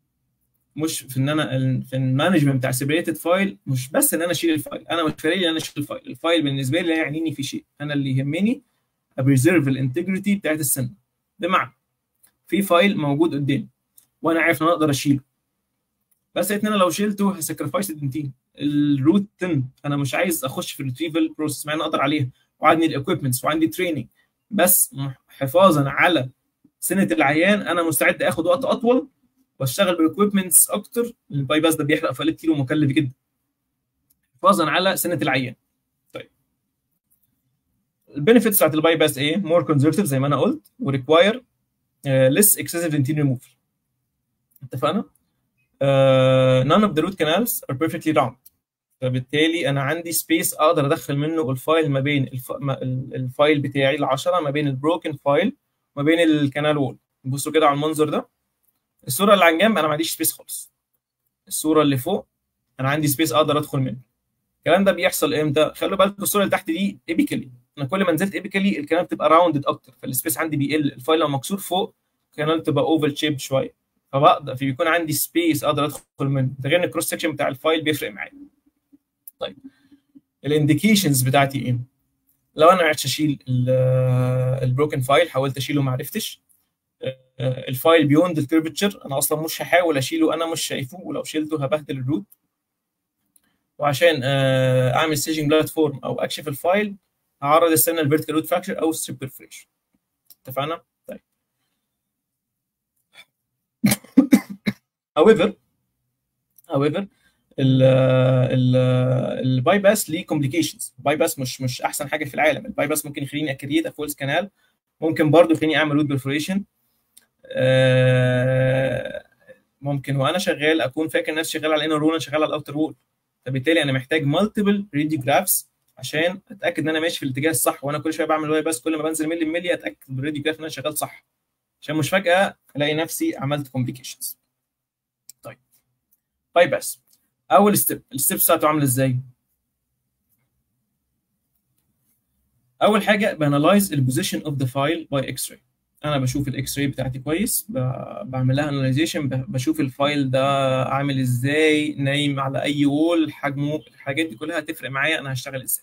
مش في ان انا في المانجمنت بتاع سيبريتد فايل مش بس ان انا اشيل الفايل انا مش فارق لي ان انا اشيل الفايل الفايل بالنسبه لي لا يعنيني في شيء انا اللي يهمني ابريزيرف الانتجريتي بتاعت السنه بمعنى في فايل موجود قدامي وانا عارف ان انا اقدر اشيله بس ان انا لو شيلته هسكرفايس الدنتين الروت 10 انا مش عايز اخش في الريتريفل بروسيس مع ان اقدر عليها وعندي الاكويبمنتس وعندي تريننج بس حفاظا على سنه العيان انا مستعد اخد وقت اطول واشتغل بالاكويبمنتس اكتر الباي باس ده بيحرق فايلات كتير ومكلف جدا حفاظا على سنه العيان طيب البنفيتس بتاعت الباي باس ايه مور كونزرفتيف زي ما انا قلت وريكواير ليس اكسسيف دنتين ريموفل اتفقنا uh, none of the root canals are perfectly round فبالتالي انا عندي سبيس اقدر ادخل منه الفايل ما بين الف... ما... الفايل بتاعي ال10 ما بين البروكن فايل ما بين الكانال وول بصوا كده على المنظر ده الصوره اللي على الجنب انا ما عنديش سبيس خالص الصوره اللي فوق انا عندي سبيس اقدر ادخل منه الكلام ده بيحصل امتى خلوا بالكم الصوره اللي تحت دي ايبيكالي انا كل ما نزلت ايبيكالي الكلام بتبقى راوندد اكتر فالسبيس عندي بيقل الفايل لو مكسور فوق الكانال تبقى اوفل شيب شويه فبقدر فبيكون عندي سبيس اقدر ادخل منه ده غير ان الكروس سكشن بتاع الفايل بيفرق معايا طيب الانديكيشنز بتاعتي ايه لو انا عرفت اشيل البروكن فايل حاولت اشيله ما عرفتش الفايل بيوند الكيرفتشر انا اصلا مش هحاول اشيله انا مش شايفه ولو شيلته هبهدل الروت وعشان اعمل ستيجنج بلاتفورم او اكشف الفايل هعرض السنه الفيرتيكال روت فراكشر او ستريب برفريشن اتفقنا؟ طيب however however الباي باس ليه كومبليكيشنز الباي باس مش مش احسن حاجه في العالم الباي باس ممكن يخليني اكريت افولز كانال ممكن برضه يخليني اعمل روت برفوريشن ممكن وانا شغال اكون فاكر نفسي شغال على الانر وول انا شغال على الاوتر وول فبالتالي انا محتاج مالتيبل راديوجرافز عشان اتاكد ان انا ماشي في الاتجاه الصح وانا كل شويه بعمل واي بس كل ما بنزل ملي ملي اتاكد بالراديوجراف ان انا شغال صح عشان مش فجاه الاقي نفسي عملت كومبليكيشنز طيب باي باس اول ستيب الستيب بتاعته عامله ازاي اول حاجه بانلايز البوزيشن اوف ذا فايل باي اكس راي انا بشوف الاكس راي بتاعتي كويس بعمل لها اناليزيشن بشوف الفايل ده عامل ازاي نايم على اي وول حجمه الحاجات دي كلها هتفرق معايا انا هشتغل ازاي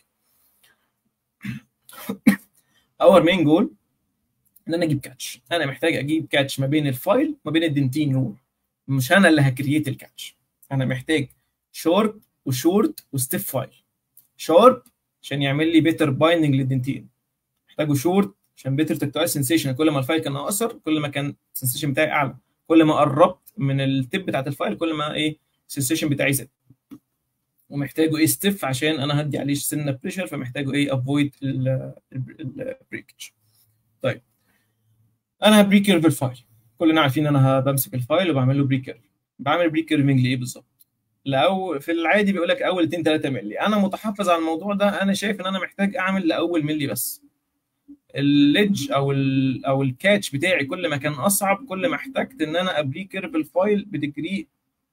اور مين جول ان انا اجيب كاتش انا محتاج اجيب كاتش ما بين الفايل وما بين الدنتين رول مش انا اللي هكريت الكاتش انا محتاج شورت وشورت وستيف فايل شارب عشان يعمل لي بيتر بايندنج للدنتين محتاجه شورت عشان بيتر تكتايل سنسيشن كل ما الفايل كان اقصر كل ما كان السنسيشن بتاعي اعلى كل ما قربت من التب بتاعت الفايل كل ما ايه السنسيشن بتاعي زاد ومحتاجه ايه ستيف عشان انا هدي عليه سنه بريشر فمحتاجه ايه افويد البريكج طيب انا هبري كيرف الفايل كلنا عارفين ان انا بمسك الفايل وبعمل له بري كيرف بعمل بري كيرفنج لايه بالظبط لأو في العادي بيقول لك اول 2 3 مللي انا متحفظ على الموضوع ده انا شايف ان انا محتاج اعمل لاول مللي بس الليدج او ال او الكاتش بتاعي كل ما كان اصعب كل ما احتجت ان انا ابري كيرف الفايل بديجري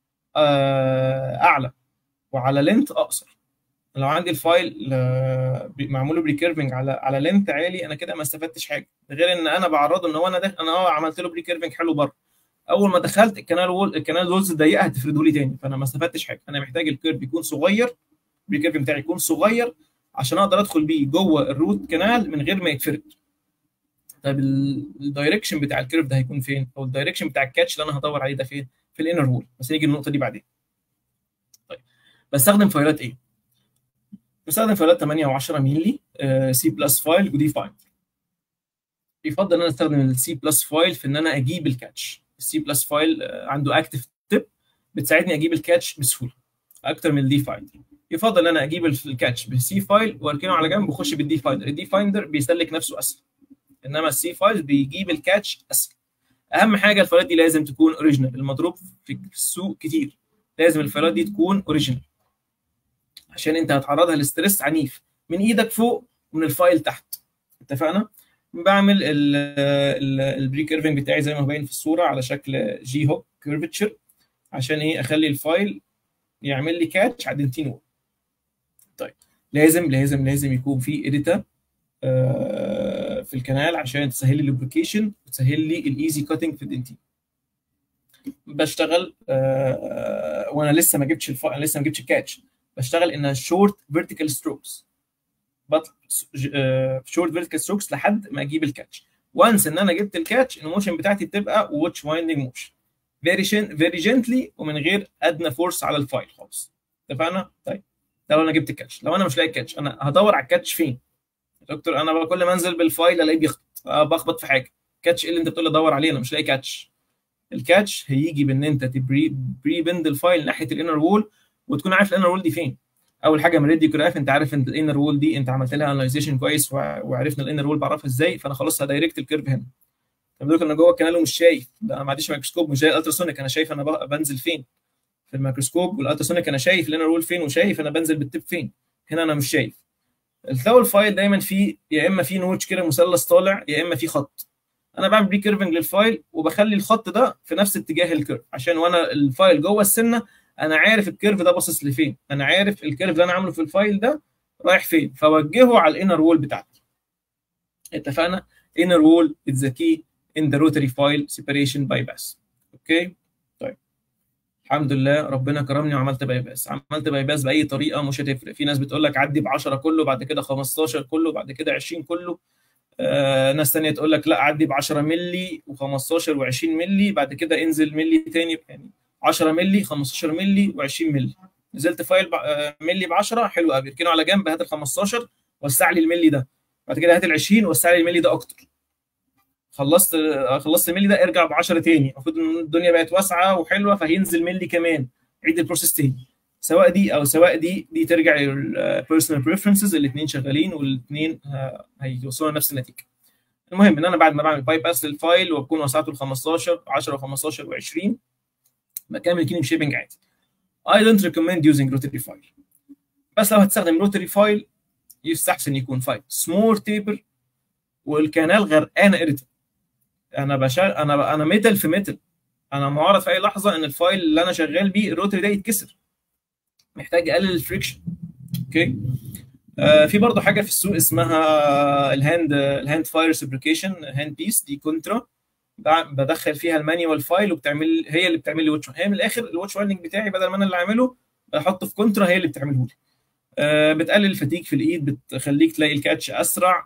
اعلى وعلى لينث اقصر لو عندي الفايل معمول له بري كيرفنج على على لينث عالي انا كده ما استفدتش حاجه غير ان انا بعرضه ان هو انا ده انا اه عملت له بري كيرفنج حلو بره اول ما دخلت الكنال وول الكنال وولز الضيقه هتفرده لي تاني فانا ما استفدتش حاجه انا محتاج الكيرف يكون صغير البري كيرف بتاعي يكون صغير عشان اقدر ادخل بيه جوه الروت كانال من غير ما يتفرد طيب الدايركشن بتاع الكيرف ده هيكون فين او الدايركشن بتاع الكاتش اللي انا هدور عليه ده فين في الانر وول بس هنيجي النقطه دي بعدين طيب بستخدم فايلات ايه بستخدم فايلات 8 و10 مللي سي بلس فايل ودي فايل يفضل ان انا استخدم السي بلس فايل في ان انا اجيب الكاتش السي بلس فايل عنده اكتف تيب بتساعدني اجيب الكاتش بسهوله اكتر من الدي فايل يفضل ان انا اجيب الكاتش بالسي فايل واركنه على جنب واخش بالدي فايندر الدي فايندر بيسلك نفسه اسهل انما السي فايل بيجيب الكاتش اسهل اهم حاجه الفايلات دي لازم تكون اوريجينال المضروب في السوق كتير لازم الفايلات دي تكون اوريجينال عشان انت هتعرضها لستريس عنيف من ايدك فوق ومن الفايل تحت اتفقنا بعمل البري كيرفنج بتاعي زي ما هو باين في الصوره على شكل جي هوك كيرفتشر عشان ايه اخلي الفايل يعمل لي كاتش على دنتين وول طيب لازم لازم لازم يكون في اديتا في الكنال عشان تسهل لي اللوبريكيشن وتسهل لي الايزي كاتنج في الدنتين بشتغل آه وانا لسه ما جبتش الف... لسه ما جبتش الكاتش بشتغل انها شورت فيرتيكال ستروكس بطلع شورت فيرتيكال ستروكس لحد ما اجيب الكاتش وانس ان انا جبت الكاتش الموشن بتاعتي بتبقى واتش وايندنج موشن فيري فيري جنتلي ومن غير ادنى فورس على الفايل خالص اتفقنا طيب ده لو انا جبت الكاتش لو انا مش لاقي الكاتش انا هدور على الكاتش فين يا دكتور انا كل ما انزل بالفايل الاقيه بيخبط أه بخبط في حاجه كاتش ايه اللي انت بتقول لي ادور عليه انا مش لاقي كاتش الكاتش هيجي بان انت تبري بري بند الفايل ناحيه الانر وول وتكون عارف الانر وول دي فين اول حاجه من ريدي جراف انت عارف ان الانر وول دي انت عملت لها اناليزيشن كويس وعرفنا الانر وول بعرفها ازاي فانا خلاص هدايركت الكيرف هنا طب دول انا جوه الكنال ومش شايف ده انا ما عنديش ميكروسكوب مش زي الالتراسونيك انا شايف انا بنزل فين في الميكروسكوب والالتراسونيك انا شايف الانر وول فين وشايف انا بنزل بالتيب فين هنا انا مش شايف تلاقوا الفايل دايما فيه يا اما فيه نوتش كده مثلث طالع يا اما فيه خط انا بعمل بري كيرفنج للفايل وبخلي الخط ده في نفس اتجاه الكيرف عشان وانا الفايل جوه السنه انا عارف الكيرف ده باصص لفين انا عارف الكيرف اللي انا عامله في الفايل ده رايح فين فوجهه على الانر وول بتاعتي اتفقنا inner wall is the key in the rotary file separation bypass اوكي طيب الحمد لله ربنا كرمني وعملت باي باس عملت باي باس باي طريقه مش هتفرق في ناس بتقول لك عدي ب 10 كله بعد كده 15 كله بعد كده 20 كله آه ناس ثانيه تقول لك لا عدي ب 10 مللي و15 و20 مللي بعد كده انزل مللي تاني يعني 10 مللي 15 مللي و20 مللي نزلت فايل ملي ب 10 حلو قوي اركنه على جنب هات ال 15 وسع لي الملي ده بعد كده هات ال 20 وسع لي الملي ده اكتر خلصت خلصت الملي ده ارجع ب 10 تاني المفروض ان الدنيا بقت واسعه وحلوه فهينزل ملي كمان عيد البروسيس تاني سواء دي او سواء دي دي ترجع للبيرسونال بريفرنسز الاثنين شغالين والاثنين هيوصلوا لنفس النتيجه المهم ان انا بعد ما بعمل باي باس للفايل واكون وسعته ل 15 10 و15 و20 بكمل كينج شيبنج عادي I don't recommend using rotary file بس لو هتستخدم روتري فايل يستحسن يكون فايل سمول تيبر والكانال غرقانه اريتم انا بشغل انا انا ميتال في ميتال انا معرض في اي لحظه ان الفايل اللي انا شغال بيه الروتري ده يتكسر محتاج اقلل الفريكشن اوكي آه في برضه حاجه في السوق اسمها الهاند الهاند فاير سبريكيشن هاند بيس دي كونترا بدخل فيها المانيوال فايل وبتعمل هي اللي بتعمل لي واتش هي من الاخر الواتش وايرنج بتاعي بدل ما انا اللي اعمله بحطه في كونترا هي اللي بتعمله لي آه بتقلل الفتيك في الايد بتخليك تلاقي الكاتش اسرع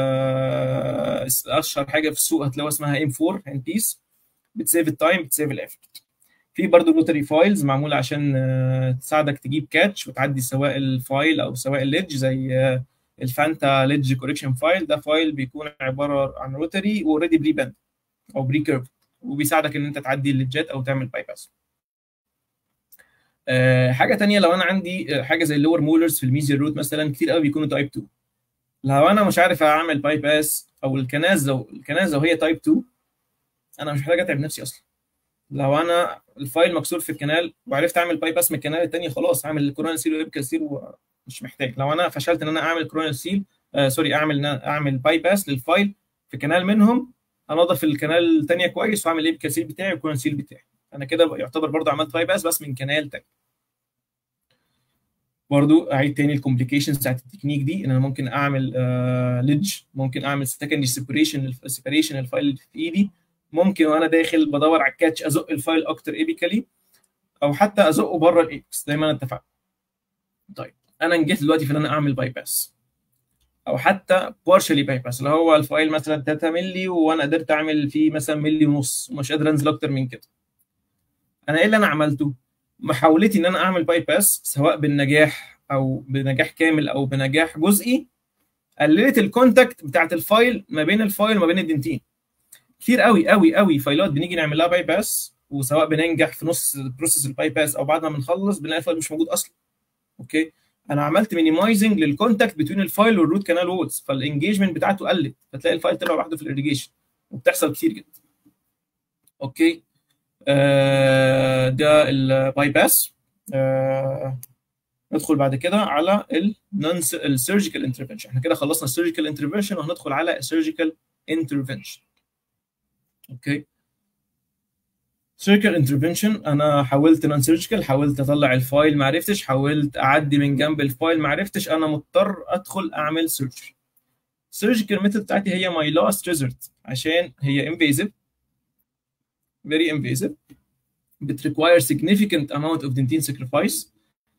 آه اشهر حاجه في السوق هتلاقوها اسمها ام 4 هاند بيس بتسيف التايم بتسيف الافورت في برضه روتري فايلز معموله عشان آه تساعدك تجيب كاتش وتعدي سواء الفايل او سواء الليدج زي الفانتا ليدج كوريكشن فايل ده فايل بيكون عباره عن روتري واوريدي بري باند او بري كيرف وبيساعدك ان انت تعدي الليدجات او تعمل باي باس أه حاجه تانية لو انا عندي حاجه زي اللور مولرز في الميزيال روت مثلا كتير قوي بيكونوا تايب 2 لو انا مش عارف اعمل باي باس او الكناز لو الكناز لو هي تايب 2 انا مش محتاج اتعب نفسي اصلا لو انا الفايل مكسور في الكنال وعرفت اعمل باي باس من الكنال الثاني خلاص اعمل الكورونال سيل ويبكال سيل ومش محتاج لو انا فشلت ان انا اعمل كورونال سيل آه سوري اعمل اعمل باي باس للفايل في كنال منهم انظف الكنال الثانيه كويس واعمل ايه سيل بتاعي والكورونال سيل بتاعي انا كده يعتبر برضو عملت باي باس بس من كنال تاني برضو اعيد تاني الكومبليكيشنز بتاعت التكنيك دي ان انا ممكن اعمل آه ليدج ممكن اعمل سكندري سيبريشن سيبريشن الفايل في ايدي ممكن وانا داخل بدور على الكاتش ازق الفايل اكتر ايبيكالي او حتى ازقه بره الايبكس زي ما انا اتفقنا طيب انا نجحت دلوقتي في ان انا اعمل باي باس او حتى بارشلي باي باس اللي هو الفايل مثلا 3 مللي وانا قدرت اعمل فيه مثلا ملي ونص ومش قادر انزل اكتر من كده انا ايه اللي انا عملته محاولتي ان انا اعمل باي باس سواء بالنجاح او بنجاح كامل او بنجاح جزئي قللت الكونتاكت بتاعت الفايل ما بين الفايل وما بين الدنتين كتير قوي قوي قوي فايلات بنيجي نعمل لها باي باس وسواء بننجح في نص بروسيس الباي باس او بعد ما بنخلص بنلاقي الفايل مش موجود اصلا اوكي انا عملت مينيمايزنج للكونتاكت بين الفايل والروت كانال وولز فالانجيجمنت بتاعته قلت فتلاقي الفايل طلع لوحده في الاريجيشن وبتحصل كتير جدا اوكي آه ده الباي باس آه ندخل بعد كده على النون السيرجيكال انترفنشن احنا كده خلصنا السيرجيكال انترفنشن وهندخل على السيرجيكال انترفنشن اوكي سيرجيكال انترفنشن انا حاولت نون سيرجيكال حاولت اطلع الفايل ما عرفتش حاولت اعدي من جنب الفايل ما عرفتش انا مضطر ادخل اعمل سيرجري السيرجيكال ميثود بتاعتي هي ماي لاست ريزلت عشان هي انفيزيف very invasive بت require significant amount of dentine sacrifice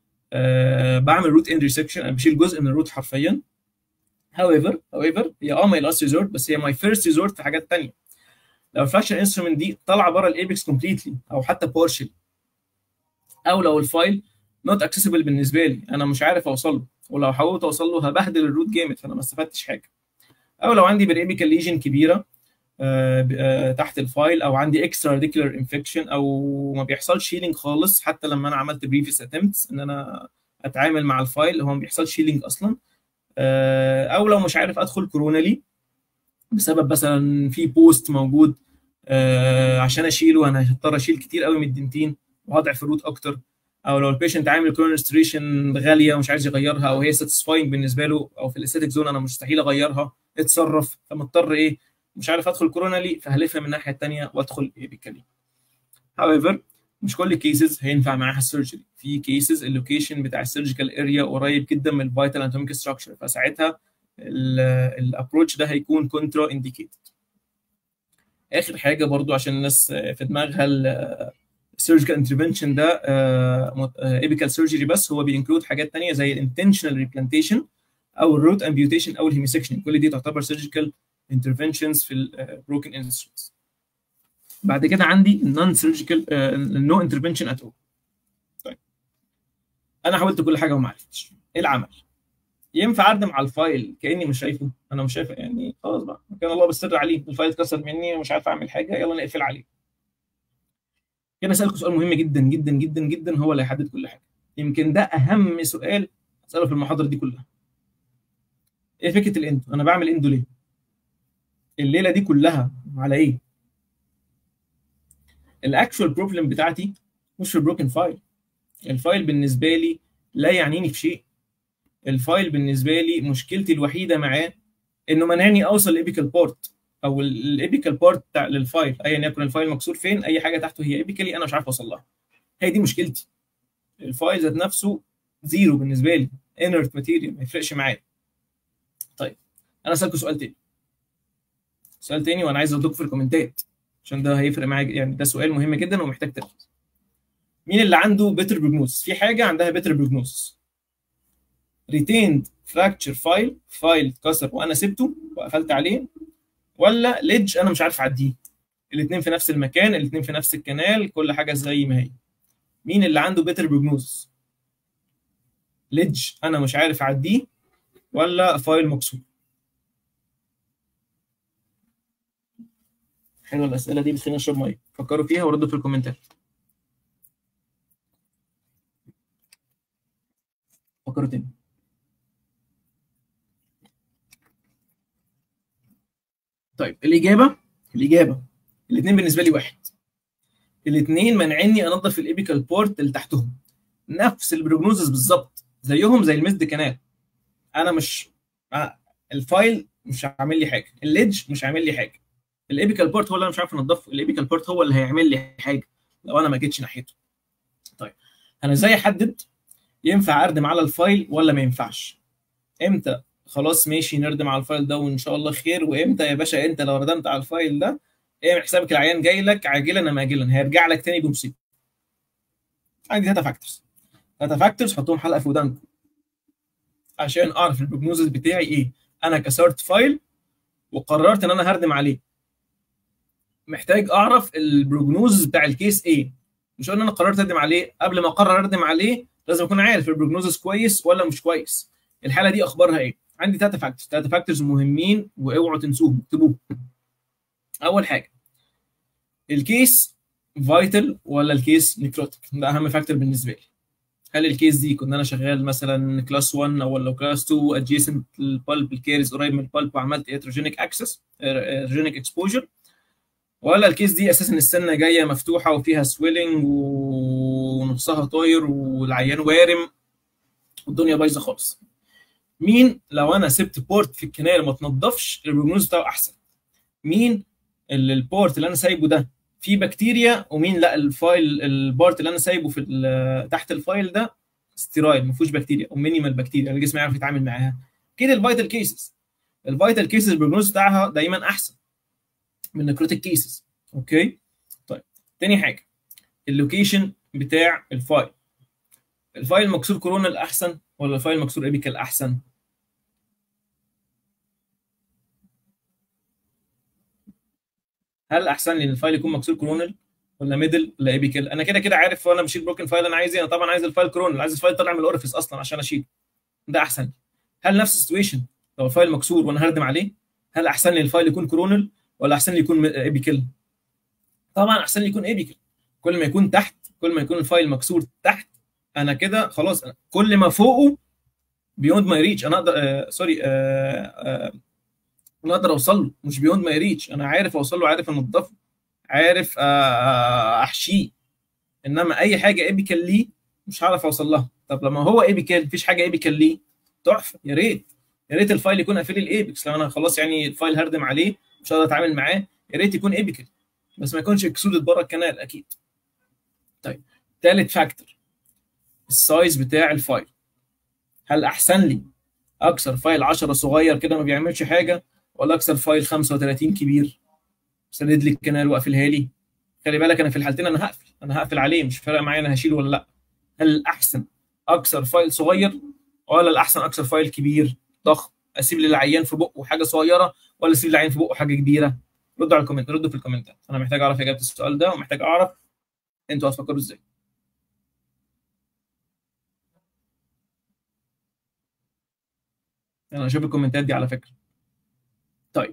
أه بعمل روت اند ريسكشن انا بشيل جزء من الروت حرفيا however however هي اه ماي لاست ريزورت بس هي ماي فيرست ريزورت في حاجات ثانيه لو الفراكشن انسترومنت دي طالعه بره الايبكس كومبليتلي او حتى بورشلي او لو الفايل نوت اكسسبل بالنسبه لي انا مش عارف اوصل له ولو حاولت اوصل له هبهدل الروت جامد فانا ما استفدتش حاجه او لو عندي بريميكال ليجن كبيره آه آه تحت الفايل او عندي اكسترا راديكولار انفكشن او ما بيحصلش هيلينج خالص حتى لما انا عملت بريفيس اتمتس ان انا اتعامل مع الفايل هو ما بيحصلش هيلينج اصلا آه او لو مش عارف ادخل كورونالي بسبب مثلا في بوست موجود عشان اشيله انا هضطر اشيل كتير قوي من الدنتين وهضعف الروت اكتر او لو البيشنت عامل كورنستريشن غاليه ومش عايز يغيرها او هي ساتيسفاينج بالنسبه له او في الاستاتيك زون انا مستحيل اغيرها اتصرف فمضطر ايه مش عارف ادخل كورونالي فهلفها من الناحيه الثانيه وادخل ايبيكالي however مش كل الكيسز هينفع معاها السيرجري في كيسز اللوكيشن بتاع السيرجيكال اريا قريب جدا من الفيتال اناتوميك ستراكشر فساعتها الابروتش ده هيكون كونترا انديكيتد اخر حاجه برضو عشان الناس في دماغها السيرجيكال انترفنشن ده ايبيكال سيرجري بس هو بينكلود حاجات ثانيه زي الانتشنال ريبلانتيشن او الروت امبيوتيشن او الهيميسكشن كل دي تعتبر سيرجيكال انترفنشنز في البروكن انسترومنتس بعد كده عندي النون سيرجيكال نو انترفنشن ات اول طيب انا حاولت كل حاجه وما عرفتش ايه العمل ينفع اردم على الفايل كاني مش شايفه انا مش شايفه يعني خلاص بقى كان الله بالسر عليه الفايل اتكسر مني ومش عارف اعمل حاجه يلا نقفل عليه كده اسالكم سؤال مهم جدا جدا جدا جدا هو اللي هيحدد كل حاجه يمكن ده اهم سؤال اساله في المحاضره دي كلها ايه فكره الاندو انا بعمل اندو ليه الليله دي كلها على ايه الاكشوال بروبلم بتاعتي مش في البروكن فايل الفايل بالنسبه لي لا يعنيني في شيء الفايل بالنسبه لي مشكلتي الوحيده معاه انه منعني اوصل للايبيكال بورت او الايبيكال بورت بتاع للفايل ايا يكن الفايل مكسور فين اي حاجه تحته هي ايبيكالي انا مش عارف اوصل لها هي دي مشكلتي الفايل ذات نفسه زيرو بالنسبه لي انرت ماتيريال ما يفرقش معايا طيب انا اسالكم سؤال تاني سؤال تاني وانا عايز ادوك في الكومنتات عشان ده هيفرق معايا يعني ده سؤال مهم جدا ومحتاج تركيز مين اللي عنده بيتر بروجنوز في حاجه عندها بيتر بروجنوز ريتيند فراكتشر فايل فايل اتكسر وانا سبته وقفلت عليه ولا ليدج انا مش عارف اعديه الاثنين في نفس المكان الاثنين في نفس الكنال كل حاجه زي ما هي مين اللي عنده بيتر بروجنوز ليدج انا مش عارف اعديه ولا فايل مكسور حلوه الاسئله دي بس خلينا نشرب ميه فكروا فيها وردوا في الكومنتات فكروا تاني طيب الاجابه الاجابه الاثنين بالنسبه لي واحد الاثنين منعني انظف الايبيكال بورت اللي تحتهم نفس البروجنوزس بالظبط زيهم زي المسد كانال انا مش الفايل مش عامل لي حاجه الليدج مش عامل لي حاجه الايبيكال بورت هو اللي انا مش عارف انضفه الايبيكال بورت هو اللي هيعمل لي حاجه لو انا ما جيتش ناحيته طيب انا ازاي احدد ينفع اردم على الفايل ولا ما ينفعش امتى خلاص ماشي نردم على الفايل ده وان شاء الله خير وامتى يا باشا انت لو ردمت على الفايل ده اعمل حسابك العيان جاي لك عاجلا ام اجلا هيرجع لك تاني بمصيبه عندي ثلاثه فاكتورز ثلاثه فاكتورز حطهم حلقه في ودانكم عشان اعرف البروجنوزس بتاعي ايه انا كسرت فايل وقررت ان انا هردم عليه محتاج اعرف البروجنوز بتاع الكيس ايه مش قلنا انا قررت اردم عليه قبل ما اقرر اردم عليه لازم اكون عارف البروجنوزس كويس ولا مش كويس الحاله دي اخبارها ايه عندي ثلاثه فاكتورز ثلاثه فاكتورز مهمين واوعوا تنسوهم اكتبوهم اول حاجه الكيس فايتال ولا الكيس نيكروتيك ده اهم فاكتور بالنسبه لي هل الكيس دي كنت انا شغال مثلا كلاس 1 او لو كلاس 2 ادجيسنت للبالب الكيرز قريب من البالب وعملت اتروجينيك اكسس اتروجينيك اكسبوجر ولا الكيس دي اساسا السنه جايه مفتوحه وفيها سويلنج ونصها طاير والعيان وارم والدنيا بايظه خالص مين لو انا سبت بورت في الكنال ما تنضفش البروجنوز بتاعه احسن مين اللي البورت اللي انا سايبه ده فيه بكتيريا ومين لا الفايل البارت اللي انا سايبه في تحت الفايل ده ستيرايل ما فيهوش بكتيريا او مينيمال بكتيريا الجسم يعرف يتعامل معاها كده الفيتال كيسز الفيتال كيسز البروجنوز بتاعها دايما احسن من النكروتيك كيسز اوكي طيب تاني حاجه اللوكيشن بتاع الفايل الفايل مكسور كورونا الاحسن ولا الفايل مكسور ايبيكال احسن هل احسن لي ان الفايل يكون مكسور كرونال ولا ميدل ولا ايبيكال انا كده كده عارف وانا بشيل بروكن فايل انا عايز ايه انا طبعا عايز الفايل كرونال عايز الفايل طالع من الاورفيس اصلا عشان اشيله ده احسن لي هل نفس السيتويشن لو الفايل مكسور وانا هردم عليه هل احسن لي الفايل يكون كرونال ولا احسن لي يكون ايبيكال طبعا احسن لي يكون ايبيكال كل ما يكون تحت كل ما يكون الفايل مكسور تحت انا كده خلاص أنا كل ما فوقه بيوند ماي ريتش انا اقدر آه سوري آه آه انا اقدر اوصل له مش بيوند ماي ريتش انا عارف اوصل له عارف انضفه عارف احشيه انما اي حاجه ايبيكال ليه مش هعرف اوصل لها طب لما هو ايبيكال مفيش حاجه ايبيكال ليه تحفه يا ريت يا ريت الفايل يكون قافل الايبكس لو انا خلاص يعني الفايل هردم عليه مش هقدر اتعامل معاه يا ريت يكون ايبيكال بس ما يكونش اكسودد بره الكنال اكيد طيب ثالث فاكتور السايز بتاع الفايل هل احسن لي اكسر فايل 10 صغير كده ما بيعملش حاجه ولا اكسر فايل 35 كبير سدد لي الكنال واقفلها لي خلي بالك انا في الحالتين انا هقفل انا هقفل عليه مش فارق معايا انا هشيله ولا لا هل الاحسن اكسر فايل صغير ولا الاحسن اكسر فايل كبير ضخم اسيب للعيان في بقه حاجه صغيره ولا اسيب للعيان في بقه حاجه كبيره ردوا على الكومنت ردوا في الكومنتات انا محتاج اعرف اجابه السؤال ده ومحتاج اعرف انتوا هتفكروا ازاي انا اشوف الكومنتات دي على فكره طيب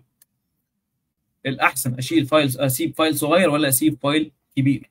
الاحسن اشيل فايل اسيب فايل صغير ولا اسيب فايل كبير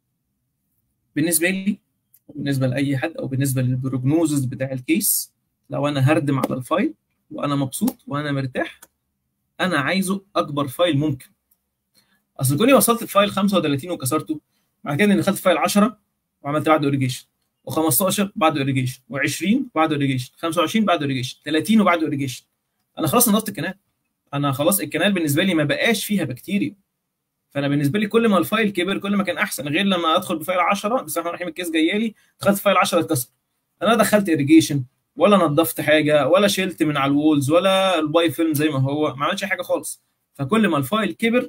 بالنسبه لي بالنسبه لاي حد او بالنسبه للبروجنوزز بتاع الكيس لو انا هردم على الفايل وانا مبسوط وانا مرتاح انا عايزه اكبر فايل ممكن اصل كوني وصلت الفايل 35 وكسرته بعد كده اني دخلت فايل 10 وعملت بعده اريجيشن و15 بعده اريجيشن و20 بعده اريجيشن 25 بعده اريجيشن 30 وبعده اريجيشن انا خلاص نضفت الكنال انا خلاص الكنال بالنسبه لي ما بقاش فيها بكتيريا فانا بالنسبه لي كل ما الفايل كبر كل ما كان احسن غير لما ادخل بفايل 10 بسم الله الرحمن الرحيم الكيس جايه لي دخلت فايل 10 اتكسر انا دخلت اريجيشن ولا نظفت حاجه ولا شلت من على الوولز ولا الباي فيلم زي ما هو ما عملتش حاجه خالص فكل ما الفايل كبر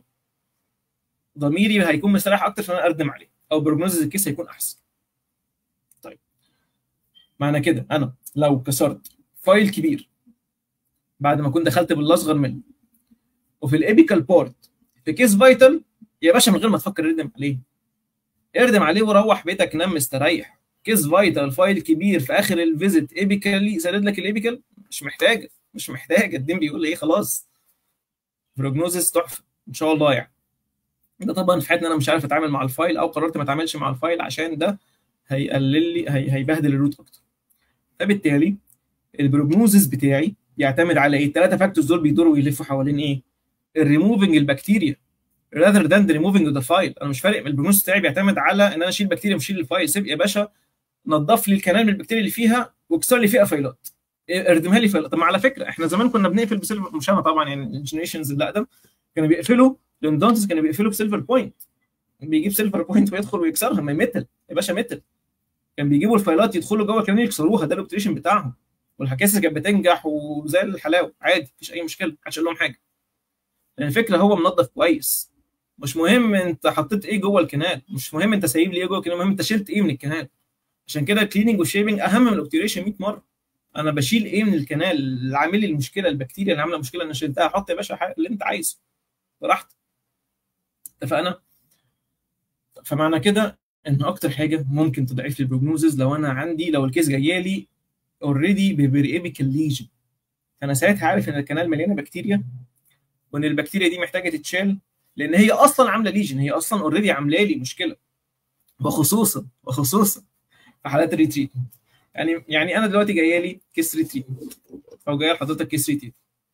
ضميري هيكون مستريح اكتر عشان اردم عليه او بروجنوزز الكيس هيكون احسن طيب معنى كده انا لو كسرت فايل كبير بعد ما كنت دخلت بالاصغر منه وفي الابيكال بورت في كيس فايتال يا باشا من غير ما تفكر اردم عليه اردم عليه وروح بيتك نام مستريح كيس فايتال فايل كبير في اخر الفيزيت ايبيكالي سدد لك الايبيكال مش محتاجه مش محتاجه الدين بيقول ايه خلاص بروجنوزس تحفه ان شاء الله يعني ده طبعا في حياتنا انا مش عارف اتعامل مع الفايل او قررت ما اتعاملش مع الفايل عشان ده هيقلل لي هي هيبهدل الروت اكتر فبالتالي البروجنوزس بتاعي يعتمد على ايه الثلاثه فاكتورز دول بيدوروا ويلفوا حوالين ايه الريموفنج البكتيريا rather than removing the file انا مش فارق البروجنوز بتاعي بيعتمد على ان انا اشيل بكتيريا مش اشيل الفايل سيب يا باشا نظف لي الكنال من البكتيريا اللي فيها واكسر لي فيها فايلات اردمها لي فايلات طب على فكره احنا زمان كنا بنقفل بسيلفر مش انا طبعا يعني الجنريشنز اللي اقدم كانوا بيقفلوا الاندونتس كانوا بيقفلوا بسيلفر بوينت بيجيب سيلفر بوينت ويدخل ويكسرها ما ميتل يا باشا ميتل كان بيجيبوا الفايلات يدخلوا جوه الكنال يكسروها ده الاوبتريشن بتاعهم والحكايه كانت بتنجح وزي الحلاوه عادي مفيش اي مشكله محدش قال لهم حاجه لان الفكره هو منظف كويس مش مهم انت حطيت ايه جوه الكنال مش مهم انت سايب لي ايه جوه الكنال المهم انت شلت ايه من الكنال عشان كده الكليننج والشيبنج اهم من الاوبتريشن 100 مره انا بشيل ايه من الكنال اللي عامل لي المشكله البكتيريا اللي عامله مشكله انا شلتها حط يا باشا اللي انت عايزه براحتك اتفقنا فمعنى كده ان اكتر حاجه ممكن تضعف لي البروجنوزز لو انا عندي لو الكيس جايه لي اوريدي ببريبيكال ليجن فانا ساعتها عارف ان الكنال مليانه بكتيريا وان البكتيريا دي محتاجه تتشال لان هي اصلا عامله ليجن هي اصلا اوريدي عامله لي مشكله وخصوصا وخصوصا في حالات الريتريتمنت يعني يعني انا دلوقتي جايه لي كيس ريتريتمنت او جايه لحضرتك كيس ريتريتمنت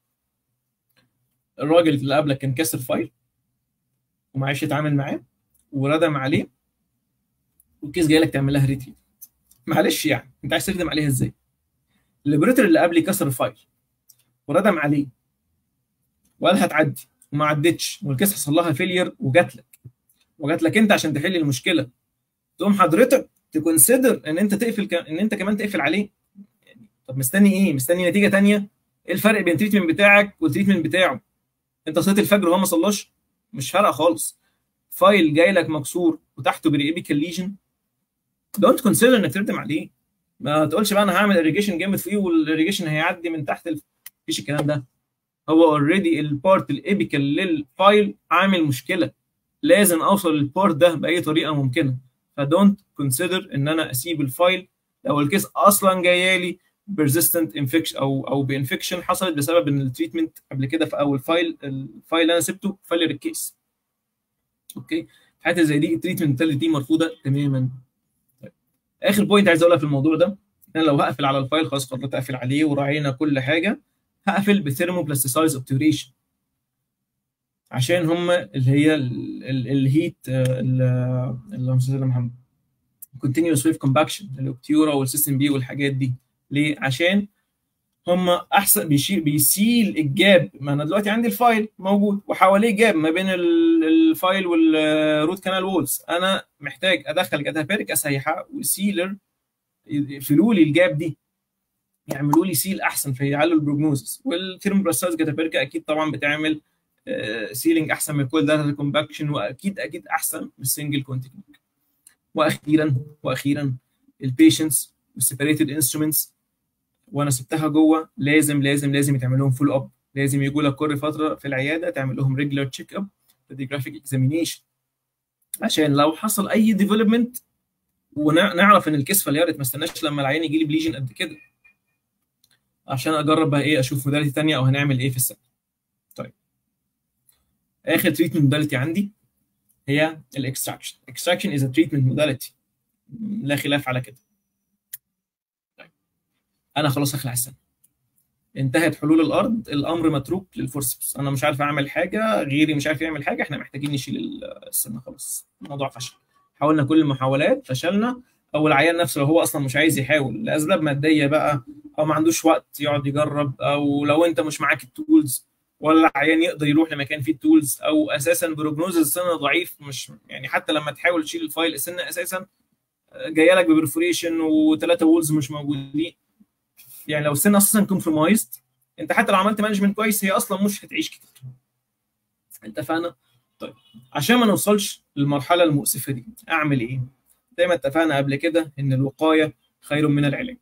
الراجل اللي قبلك كان كسر فايل وما عرفش يتعامل معاه وردم عليه والكيس جاي لك تعمل لها ريتريت معلش يعني انت عايز تردم عليها ازاي؟ الليبريتور اللي قبلي كسر الفايل وردم عليه وقال هتعدي وما عدتش والكيس حصل لها فيلير وجات لك وجات لك انت عشان تحل المشكله تقوم حضرتك تكونسيدر ان انت تقفل ك... ان انت كمان تقفل عليه يعني طب مستني ايه؟ مستني نتيجه ثانيه؟ ايه الفرق بين التريتمنت بتاعك والتريتمنت بتاعه؟ انت صليت الفجر وهو ما صلاش مش فارقه خالص فايل جاي لك مكسور وتحته بريبيكال ليجن دونت كونسيدر انك تردم عليه ما تقولش بقى انا هعمل اريجيشن جامد فيه والاريجيشن هيعدي من تحت الف... مفيش الكلام ده هو اوريدي البارت الابيكال للفايل عامل مشكله لازم اوصل للبارت ده باي طريقه ممكنه فدونت كونسيدر ان انا اسيب الفايل لو الكيس اصلا جايه لي بيرزيستنت انفكشن او او بانفكشن حصلت بسبب ان التريتمنت قبل كده في اول فايل الفايل اللي انا سبته فلر الكيس اوكي في حاجه زي دي التريتمنت دي مرفوضه تماما طيب. اخر بوينت عايز اقولها في الموضوع ده انا لو هقفل على الفايل خلاص قررت اقفل عليه وراعينا كل حاجه هقفل بثيرمو بلاستيسايز اوبتوريشن عشان هم اللي هي الهيت اللهم صل على محمد كونتينيوس ويف كومباكشن الاوبتيورا والسيستم بي والحاجات دي ليه؟ عشان هم احسن بيشيل بيسيل الجاب ما انا دلوقتي عندي الفايل موجود وحواليه جاب ما بين الفايل والروت كانال وولز انا محتاج ادخل كاتابيريك اسيحه وسيلر يقفلوا لي الجاب دي يعملوا لي سيل احسن فيعلوا البروجنوزس والثيرموبلاستايز كاتابيريكا اكيد طبعا بتعمل سيلينج احسن من كل داتا كومباكشن واكيد اكيد احسن من السنجل كونتينيك واخيرا واخيرا البيشنتس والسيبريتد انسترومنتس وانا سبتها جوه لازم لازم لازم يتعمل لهم فول اب لازم يجوا لك كل فتره في العياده تعمل لهم ريجولار تشيك اب راديوجرافيك اكزامينيشن عشان لو حصل اي ديفلوبمنت ونعرف ان الكيس فليرت ما استناش لما العيان يجي لي بليجن قد كده عشان اجرب بقى ايه اشوف موداليتي ثانيه او هنعمل ايه في السنه طيب اخر تريتمنت موداليتي عندي هي الاكستراكشن الاكستراكشن از تريتمنت موداليتي لا خلاف على كده طيب. انا خلاص اخلع السنه انتهت حلول الارض الامر متروك للفورسبس انا مش عارف اعمل حاجه غيري مش عارف يعمل حاجه احنا محتاجين نشيل السنه خلاص الموضوع فشل حاولنا كل المحاولات فشلنا او العيان نفسه لو هو اصلا مش عايز يحاول لاسباب ماديه بقى او ما عندوش وقت يقعد يجرب او لو انت مش معاك التولز ولا العيان يقدر يروح لمكان فيه التولز او اساسا بروجنوز السنه ضعيف مش يعني حتى لما تحاول تشيل الفايل السنه اساسا جايه لك ببرفوريشن وثلاثه وولز مش موجودين يعني لو السنه اساسا كومبرومايزد انت حتى لو عملت مانجمنت كويس هي اصلا مش هتعيش كتير اتفقنا طيب عشان ما نوصلش للمرحله المؤسفه دي اعمل ايه زي ما اتفقنا قبل كده ان الوقايه خير من العلاج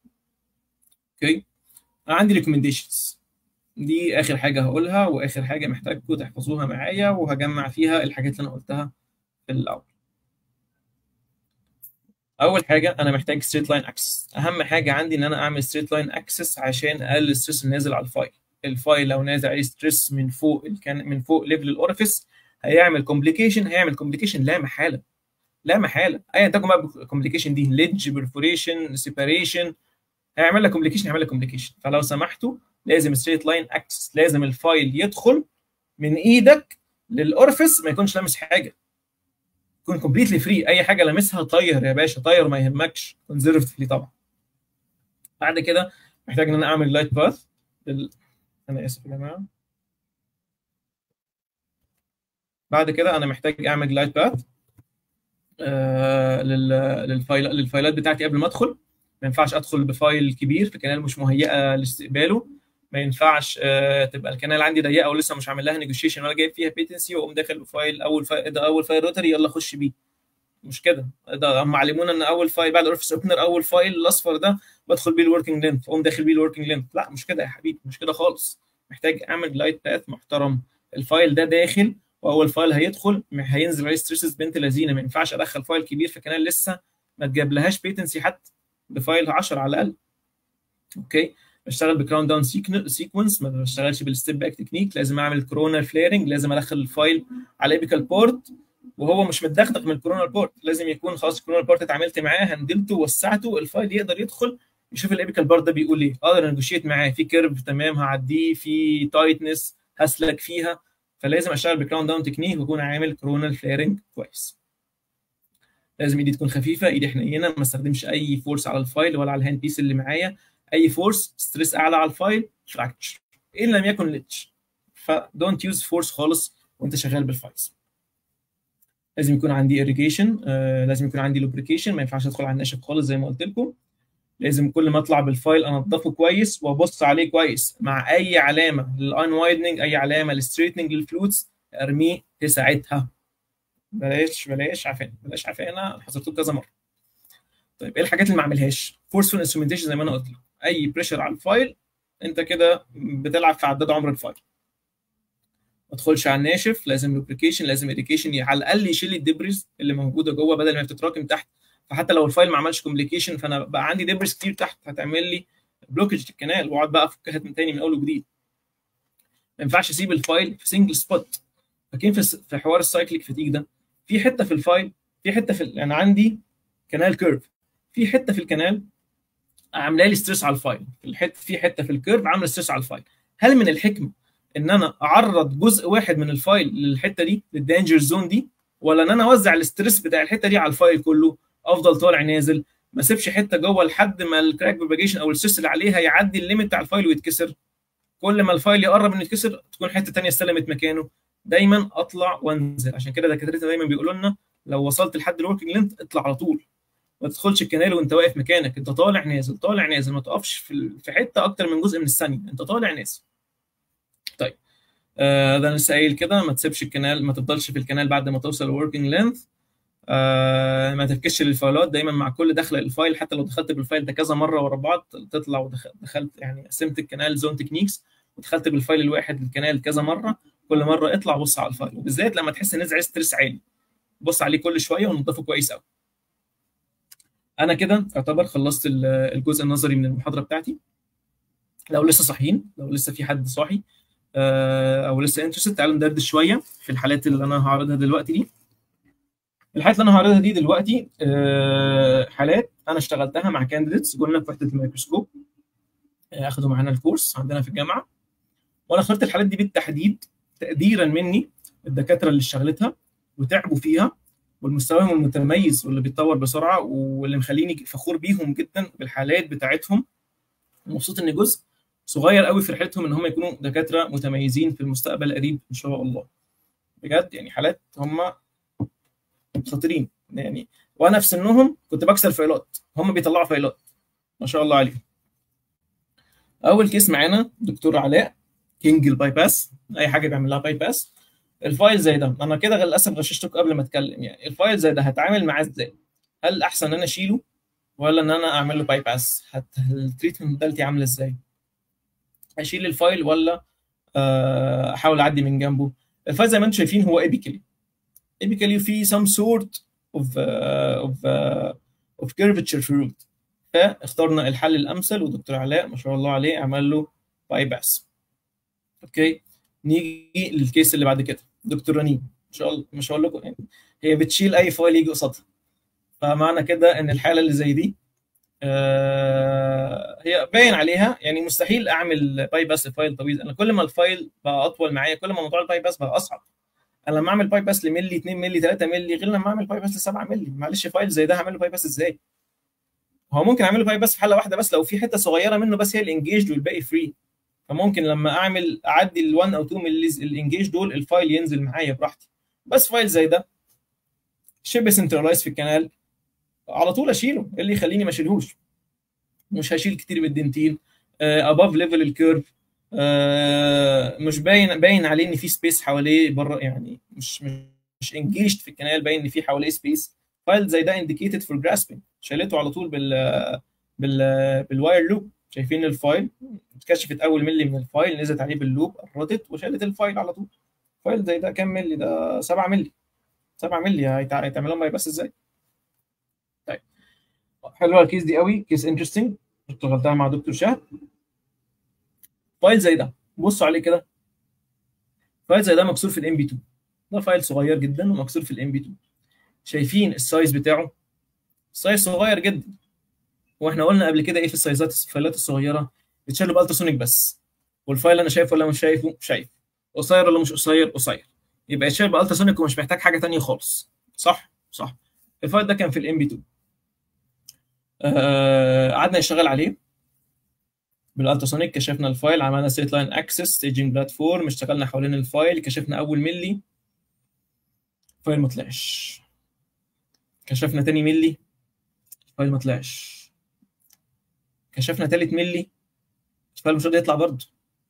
اوكي انا عندي ريكومنديشنز دي اخر حاجه هقولها واخر حاجه محتاجكم تحفظوها معايا وهجمع فيها الحاجات اللي انا قلتها في الاول اول حاجه انا محتاج ستريت لاين اكسس اهم حاجه عندي ان انا اعمل ستريت لاين اكسس عشان اقلل الستريس النازل على الفايل الفايل لو نازل عليه ستريس من فوق كان من فوق ليفل الاورفيس هيعمل كومبليكيشن هيعمل كومبليكيشن لا محاله لا محاله ايا تكن بقى الكومبليكيشن دي ليدج برفوريشن سيباريشن هيعمل لك كومبليكيشن هيعمل لك كومبليكيشن فلو سمحتوا لازم ستريت لاين اكسس لازم الفايل يدخل من ايدك للاورفيس ما يكونش لامس حاجه يكون كومبليتلي فري اي حاجه لامسها طير يا باشا طير ما يهمكش كونزرفتلي طبعا بعد كده محتاج ان انا اعمل لايت باث لل... انا اسف يا جماعه بعد كده انا محتاج اعمل لايت باث آه لل... للفايل... للفايلات بتاعتي قبل ما ادخل ما ينفعش ادخل بفايل كبير في كنال مش مهيئه لاستقباله ما ينفعش آه تبقى الكنال عندي ضيقه ولسه مش عامل لها نيجوشيشن ولا جايب فيها بيتنسي واقوم داخل بفايل اول فايل ده اول فايل روتري يلا خش بيه مش كده ده هم علمونا ان اول فايل بعد اورفيس اوبنر اول فايل الاصفر ده بدخل بيه الوركينج لينث اقوم داخل بيه الوركينج لينث لا مش كده يا حبيبي مش كده خالص محتاج اعمل لايت باث محترم الفايل ده داخل واول فايل هيدخل هينزل عليه ستريسز بنت لذينه ما ينفعش ادخل فايل كبير في كانال لسه ما تجابلهاش بيتنسي حتى بفايل 10 على الاقل اوكي بشتغل بكراون داون سيكونس ما بشتغلش بالستيب باك تكنيك لازم اعمل كورونا فليرنج لازم ادخل الفايل على ايبيكال بورت وهو مش متدغدغ من الكورونا بورت لازم يكون خلاص الكورونا بورت اتعاملت معاه هندلته وسعته الفايل يقدر يدخل يشوف الابيكال بارت ده بيقول ايه اقدر انجوشيت معاه في كيرف تمام هعديه في تايتنس هسلك فيها فلازم اشتغل بكراون داون تكنيك واكون عامل كورونال فليرنج كويس لازم ايدي تكون خفيفه ايدي حنينه ما استخدمش اي فورس على الفايل ولا على الهاند بيس اللي معايا اي فورس ستريس اعلى على الفايل فراكتشر ان لم يكن ليتش فدونت يوز فورس خالص وانت شغال بالفايلز لازم يكون عندي irrigation آه لازم يكون عندي lubrication ما ينفعش ادخل على الناشف خالص زي ما قلت لكم لازم كل ما اطلع بالفايل انضفه كويس وابص عليه كويس مع اي علامه للان وايدنج اي علامه للستريتنج للفلوتس ارميه في ساعتها بلاش بلاش عفان بلاش عفانه حصلت كذا مره طيب ايه الحاجات اللي ما اعملهاش فورسفول انسترومنتيشن زي ما انا قلت لك اي بريشر على الفايل انت كده بتلعب في عداد عمر الفايل ما تدخلش على الناشف لازم لوبريكيشن لازم اريكيشن على الاقل يشيل الدبريز اللي موجوده جوه بدل ما بتتراكم تحت فحتى لو الفايل ما عملش كومبليكيشن فانا بقى عندي دبريز كتير تحت هتعمل لي بلوكج الكنال واقعد بقى افكها من تاني من اول وجديد ما ينفعش اسيب الفايل في سنجل سبوت فاكرين في في حوار السايكليك فتيج ده في حته في الفايل في حته في انا يعني عندي كنال كيرف في حته في الكنال عامله لي ستريس على الفايل في الحته في حته في الكيرف عامله ستريس على الفايل هل من الحكمه ان انا اعرض جزء واحد من الفايل للحته دي للدانجر زون دي ولا ان انا اوزع الاستريس بتاع الحته دي على الفايل كله افضل طالع نازل ما اسيبش حته جوه لحد ما الكراك بروباجيشن او الستريس اللي عليها يعدي الليميت بتاع الفايل ويتكسر كل ما الفايل يقرب انه يتكسر تكون حته ثانيه استلمت مكانه دايما اطلع وانزل عشان كده دكاترتنا دايما بيقولوا لنا لو وصلت لحد الوركينج لينث اطلع على طول ما تدخلش الكنال وانت واقف مكانك انت طالع نازل طالع نازل ما تقفش في حته اكتر من جزء من الثانيه انت طالع نازل طيب آه ده انا لسه قايل كده ما تسيبش الكنال ما تفضلش في الكنال بعد ما توصل الوركينج لينث آه ما تفكش للفايلات دايما مع كل دخله للفايل حتى لو دخلت بالفايل ده كذا مره ورا بعض تطلع ودخلت يعني قسمت الكنال زون تكنيكس ودخلت بالفايل الواحد الكنال كذا مره كل مره اطلع بص على الفايل وبالذات لما تحس ان نزع ستريس عالي بص عليه كل شويه ونضفه كويس قوي انا كده اعتبر خلصت الجزء النظري من المحاضره بتاعتي لو لسه صاحيين لو لسه في حد صاحي او لسه انترستد تعالوا ندردش شويه في الحالات اللي انا هعرضها دلوقتي دي الحالات اللي انا هعرضها دي دلوقتي حالات انا اشتغلتها مع كانديديتس قلنا في وحده الميكروسكوب اخدوا معانا الكورس عندنا في الجامعه وانا اخترت الحالات دي بالتحديد تقديرا مني الدكاتره اللي اشتغلتها وتعبوا فيها والمستواهم المتميز واللي بيتطور بسرعه واللي مخليني فخور بيهم جدا بالحالات بتاعتهم ومبسوط ان جزء صغير قوي في رحلتهم ان هم يكونوا دكاتره متميزين في المستقبل القريب ان شاء الله بجد يعني حالات هم شاطرين يعني وانا في سنهم كنت بكسر فايلات هم بيطلعوا فايلات ما شاء الله عليهم اول كيس معانا دكتور علاء كينج الباي باس اي حاجه بيعمل لها باي باس الفايل زي ده انا كده للاسف غششتك قبل ما اتكلم يعني الفايل زي ده هتعامل معاه ازاي هل احسن ان انا اشيله ولا ان انا اعمل له باي باس التريتمنت موداليتي عامله ازاي اشيل الفايل ولا احاول اعدي من جنبه الفايل زي ما انتم شايفين هو ايبيكالي ايبيكالي فيه some sort of uh, of uh, of curvature في الروت فاخترنا الحل الامثل ودكتور علاء ما شاء الله عليه عمل له باي باس اوكي نيجي للكيس اللي بعد كده دكتور رنين ان شاء الله مش هقول لكم يعني هي بتشيل اي فايل يجي قصادها فمعنى كده ان الحاله اللي زي دي آه هي باين عليها يعني مستحيل اعمل باي باس لفايل طويل انا كل ما الفايل بقى اطول معايا كل ما موضوع الباي باس بقى اصعب انا لما اعمل باي باس لملي 2 ملي 3 ملي غير لما اعمل باي باس ل 7 ملي معلش فايل زي ده هعمل له باي باس ازاي هو ممكن اعمل له باي باس في حاله واحده بس لو في حته صغيره منه بس هي الانجيج والباقي فري فممكن لما اعمل اعدي ال 1 او 2 ملي الانجيج دول الفايل ينزل معايا براحتي بس فايل زي ده شبه سنترلايز في الكنال على طول اشيله ايه اللي يخليني ما اشيلهوش مش هشيل كتير بالدنتين اباف ليفل الكيرف مش باين باين عليه ان في سبيس حواليه بره يعني مش مش مش انجيجد في الكنال باين ان في حواليه سبيس فايل زي ده انديكيتد فور جراسبنج شالته على طول بال بال بالواير لوب شايفين الفايل اتكشفت اول ملي من الفايل نزلت عليه باللوب قرطت وشالت الفايل على طول فايل زي ده كام ملي ده 7 ملي 7 ملي هيتع- هيتعمل لهم باي باس ازاي طيب حلوه الكيس دي قوي كيس انترستنج اشتغلتها مع دكتور شهد فايل زي ده بصوا عليه كده فايل زي ده مكسور في الام بي 2 ده فايل صغير جدا ومكسور في الام بي 2 شايفين السايز بتاعه سايز صغير جدا واحنا قلنا قبل كده ايه في السايزات الفايلات الصغيره بتشيل بالتراسونيك بس والفايل انا شايفه ولا مش شايفه شايف قصير ولا مش قصير قصير يبقى يتشيل بالتراسونيك ومش محتاج حاجه تانية خالص صح صح الفايل ده كان في الام بي 2 آه، قعدنا نشتغل عليه بالالتراسونيك كشفنا الفايل عملنا ستيت لاين اكسس ستيجنج بلاتفورم اشتغلنا حوالين الفايل كشفنا اول ملي الفايل ما طلعش كشفنا تاني ملي الفايل ما طلعش كشفنا تالت ملي الفايل مش راضي يطلع برضه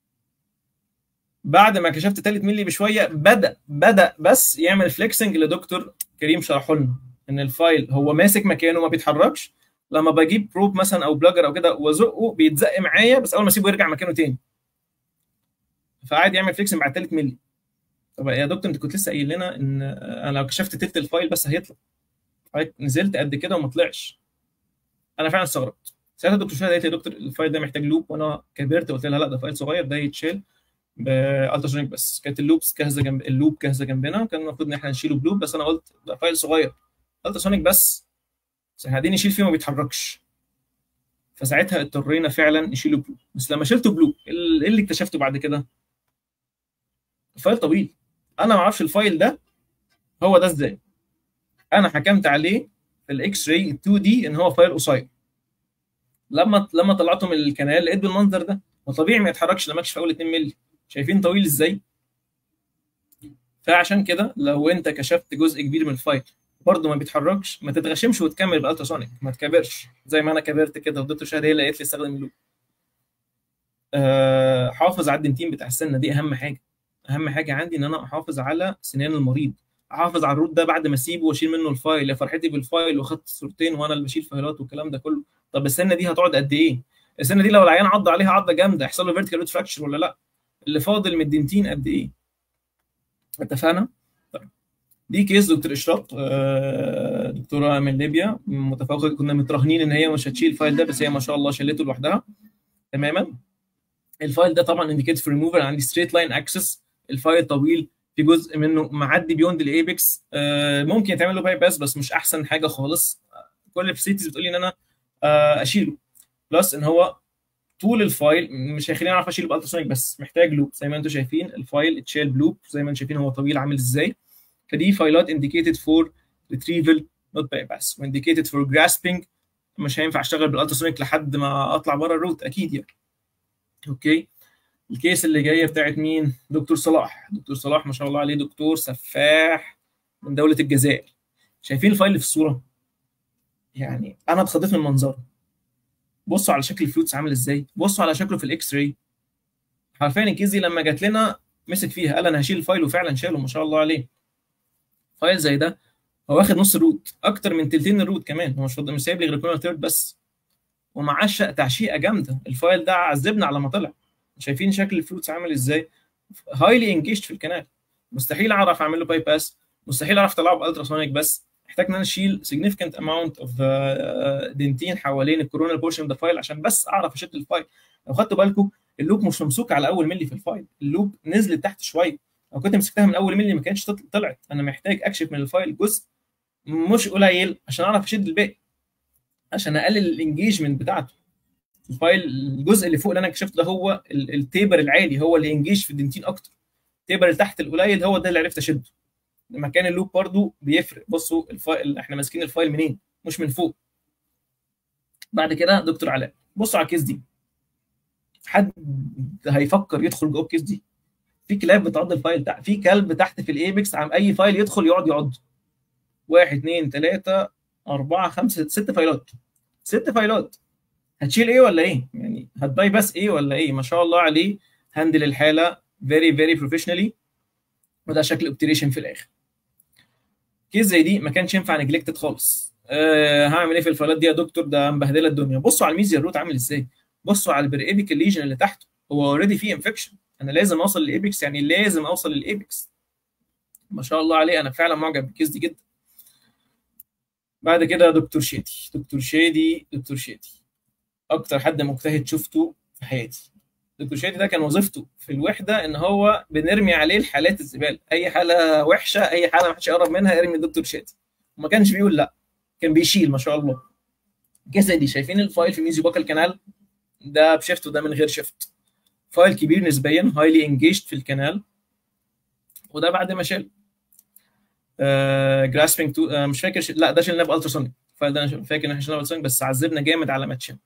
بعد ما كشفت تالت ملي بشويه بدا بدا بس يعمل فليكسنج اللي دكتور كريم شرحه لنا ان الفايل هو ماسك مكانه ما بيتحركش لما بجيب بروب مثلا او بلاجر او كده وازقه بيتزق معايا بس اول ما اسيبه يرجع مكانه تاني فقعد يعمل فليكسنج بعد تالت ملي طب يا دكتور انت كنت لسه قايل لنا ان انا لو كشفت تلت الفايل بس هيطلع حضرتك نزلت قد كده وما طلعش انا فعلا استغربت ساعتها الدكتور شهد قالت لي يا دكتور الفايل ده محتاج لوب وانا كبرت قلت لها لا ده فايل صغير ده يتشيل بالتراسونيك بس كانت اللوبس جاهزه جنب اللوب جاهزه جنبنا كان المفروض ان احنا نشيله بلوب بس انا قلت ده فايل صغير التراسونيك بس بس احنا قاعدين نشيل فيه ما بيتحركش فساعتها اضطرينا فعلا نشيله بلوب بس لما شلته بلوب ايه اللي اكتشفته بعد كده؟ الفايل طويل انا ما اعرفش الفايل ده هو ده ازاي انا حكمت عليه في الاكس راي 2 دي ان هو فايل قصير لما لما طلعته من الكنال لقيت بالمنظر ده وطبيعي ما يتحركش لما اكشف اول 2 مللي شايفين طويل ازاي فعشان كده لو انت كشفت جزء كبير من الفايل برضه ما بيتحركش ما تتغشمش وتكمل بالالتراسونيك ما تكبرش زي ما انا كبرت كده وفضلت شهر هي اللي قالت لي استخدم اللوب أه حافظ على الدنتين بتاع السنه دي اهم حاجه اهم حاجه عندي ان انا احافظ على سنان المريض احافظ على الروت ده بعد ما اسيبه واشيل منه الفايل يا فرحتي بالفايل واخدت صورتين وانا اللي بشيل فايلات والكلام ده كله طب السنه دي هتقعد قد ايه السنه دي لو العيان عض عليها عضه جامده يحصل له فيرتيكال روت فراكشر ولا لا اللي فاضل من الدنتين قد ايه اتفقنا طيب دي كيس دكتور اشراق آه دكتوره من ليبيا متفوقه كنا متراهنين ان هي مش هتشيل الفايل ده بس هي ما شاء الله شلته لوحدها تماما الفايل ده طبعا انديكيت في ريموفر عندي ستريت لاين اكسس الفايل طويل في جزء منه معدي بيوند الايبكس آه ممكن يتعمل له باي باس بس مش احسن حاجه خالص كل الفاسيلتيز بتقول لي ان انا آه اشيله بلس ان هو طول الفايل مش هيخليني اعرف اشيله بالتراسونيك بس محتاج لوب زي ما انتم شايفين الفايل اتشال بلوب زي ما انتم شايفين هو طويل عامل ازاي فدي فايلات indicated for retrieval not bypass وانديكيتد for grasping مش هينفع اشتغل بالالتراسونيك لحد ما اطلع بره الروت اكيد يعني اوكي الكيس اللي جايه بتاعت مين دكتور صلاح دكتور صلاح ما شاء الله عليه دكتور سفاح من دوله الجزائر شايفين الفايل اللي في الصوره يعني انا اتخضيت من منظره بصوا على شكل الفلوتس عامل ازاي بصوا على شكله في الاكس راي حرفيا الكيس دي لما جات لنا مسك فيها قال انا هشيل الفايل وفعلا شاله ما شاء الله عليه فايل زي ده هو واخد نص الروت اكتر من تلتين الروت كمان هو مش مش سايب لي غير كورنر ثيرد بس ومعاه تعشيقه جامده الفايل ده عذبنا على ما طلع شايفين شكل الفلوتس عامل ازاي هايلي انجيجد في الكنال مستحيل اعرف اعمل له باي باس مستحيل اعرف اطلعه بالتراسونيك بس محتاج ان انا اشيل significant amount of دنتين حوالين الكورونال بورشن ده فايل عشان بس اعرف اشد الفايل لو خدتوا بالكم اللوب مش ممسوك على اول ملي في الفايل اللوب نزلت تحت شويه لو كنت مسكتها من اول ملي ما كانتش طلعت انا محتاج اكشف من الفايل جزء مش قليل عشان اعرف اشد الباقي عشان اقلل الانجيجمنت بتاعته الفايل الجزء اللي فوق اللي انا كشفته ده هو التيبر العالي هو اللي انجيج في الدنتين اكتر التيبر اللي تحت القليل هو ده اللي عرفت اشده مكان اللوب برضو بيفرق بصوا الفايل احنا ماسكين الفايل منين مش من فوق بعد كده دكتور علاء بصوا على الكيس دي حد هيفكر يدخل جوه الكيس دي في كلاب بتعض الفايل تحت في كلب تحت في الايبكس عم اي فايل يدخل يقعد يعض واحد اثنين ثلاثة أربعة خمسة ست فايلات ست فايلات هتشيل ايه ولا ايه؟ يعني هتباي بس ايه ولا ايه؟ ما شاء الله عليه هندل الحالة very very professionally وده شكل اوبتريشن في الاخر. كيس زي دي ما كانش ينفع نجلكتد خالص. أه هعمل ايه في الفايلات دي يا دكتور ده مبهدله الدنيا. بصوا على الميزيا روت عامل ازاي؟ بصوا على البريبيك ليجن اللي تحته هو اوريدي فيه انفكشن انا لازم اوصل للايبكس يعني لازم اوصل للايبكس ما شاء الله عليه انا فعلا معجب بالكيس دي جدا بعد كده دكتور شادي دكتور شادي دكتور شادي اكتر حد مجتهد شفته في حياتي دكتور شادي ده كان وظيفته في الوحده ان هو بنرمي عليه الحالات الزباله اي حاله وحشه اي حاله ما حدش يقرب منها ارمي دكتور شادي وما كانش بيقول لا كان بيشيل ما شاء الله كده دي شايفين الفايل في ميزي باكال كانال ده بشيفت وده من غير شيفت فايل كبير نسبيا هايلي انجيجد في الكنال وده بعد ما شال جراسبنج تو آه مش فاكر ش... لا ده شلناه بالتراسونيك الفايل ده انا فاكر ان احنا شلناه بالتراسونيك بس عذبنا جامد على ما تشم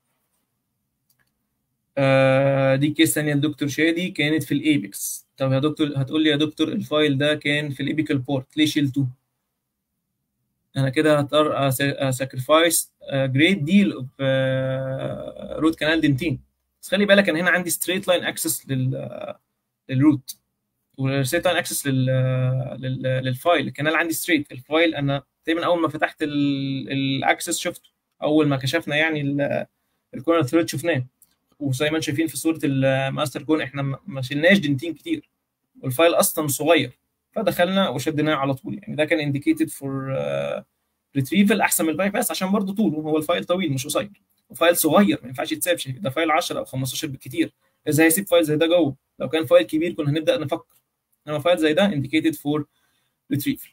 آه دي كيس ثانيه لدكتور شادي كانت في الايبكس طب يا دكتور هتقول لي يا دكتور الفايل ده كان في الايبيكال بورت ليه شيلتوه؟ انا كده هضطر اساكرفايس جريت ديل اوف روت كانال دنتين بس خلي بالك انا هنا عندي ستريت لاين اكسس لل للروت والستريت لاين اكسس لل... لل... للفايل الكانال عندي ستريت الفايل انا تقريبا اول ما فتحت الاكسس شفته اول ما كشفنا يعني الكورنر ثريد شفناه وزي ما انتم شايفين في صوره الماستر كون احنا ما شلناش دنتين كتير والفايل اصلا صغير فدخلنا وشدناه على طول يعني ده كان انديكيتد فور ريتريفل احسن من الباي باس عشان برضه طوله هو الفايل طويل مش قصير وفايل صغير ما ينفعش يتساب شيء ده فايل 10 او 15 بالكتير ازاي هيسيب فايل زي ده جوه لو كان فايل كبير كنا هنبدا نفكر انما فايل زي ده انديكيتد فور ريتريفل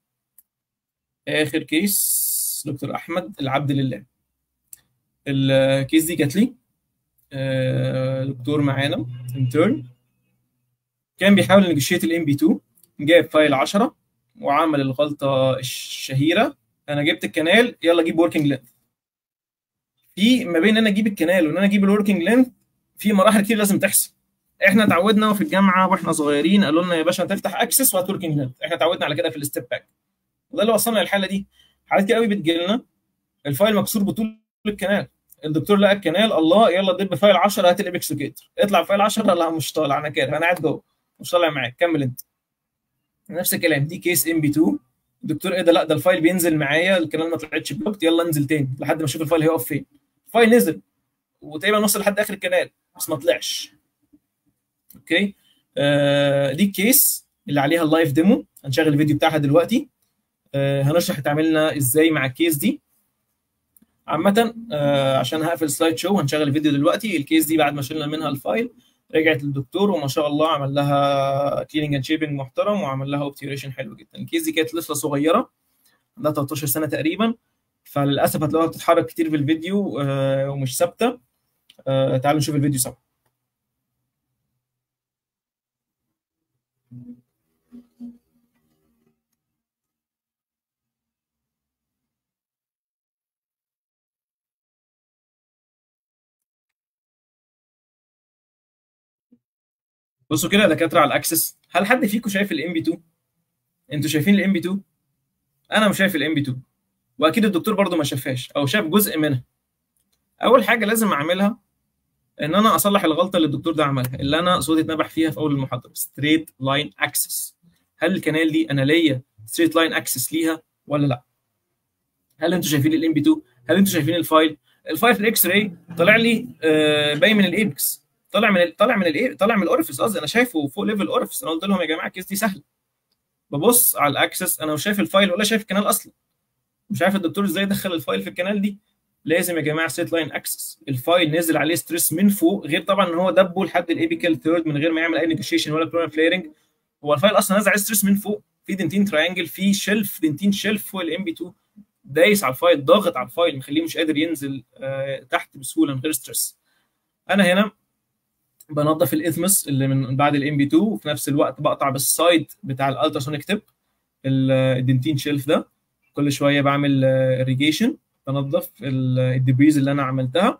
اخر كيس دكتور احمد العبد لله الكيس دي جات لي دكتور معانا انترن كان بيحاول نجشيت الام بي 2 جاب فايل 10 وعمل الغلطه الشهيره انا جبت الكنال يلا جيب وركينج لينث في ما بين ان انا اجيب الكنال وان انا اجيب الوركينج لينث في مراحل كتير لازم تحصل احنا اتعودنا في الجامعه واحنا صغيرين قالوا لنا يا باشا هتفتح اكسس وهات وركينج لينث احنا اتعودنا على كده في الستيب باك وده اللي وصلنا للحاله دي حالات كتير قوي بتجي لنا الفايل مكسور بطول الكنال الدكتور لقى الكنال الله يلا دب فايل 10 هات الابكسوكيتر اطلع فايل 10 لا مش طالع انا كاره انا قاعد جوه مش طالع معاك كمل انت نفس الكلام دي كيس ام بي 2 الدكتور ايه ده لا ده الفايل بينزل معايا الكنال ما طلعتش بلوكت يلا انزل تاني لحد ما اشوف الفايل هيقف فين الفايل نزل وتقريبا وصل لحد اخر الكنال بس ما طلعش اوكي آه دي الكيس اللي عليها اللايف ديمو هنشغل الفيديو بتاعها دلوقتي آه هنشرح اتعاملنا ازاي مع الكيس دي عامة آه عشان هقفل سلايد شو هنشغل الفيديو دلوقتي الكيس دي بعد ما شلنا منها الفايل رجعت للدكتور وما شاء الله عمل لها كليننج اند شيبنج محترم وعمل لها اوبتيوريشن حلو جدا الكيس دي كانت لسه صغيره عندها 13 سنه تقريبا فللاسف هتلاقوها بتتحرك كتير في الفيديو آه ومش ثابته آه تعالوا نشوف الفيديو سوا بصوا كده يا دكاتره على الاكسس هل حد فيكم شايف الام بي 2 انتوا شايفين الام بي 2 انا مش شايف الام بي 2 واكيد الدكتور برضو ما شافهاش او شاف جزء منها اول حاجه لازم اعملها ان انا اصلح الغلطه اللي الدكتور ده عملها اللي انا صوتي اتنبح فيها في اول المحاضره ستريت لاين اكسس هل الكنال دي انا ليا ستريت لاين اكسس ليها ولا لا هل انتوا شايفين الام بي 2 هل انتوا شايفين الفايل الفايل في الاكس راي طلع لي آه باين من الايبكس طالع من ال... طالع من الايه طالع من الاورفيس قصدي انا شايفه فوق ليفل اورفيس انا قلت لهم يا جماعه الكيس دي سهله ببص على الاكسس انا مش شايف الفايل ولا شايف الكنال اصلا مش عارف الدكتور ازاي دخل الفايل في الكنال دي لازم يا جماعه سيت لاين اكسس الفايل نازل عليه ستريس من فوق غير طبعا ان هو دبه لحد الابيكال ثيرد من غير ما يعمل اي نيجوشيشن ولا كلورال فليرنج هو الفايل اصلا نازل عليه ستريس من فوق في دنتين تراينجل في شلف دنتين شلف فوق الام بي 2 دايس على الفايل ضاغط على الفايل مخليه مش قادر ينزل آه تحت بسهوله من غير ستريس انا هنا بنظف الاثمس اللي من بعد الام بي 2 وفي نفس الوقت بقطع بالسايد بتاع الالتراسونيك تيب الدنتين شيلف ده كل شويه بعمل اريجيشن بنظف الدبريز اللي انا عملتها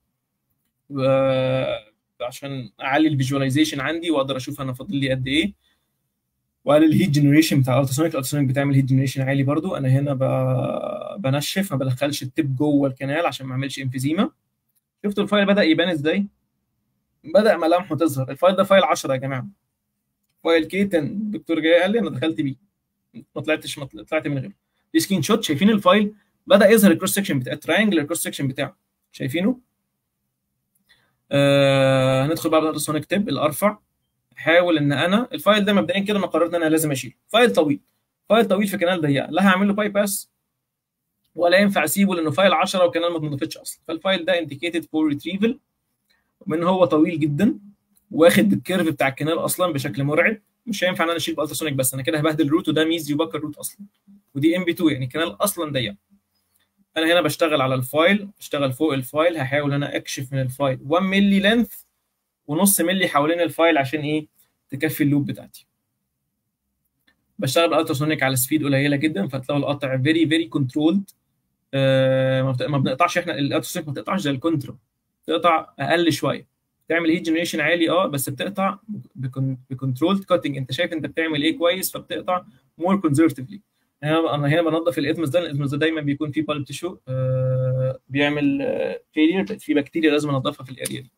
عشان اعلي الفيجواليزيشن عندي واقدر اشوف انا فاضل لي قد ايه وقال الهيت جنريشن بتاع الالتراسونيك الالتراسونيك بتعمل هيت جنريشن عالي برضو انا هنا بنشف ما بدخلش التيب جوه الكنال عشان ما اعملش انفيزيما شفتوا الفايل بدا يبان ازاي بدا ملامحه تظهر الفايل ده فايل 10 يا جماعه فايل كيتن الدكتور جاي قال لي انا دخلت بيه ما طلعتش ما طلعت من غيره دي سكرين شوت شايفين الفايل بدا يظهر الكروس سكشن بتاع التراينجل الكروس سكشن بتاعه شايفينه آه هندخل بقى بالالتراسونيك تيب الارفع احاول ان انا الفايل ده مبدئيا كده انا قررت ان انا لازم اشيله فايل طويل فايل طويل في كنال ضيقه لا هعمل له باي باس ولا ينفع اسيبه لانه فايل 10 وكنال ما اتنضفتش اصلا فالفايل ده انديكيتد فور ريتريفل ومن هو طويل جدا واخد الكيرف بتاع الكنال اصلا بشكل مرعب مش هينفع ان انا اشيل بالتراسونيك بس انا كده هبهدل الروت وده ميزي وبكر روت اصلا ودي ام بي 2 يعني الكنال اصلا ضيق انا هنا بشتغل على الفايل بشتغل فوق الفايل هحاول انا اكشف من الفايل 1 ملي لينث ونص ملي حوالين الفايل عشان ايه تكفي اللوب بتاعتي بشتغل بالالتراسونيك على سبيد قليله جدا فتلاقوا القطع فيري فيري كنترولد ما بنقطعش احنا الالتراسونيك ما بتقطعش زي الكنترول بتقطع اقل شويه تعمل هيت جنريشن عالي اه بس بتقطع بكنترول كاتنج انت شايف انت بتعمل ايه كويس فبتقطع مور كونزرفتيفلي انا انا هنا بنظف الاتمس ده الاتمس ده دايما بيكون فيه بالب تيشو آه بيعمل آه فيلير في بكتيريا لازم انضفها في الاريا دي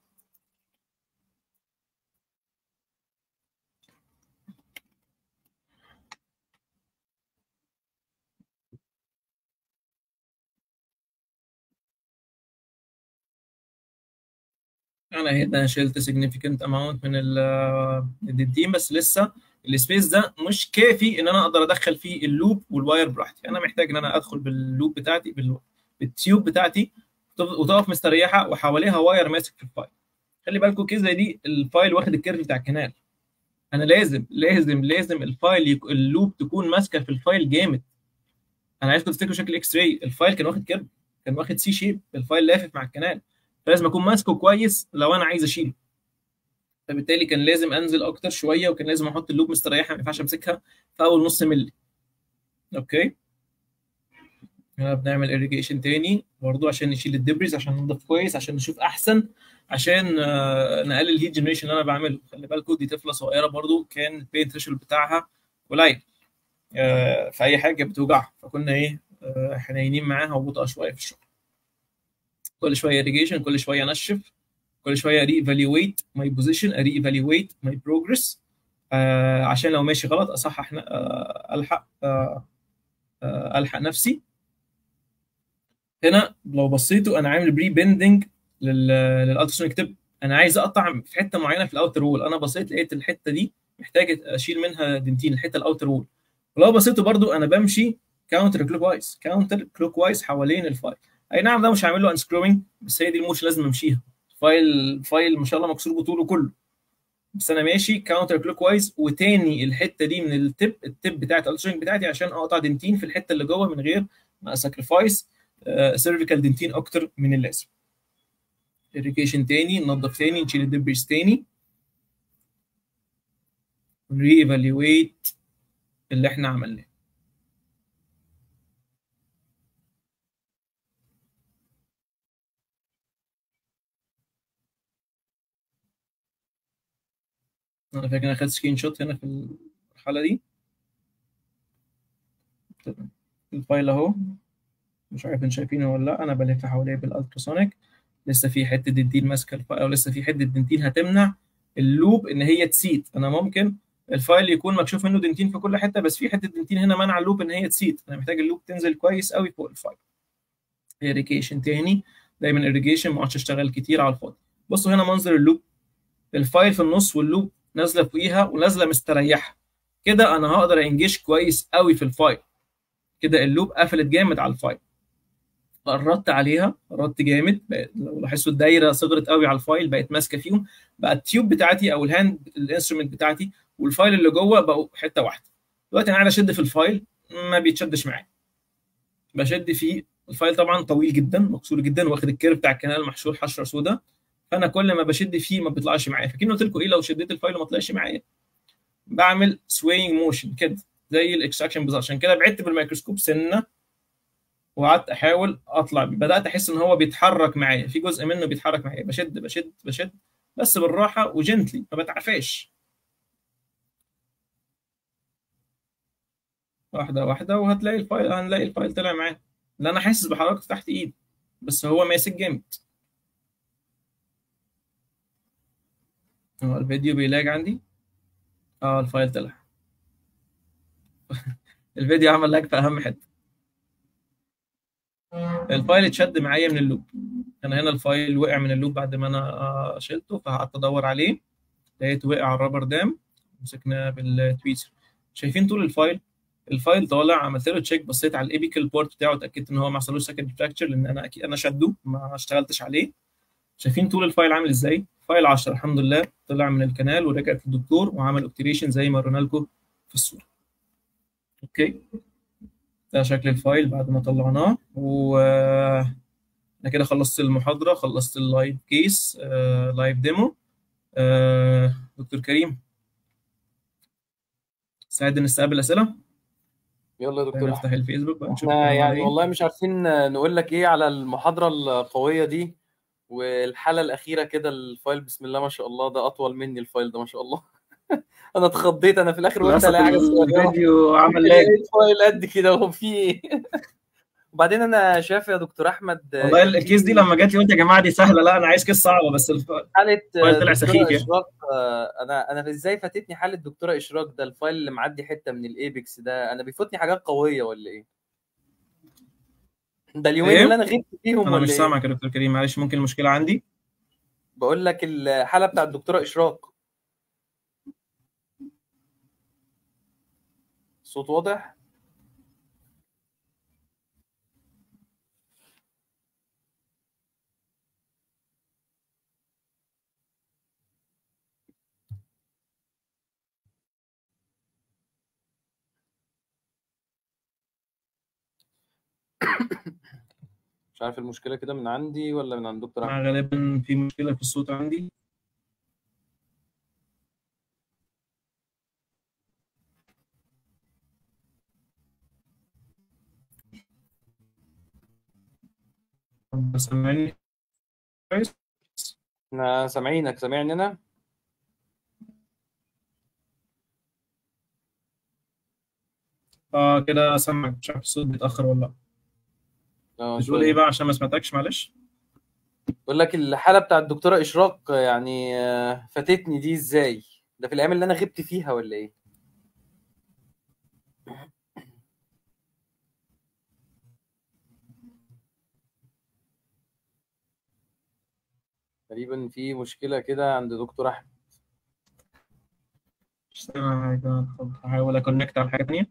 انا هنا شلت significant amount من الدين بس لسه السبيس ده مش كافي ان انا اقدر ادخل فيه اللوب والواير براحتي انا محتاج ان انا ادخل باللوب بتاعتي بالتيوب بتاعتي وتقف مستريحه وحواليها واير ماسك في الفايل خلي بالكم كده زي دي الفايل واخد الكيرف بتاع الكنال انا لازم لازم لازم الفايل يك... اللوب تكون ماسكه في الفايل جامد انا عايزكم تفتكروا شكل اكس راي الفايل كان واخد كيرف كان واخد سي شيب الفايل لافف مع الكنال لازم اكون ماسكه كويس لو انا عايز اشيله فبالتالي كان لازم انزل اكتر شويه وكان لازم احط اللوب مستريحه ما ينفعش امسكها في اول نص ملي اوكي هنا بنعمل اريجيشن تاني برضو عشان نشيل الدبريز عشان ننضف كويس عشان نشوف احسن عشان آه نقلل الهيت جنريشن اللي انا بعمله خلي بالكم دي طفله صغيره برضو كان البين ثريشولد بتاعها قليل آه في اي حاجه بتوجعها فكنا ايه آه حنينين معاها وبطأ شويه في الشغل كل شويه irrigation كل شويه انشف كل شويه ري ايفالويت ماي بوزيشن ري ايفالويت ماي بروجرس عشان لو ماشي غلط اصحح آه الحق آه آه الحق نفسي هنا لو بصيتوا انا عامل بري بندنج للالتراسونيك تيب انا عايز اقطع في حته معينه في الاوتر وول انا بصيت لقيت الحته دي محتاج اشيل منها دنتين الحته الاوتر وول ولو بصيتوا برضو انا بمشي كاونتر كلوك وايز كاونتر كلوك وايز حوالين الفايل اي نعم ده مش هعمل له انسكروينج بس هي دي الموش لازم امشيها فايل فايل ما شاء الله مكسور بطوله كله بس انا ماشي كاونتر كلوك وايز وتاني الحته دي من التب التب بتاعت الالتراسونيك بتاعتي عشان اقطع دنتين في الحته اللي جوه من غير ما ساكرفايس سيرفيكال دنتين اكتر من اللازم irrigation تاني ننضف تاني نشيل الدبريز تاني ري ايفالويت اللي احنا عملناه انا فاكر انا اخدت سكرين شوت هنا في الحاله دي الفايل اهو مش عارف انتوا شايفينه ولا لا انا بلف حواليه بالالتراسونيك لسه في حته دنتين ماسكه الفايل او لسه في حته دنتين هتمنع اللوب ان هي تسيت انا ممكن الفايل يكون مكشوف منه دنتين في كل حته بس في حته دنتين هنا منع اللوب ان هي تسيت انا محتاج اللوب تنزل كويس قوي فوق الفايل irrigation تاني دايما irrigation ما اقعدش اشتغل كتير على الفاضي بصوا هنا منظر اللوب الفايل في النص واللوب نازله فوقيها ونازله مستريحه كده انا هقدر انجيش كويس قوي في الفايل كده اللوب قفلت جامد على الفايل قربت عليها قربت جامد لو لاحظتوا الدايره صغرت قوي على الفايل بقت ماسكه فيهم بقى التيوب بتاعتي او الهاند الانسترومنت بتاعتي والفايل اللي جوه بقوا حته واحده دلوقتي انا قاعد اشد في الفايل ما بيتشدش معايا بشد فيه الفايل طبعا طويل جدا مكسور جدا واخد الكيرف بتاع الكنال محشور حشره سوداء فانا كل ما بشد فيه ما بيطلعش معايا فاكرين قلت لكم ايه لو شديت الفايل وما طلعش معايا بعمل سوينج موشن كده زي الاكستراكشن بالظبط عشان كده بعدت بالميكروسكوب سنه وقعدت احاول اطلع بدات احس ان هو بيتحرك معايا في جزء منه بيتحرك معايا بشد بشد بشد بس بالراحه وجنتلي ما بتعفاش واحده واحده وهتلاقي الفايل هنلاقي الفايل طلع معايا لان انا حاسس بحركته تحت ايدي بس هو ماسك جامد هو الفيديو بيلاج عندي اه الفايل طلع الفيديو عمل لاج في اهم حته الفايل اتشد معايا من اللوب انا هنا الفايل وقع من اللوب بعد ما انا شلته فقعدت ادور عليه لقيت وقع على الرابر دام مسكناه بالتويتر شايفين طول الفايل الفايل طالع عملت له تشيك بصيت على الايبيكال بورت بتاعه اتاكدت ان هو ما حصلوش سكند فراكشر لان انا اكيد انا شده ما اشتغلتش عليه شايفين طول الفايل عامل ازاي فايل 10 الحمد لله طلع من الكنال ورجعت للدكتور وعمل اوبتريشن زي ما ورينا لكم في الصوره اوكي ده شكل الفايل بعد ما طلعناه و انا كده خلصت المحاضره خلصت اللايف كيس لايف ديمو دكتور كريم سعيد نستقبل اسئله يلا يا دكتور نفتح الفيسبوك بقى نشوف احنا الكلام يعني على إيه. والله مش عارفين نقول لك ايه على المحاضرة القوية دي والحالة الأخيرة كده الفايل بسم الله ما شاء الله ده أطول مني الفايل ده ما شاء الله أنا اتخضيت أنا في الآخر قلت للأسف ألاقي حاجة صغيرة الفيديو عمل لاج لقيت فايل قد كده هو في إيه وبعدين أنا شايف يا دكتور أحمد والله الكيس دي لما جات لي قلت يا جماعه دي سهله لا انا عايز كيس صعبه بس الف... حالة الفايل طلع دكتورة سخيف يعني إشراق آه، أنا أنا إزاي فاتتني حالة دكتورة إشراق ده الفايل اللي معدي حتة من الإيبكس ده أنا بيفوتني حاجات قوية ولا إيه؟ ده اليومين ايه اللي أنا غبت فيهم انا ولا مش إيه؟ سامعك يا دكتور كريم معلش ممكن المشكله عندي بقول لك الحالة بتاع الدكتورة إشراق صوت واضح؟ مش عارف المشكلة كده من عندي ولا من عند دكتور مع أحمد غالبا في مشكله في الصوت عندي طب سامعني كويس احنا سامعينك سامعني أنا؟ اه كده سامعك مش عارف الصوت بيتاخر ولا لا اه بتقول ايه شوية بقى عشان ما سمعتكش معلش بقول لك الحالة بتاع الدكتورة إشراق يعني آه، فاتتني دي إزاي؟ ده في الأيام اللي أنا غبت فيها ولا إيه؟ تقريبا في مشكلة كده عند دكتور أحمد مش سامع حاجه طب هحاول اكونكت على حاجه ثانيه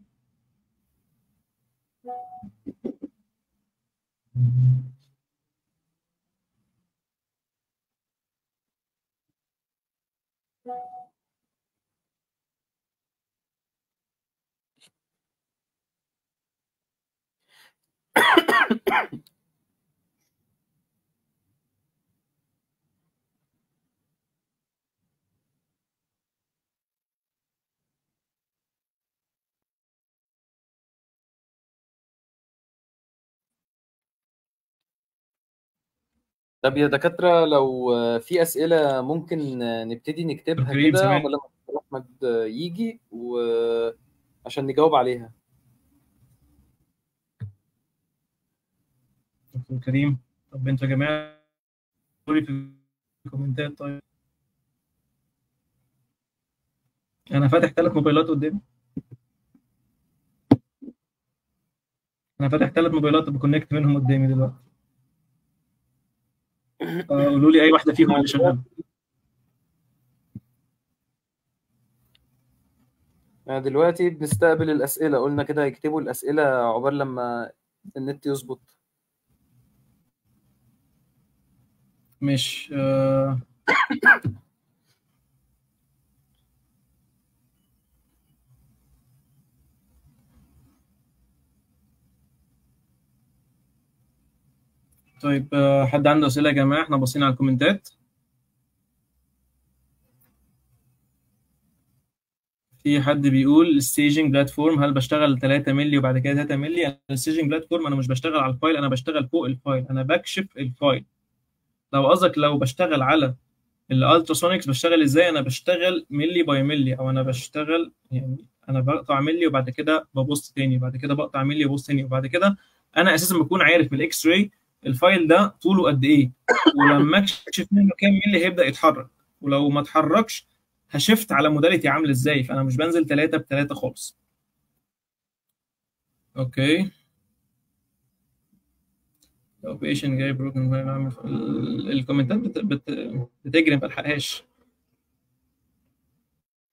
طب يا دكاترة لو آه، في أسئلة ممكن آه، نبتدي دكتور نكتبها كريم كده سامعني ولا دكتور أحمد آه، يجي وعشان نجاوب عليها دكتور كريم طب انتوا يا جماعه قولوا لي في الكومنتات طيب انا فاتح ثلاث موبايلات قدامي انا فاتح ثلاث موبايلات بكونكت منهم قدامي دلوقتي آه، قولوا لي اي واحده فيهم اللي شغاله آه، دلوقتي بنستقبل الأسئلة قلنا كده يكتبوا الأسئلة عقبال لما النت يظبط مش آه، طيب آه، حد عنده اسئله يا جماعه احنا باصين على الكومنتات في حد بيقول الستيجنج بلاتفورم هل بشتغل 3 مللي وبعد كده 3 مللي انا الستيجنج بلاتفورم انا مش بشتغل على الفايل انا بشتغل فوق الفايل انا بكشف الفايل لو قصدك لو بشتغل على الالتراسونكس بشتغل ازاي انا بشتغل ملي باي ملي او انا بشتغل يعني انا بقطع ملي وبعد كده ببص تاني وبعد كده بقطع ملي وببص تاني وبعد كده انا اساسا بكون عارف من الاكس راي الفايل ده طوله قد ايه ولما اكشف منه كام ملي هيبدا يتحرك ولو ما اتحركش هشفت على موداليتي عامل ازاي فانا مش بنزل 3 ب 3 خالص اوكي لو بيشن جاي بروكن فايل عامل ال- الكومنتات بت... بت... بتجري ما بلحقهاش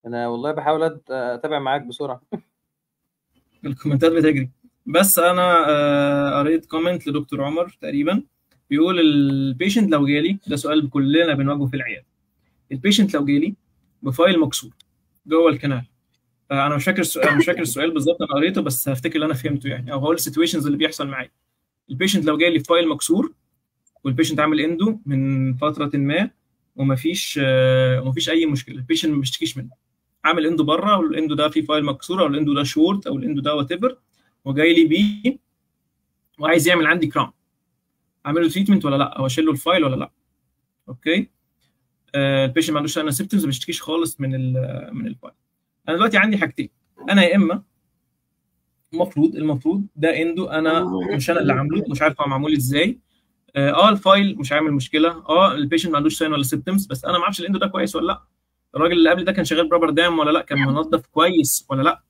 انا والله بحاول أت- اتابع معاك بسرعه الكومنتات بتجري بس انا آه، قريت كومنت لدكتور عمر تقريبا بيقول البيشنت لو جالي ده سؤال كلنا بنواجهه في العياده البيشنت لو جالي بفايل مكسور جوه الكنال آه، انا مش فاكر السؤال أنا مش فاكر السؤال بالظبط انا قريته بس هفتكر اللي انا فهمته يعني او هقول السيتويشنز اللي بيحصل معايا البيشنت لو جالي فايل مكسور والبيشنت عامل اندو من فتره ما ومفيش آه، ومفيش اي مشكله البيشنت ما بيشتكيش منه عامل اندو بره والاندو ده فيه فايل مكسور او الاندو ده شورت او الاندو ده وات ايفر وجاي لي بيه وعايز يعمل عندي كراون اعمل له تريتمنت ولا لا او اشيل له الفايل ولا لا اوكي آه البيشنت ما عندوش انا سيبتمز ما بيشتكيش خالص من ال من الفايل انا دلوقتي عندي حاجتين انا يا اما المفروض المفروض ده اندو انا مش انا اللي عامله مش عارف هو معمول ازاي اه آه، الفايل مش عامل مشكله اه البيشنت ما عندوش ساين ولا سيبتمز بس انا ما اعرفش الاندو ده كويس ولا لا الراجل اللي قبل ده كان شغال برابر دام ولا لا كان منظف كويس ولا لا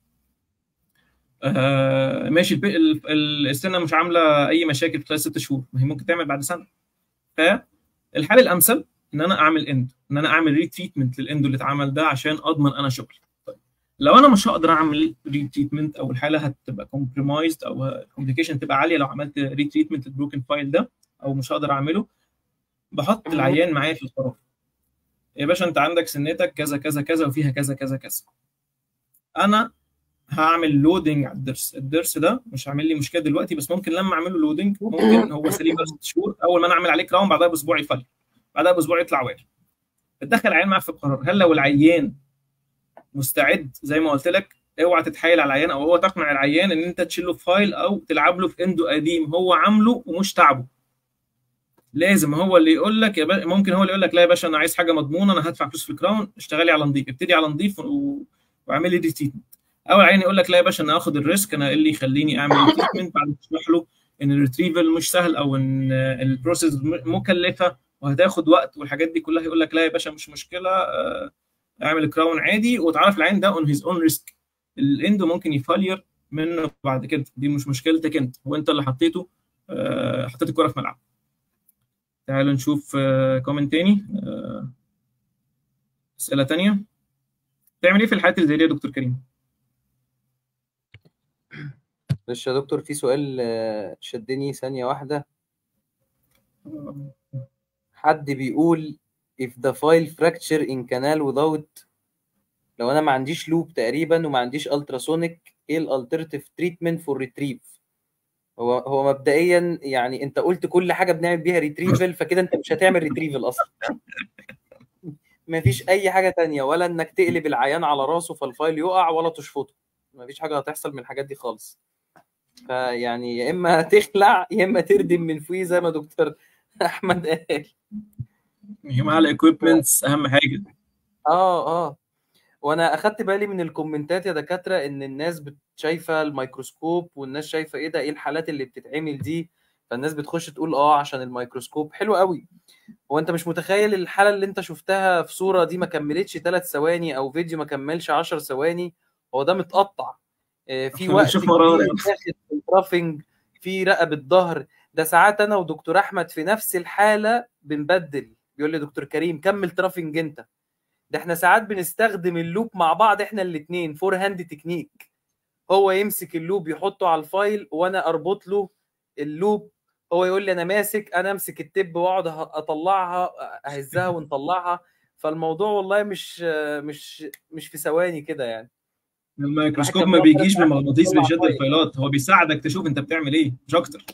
آه ماشي البي- ال- ال- السنه مش عامله اي مشاكل في خلال ست شهور ما هي ممكن تعمل بعد سنه فالحل الامثل ان انا اعمل اند ان انا اعمل ريتريتمنت للاندو اللي اتعمل ده عشان اضمن انا شغلي طيب لو انا مش هقدر اعمل ريتريتمنت او الحاله هتبقى كومبرمايزد او الكومبليكيشن تبقى عاليه لو عملت ريتريتمنت للبروكن فايل ده او مش هقدر اعمله بحط العيان معايا في القرار يا باشا انت عندك سنتك كذا كذا كذا وفيها كذا كذا كذا انا هعمل لودنج على الضرس الضرس ده مش عامل لي مشكله دلوقتي بس ممكن لما اعمل له لودنج ممكن هو سليم بقى ست شهور اول ما انا اعمل عليه كراون بعدها باسبوع يفل بعدها باسبوع يطلع وارد بتدخل العيان معاك في القرار هل لو العيان مستعد زي ما قلت لك اوعى تتحايل على العيان او هو تقنع العيان ان انت تشيل له فايل او تلعب له في اندو قديم هو عامله ومش تعبه لازم هو اللي يقول لك يا با... ممكن هو اللي يقول لك لا يا باشا انا عايز حاجه مضمونه انا هدفع فلوس في الكراون اشتغلي على نظيف ابتدي على نظيف و... واعملي ريتريتمنت او العيان يقول لك لا يا باشا انا هاخد الريسك انا ايه اللي يخليني اعمل ريتريتمنت بعد ما تشرح له ان الريتريفل مش سهل او ان البروسيس مكلفه وهتاخد وقت والحاجات دي كلها يقول لك لا يا باشا مش مشكله آه، اعمل كراون عادي وتعرف العين ده اون هيز اون ريسك الاندو ممكن يفالير منه بعد كده دي مش مشكلتك انت هو انت اللي حطيته آه، حطيت الكره في ملعب تعالوا نشوف كومنت تاني آه، اسئله تانية تعمل ايه في الحالات اللي زي دي يا دكتور كريم معلش يا دكتور في سؤال آه، شدني ثانيه واحده حد بيقول if the file fracture in canal without لو انا ما عنديش لوب تقريبا وما عنديش التراسونيك ايه الالترناتيف تريتمنت فور ريتريف هو هو مبدئيا يعني انت قلت كل حاجه بنعمل بيها ريتريفل فكده انت مش هتعمل ريتريفل اصلا ما فيش اي حاجه تانية ولا انك تقلب العيان على راسه فالفايل يقع ولا تشفطه ما فيش حاجه هتحصل من الحاجات دي خالص فيعني يا اما تخلع يا اما تردم من فوقيه زي ما دكتور احمد قال هي مع الاكويبمنتس اهم حاجه اه اه وانا اخدت بالي من الكومنتات يا دكاتره ان الناس بت- شايفه الميكروسكوب والناس شايفه ايه ده ايه الحالات اللي بتتعمل دي فالناس بتخش تقول اه عشان الميكروسكوب حلو قوي هو انت مش متخيل الحاله اللي انت شفتها في صوره دي ما كملتش ثلاث ثواني او فيديو ما كملش 10 ثواني هو ده متقطع آه، في إحنا وقت بنشوف كبير مرارة. داخل في الرافنج في رقبه ظهر ده ساعات انا ودكتور احمد في نفس الحاله بنبدل بيقول لي دكتور كريم كمل ترافنج انت ده احنا ساعات بنستخدم اللوب مع بعض احنا الاثنين فور هاند تكنيك هو يمسك اللوب يحطه على الفايل وانا اربط له اللوب هو يقول لي انا ماسك انا امسك التب واقعد أه- اطلعها اهزها ونطلعها فالموضوع والله مش مش مش في ثواني كده يعني الميكروسكوب كان ما بيقعد بيجيش يفتح بمغناطيس ويطلع بيشد فايل. الفايلات هو بيساعدك تشوف انت بتعمل ايه مش اكتر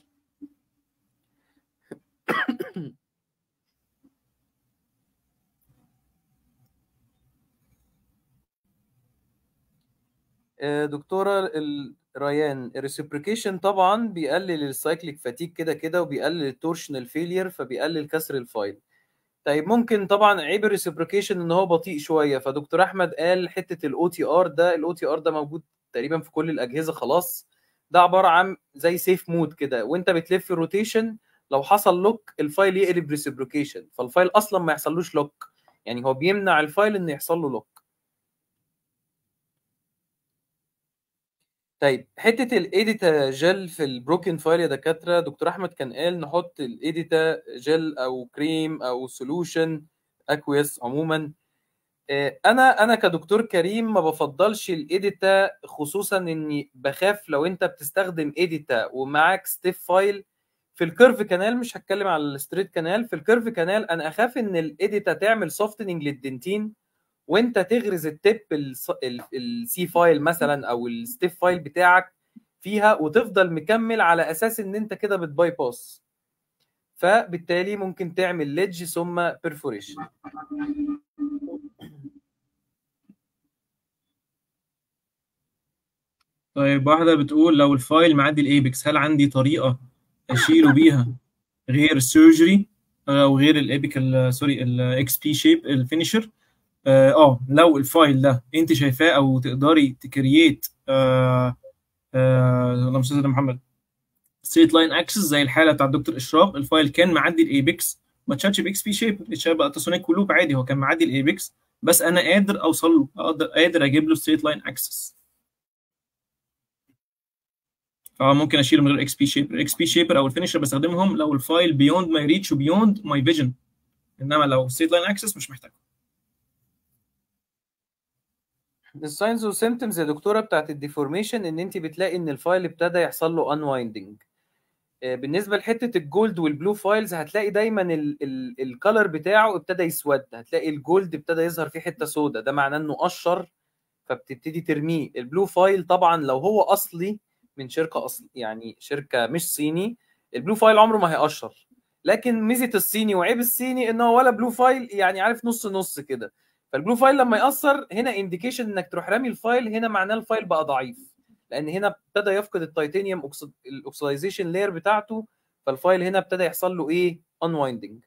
آه، دكتوره ال- ريان الريسبريكيشن طبعا بيقلل السايكليك فاتيك كده كده وبيقلل التورشنال فيلير فبيقلل كسر الفايل طيب ممكن طبعا عيب الريسبريكيشن ان هو بطيء شويه فدكتور احمد قال حته الاو تي ار ده الاو تي ار ده موجود تقريبا في كل الاجهزه خلاص ده عباره عن زي سيف مود كده وانت بتلف الروتيشن لو حصل لوك الفايل يقلب ريسبريكيشن فالفايل اصلا ما يحصلوش لوك يعني هو بيمنع الفايل انه يحصل له لوك طيب حته الايديتا جل في البروكن فايل يا دكاتره دكتور احمد كان قال نحط الايديتا جل او كريم او سولوشن اكويس عموما آه، انا انا كدكتور كريم ما بفضلش الايديتا خصوصا اني بخاف لو انت بتستخدم ايديتا ومعاك ستيف فايل في الكيرف كانال مش هتكلم على الستريت كانال في الكيرف كانال انا اخاف ان الايديتا تعمل سوفتنج للدنتين وانت تغرز التب السي فايل مثلا او الستيف فايل بتاعك فيها وتفضل مكمل على اساس ان انت كده بتباي باس فبالتالي ممكن تعمل ليدج ثم بيرفوريشن طيب واحدة بتقول لو الفايل معدي الايبكس هل عندي طريقة اشيله بيها غير السيرجري او غير الايبيكال سوري الاكس بي شيب الفينيشر اه آه، لو الفايل ده انت شايفاه او تقدري تكرييت آه آه اللهم صل على محمد ستريت لاين اكسس زي الحاله بتاع الدكتور اشراف الفايل كان معدي الايبكس ما اتشالش باكس بي شيب اتشال بالتراسونيك ولوب عادي هو كان معدي الايبكس بس انا قادر اوصل له اقدر قادر اجيب له ستريت لاين اكسس اه ممكن اشيله من غير اكس بي شيبر الاكس بي شيبر او الفينشر بستخدمهم لو الفايل بيوند ماي ريتش وبيوند ماي فيجن انما لو ستريت لاين اكسس مش محتاج الساينز والسيمتومز يا دكتوره بتاعت الديفورميشن ان انت بتلاقي ان الفايل ابتدى يحصل له انوايندنج بالنسبه لحته الجولد والبلو فايلز هتلاقي دايما الكالر بتاعه ابتدى يسود هتلاقي الجولد ابتدى يظهر فيه حته سوداء ده معناه انه قشر فبتبتدي ترميه البلو فايل طبعا لو هو اصلي من شركه اصل يعني شركه مش صيني البلو فايل عمره ما هيقشر لكن ميزه الصيني وعيب الصيني ان هو ولا بلو فايل يعني عارف نص نص كده فالبلو فايل لما يأثر هنا انديكيشن انك تروح رامي الفايل هنا معناه الفايل بقى ضعيف لان هنا ابتدى يفقد التيتانيوم الاكسلايزيشن لاير بتاعته فالفايل هنا ابتدى يحصل له ايه انوايندنج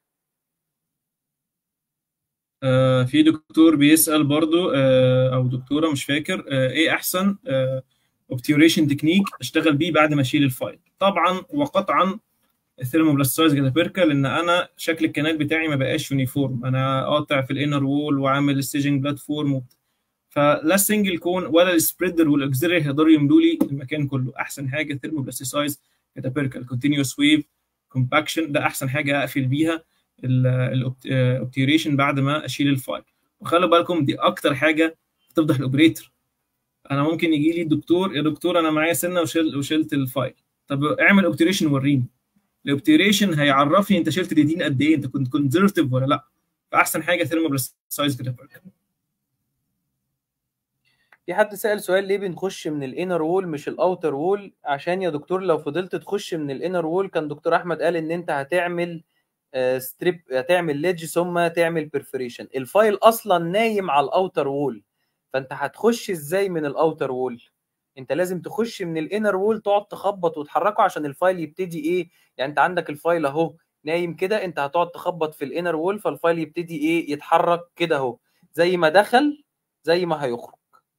آه في دكتور بيسأل برضو آه او دكتوره مش فاكر آه ايه احسن اوبتيوريشن تكنيك اشتغل بيه بعد ما اشيل الفايل طبعا وقطعا الثيرموبلاستايز جلابيركا لان انا شكل الكنال بتاعي ما بقاش يونيفورم انا قاطع في الانر وول وعامل الستيجنج بلاتفورم فلا السنجل كون ولا السبريدر والاكزيلري هيقدروا يملوا لي المكان كله احسن حاجه ثيرموبلاستيسايز جلابيركا الكونتينوس ويف كومباكشن ده احسن حاجه اقفل بيها الاوبتيوريشن بعد ما اشيل الفايل وخلوا بالكم دي اكتر حاجه بتفضح الاوبريتور انا ممكن يجي لي الدكتور يا دكتور انا معايا سنه وشل وشلت الفايل طب اعمل اوبتيوريشن وريني الاوبتيوريشن هيعرفني انت شلت ريدين قد ايه انت كنت كونزرفتيف ولا لا فاحسن حاجه ثيرموبلاستيسايز جلابيركا في حد سأل سؤال ليه بنخش من الانر وول مش الاوتر وول عشان يا دكتور لو فضلت تخش من الانر وول كان دكتور احمد قال ان انت هتعمل ستريب هتعمل ليدج ثم تعمل بيرفوريشن الفايل اصلا نايم على الاوتر وول فانت هتخش ازاي من الاوتر وول انت لازم تخش من الانر وول تقعد تخبط وتحركه عشان الفايل يبتدي ايه يعني انت عندك الفايل اهو نايم كده انت هتقعد تخبط في الانر وول فالفايل يبتدي ايه يتحرك كده اهو زي ما دخل زي ما هيخرج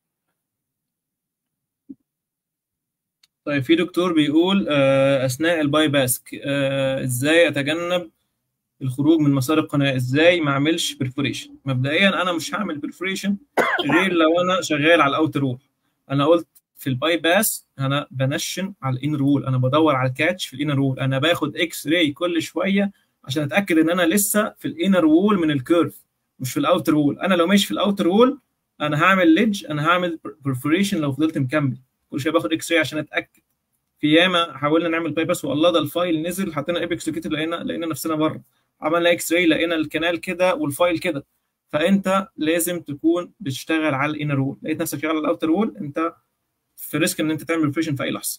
طيب في دكتور بيقول اثناء الباي باس ازاي اتجنب الخروج من مسار القناه ازاي ما اعملش برفوريشن مبدئيا انا مش هعمل برفوريشن غير لو انا شغال على الاوتر وول انا قلت في الباي باس انا بنشن على الانر وول انا بدور على الكاتش في الانر وول انا باخد اكس راي كل شويه عشان اتاكد ان انا لسه في الانر وول من الكيرف مش في الاوتر وول انا لو ماشي في الاوتر وول انا هعمل ليدج انا هعمل برفوريشن لو فضلت مكمل كل شويه باخد اكس راي عشان اتاكد في ياما حاولنا نعمل باي باس والله ده الفايل نزل حطينا ايبكس لوكيتد لقينا لقينا نفسنا بره عملنا اكس راي لقينا الكنال كده والفايل كده فانت لازم تكون بتشتغل على الانر وول لقيت نفسك شغال على الاوتر وول انت في ريسك ان انت تعمل بريشن في اي لحظه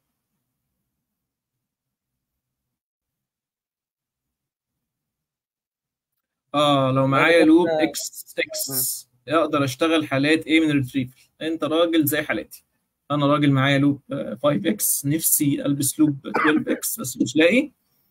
اه لو معايا لوب اكس اكس اقدر اشتغل حالات ايه من الريتريفل انت راجل زي حالاتي انا راجل معايا لوب 5 اكس نفسي البس لوب 12 اكس بس مش لاقي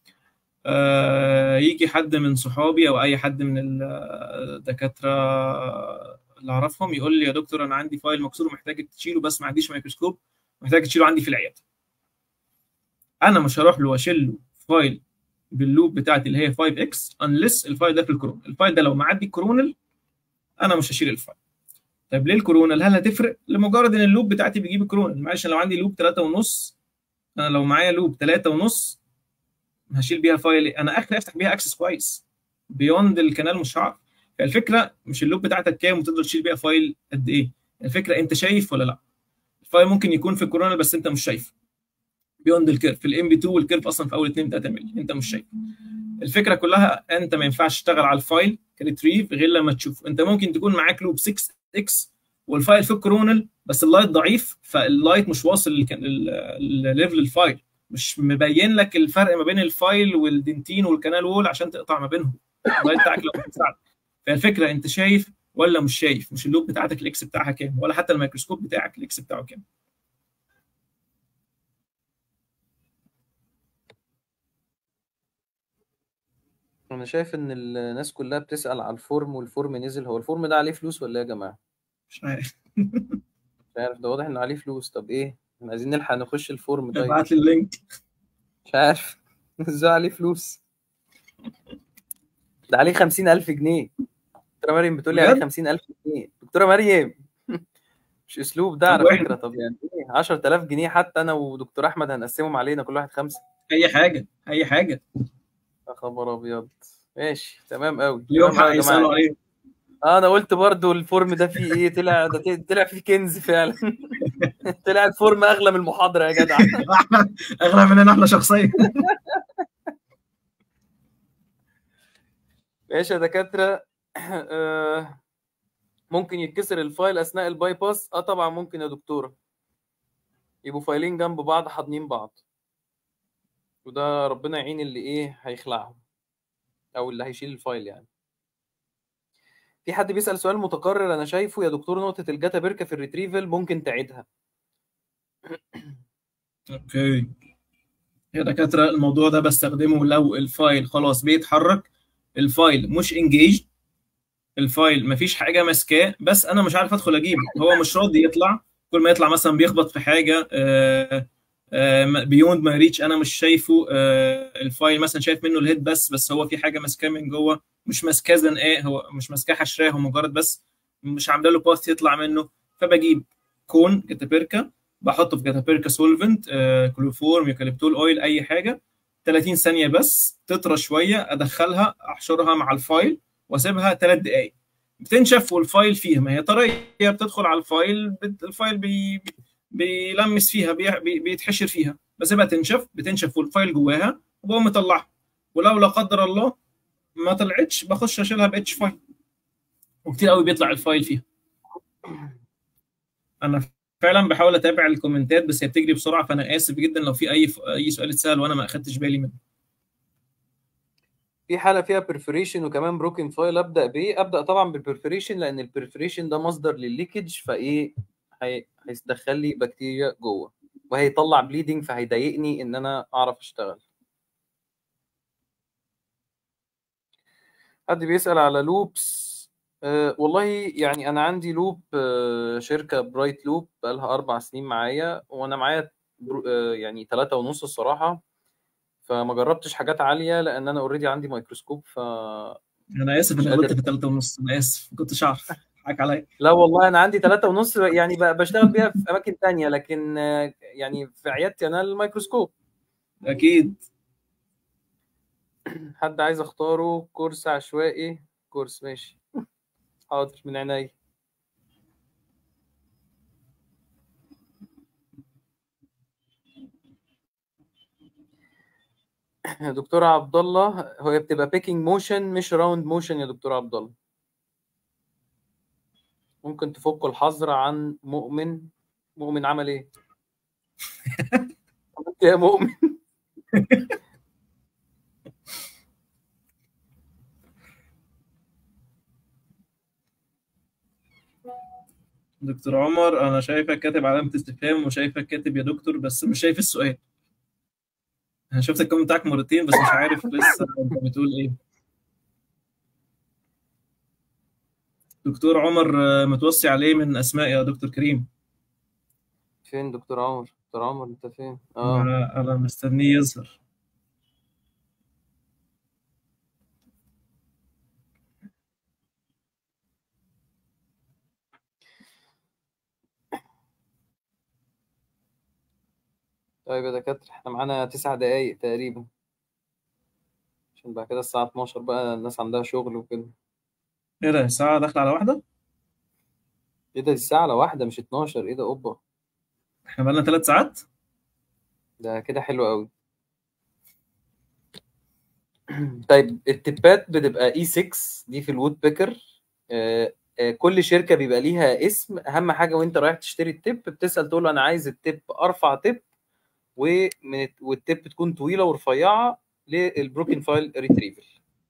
آه يجي حد من صحابي او اي حد من الدكاتره اللي اعرفهم يقول لي يا دكتور انا عندي فايل مكسور ومحتاجك تشيله بس ما عنديش ميكروسكوب محتاج تشيله عندي في العياده انا مش هروح له واشيل له فايل باللوب بتاعتي اللي هي 5 اكس انلس الفايل ده في الكورونا الفايل ده لو معدي الكورونال انا مش هشيل الفايل طيب ليه الكورونال هل هتفرق لمجرد ان اللوب بتاعتي بيجيب الكورونال معلش لو عندي لوب 3 ونص انا لو معايا لوب 3 ونص هشيل بيها فايل انا اخري افتح بيها اكسس كويس بيوند الكنال مش هعرف فالفكره مش اللوب بتاعتك كام وتقدر تشيل بيها فايل قد ايه الفكره انت شايف ولا لا الفايل ممكن يكون في الكورونا بس انت مش شايفه بيوند الكيرف في الام بي 2 والكيرف اصلا في اول 2 3 مللي انت مش شايف الفكره كلها انت ما ينفعش تشتغل على الفايل كريتريف غير لما تشوفه انت ممكن تكون معاك لوب 6 اكس والفايل في الكورونال بس اللايت ضعيف فاللايت مش واصل لليفل الفايل مش مبين لك الفرق ما بين الفايل والدنتين والكانال وول عشان تقطع ما بينهم اللايت بتاعك لو بتساعد فالفكره انت شايف ولا مش شايف مش اللوب بتاعتك الاكس بتاعها كام ولا حتى الميكروسكوب بتاعك الاكس بتاعه كام انا شايف ان الناس كلها بتسأل على الفورم والفورم نزل هو الفورم ده عليه فلوس ولا ايه يا جماعة مش عارف مش عارف ده واضح ان عليه فلوس طب ايه احنا عايزين نلحق نخش الفورم طيب ابعت لي اللينك مش عارف ازاي عليه فلوس ده عليه 50000 جنيه دكتورة مريم بتقول لي عليه بجد؟ 50000 جنيه دكتورة مريم مش اسلوب ده طب على واحد. فكرة طب يعني ايه 10000 جنيه حتى انا ودكتور احمد هنقسمهم علينا كل واحد خمسة اي حاجه اي حاجه يا خبر ابيض ماشي تمام قوي اليوم تمام قوي حق يا جماعة. يسالوا عليه اه انا قلت برضو الفورم ده فيه ايه طلع ده ط- طلع فيه كنز فعلا طلع الفورم اغلى من المحاضره يا جدع احنا اغلى مننا احنا شخصيا ماشي يا دكاتره آه، ممكن يتكسر الفايل اثناء الباي باس اه طبعا ممكن يا دكتوره يبقوا فايلين جنب بعض حاضنين بعض وده ربنا يعين اللي ايه هيخلعهم او اللي هيشيل الفايل يعني في حد بيسأل سؤال متكرر انا شايفه يا دكتور نقطة الجاتا بيركا في الريتريفل ممكن تعيدها اوكي يا دكاتره الموضوع ده بستخدمه لو الفايل خلاص بيتحرك الفايل مش انجيج الفايل مفيش حاجه ماسكاه بس انا مش عارف ادخل اجيبه هو مش راضي يطلع كل ما يطلع مثلا بيخبط في حاجه بيوند ما ريتش انا مش شايفه آه، الفايل مثلا شايف منه الهيد بس بس هو في حاجه ماسكاه من جوه مش ماسكاه زنقاه هو مش ماسكاه حشراه هو مجرد بس مش عامله له باث يطلع منه فبجيب كون جاتابيركا بحطه في جاتابيركا سولفنت كلوفورم يوكاليبتول اويل اي حاجه 30 ثانيه بس تطرى شويه ادخلها احشرها مع الفايل واسيبها 3 دقائق بتنشف والفايل فيها ما هي طريه بتدخل على الفايل بت- الفايل بي بيلمس فيها بي بي بيتحشر فيها بسيبها تنشف بتنشف والفايل جواها وبقوم مطلعها ولو لا قدر الله ما طلعتش بخش اشيلها باتش فايل وكتير قوي بيطلع الفايل فيها انا فعلا بحاول اتابع الكومنتات بس هي بتجري بسرعه فانا اسف جدا لو في اي اي سؤال اتسال وانا ما اخدتش بالي منه في حالة فيها بيرفوريشن وكمان بروكن فايل ابدا بايه ابدا طبعا بالبرفوريشن لان البرفوريشن ده مصدر للليكج فايه هي... هيدخل لي بكتيريا جوه وهيطلع بليدنج فهيضايقني ان انا اعرف اشتغل حد بيسأل على لوبس أه والله يعني انا عندي لوب أه شركة برايت لوب بقالها اربع سنين معايا وانا معايا برو- أه يعني ثلاثة ونص الصراحة فما جربتش حاجات عالية لان انا اوريدي عندي مايكروسكوب ف انا اسف مش اني قلت قادر. في ثلاثة ونص انا اسف ما كنتش اعرف حق عليا لا والله انا عندي ثلاثة ونص يعني ب- بشتغل بيها في اماكن تانية لكن آه، يعني في عيادتي انا الميكروسكوب اكيد حد عايز اختاره كورس عشوائي كورس ماشي حاضر من عيني دكتور عبد الله هو بتبقى بيكينج موشن مش راوند موشن يا دكتور عبد الله ممكن تفكوا الحظر عن مؤمن مؤمن عمل ايه عملت إيه يا مؤمن دكتور عمر انا شايفك كاتب علامة استفهام وشايفك كاتب يا دكتور بس مش شايف السؤال انا شفت الكومنت بتاعك مرتين بس مش عارف لسه انت بتقول ايه دكتور عمر آه، متوصي عليه من اسماء يا دكتور كريم فين دكتور عمر دكتور عمر انت فين اه انا انا مستنيه يظهر طيب يا دكاترة احنا معانا تسع دقايق تقريبا عشان بعد كده الساعة 12 بقى الناس عندها شغل وكده ايه ده الساعة داخلة على واحدة؟ ايه ده الساعة على واحدة مش 12 ايه ده اوبا احنا بقالنا ثلاث ساعات؟ ده كده حلو قوي طيب التبات بتبقى اي 6 دي في الوود بيكر آه، آه، كل شركة بيبقى ليها اسم اهم حاجة وانت رايح تشتري التب بتسأل تقول له انا عايز التب ارفع تب ومن والتب تكون طويلة ورفيعة للبروكن فايل ريتريفل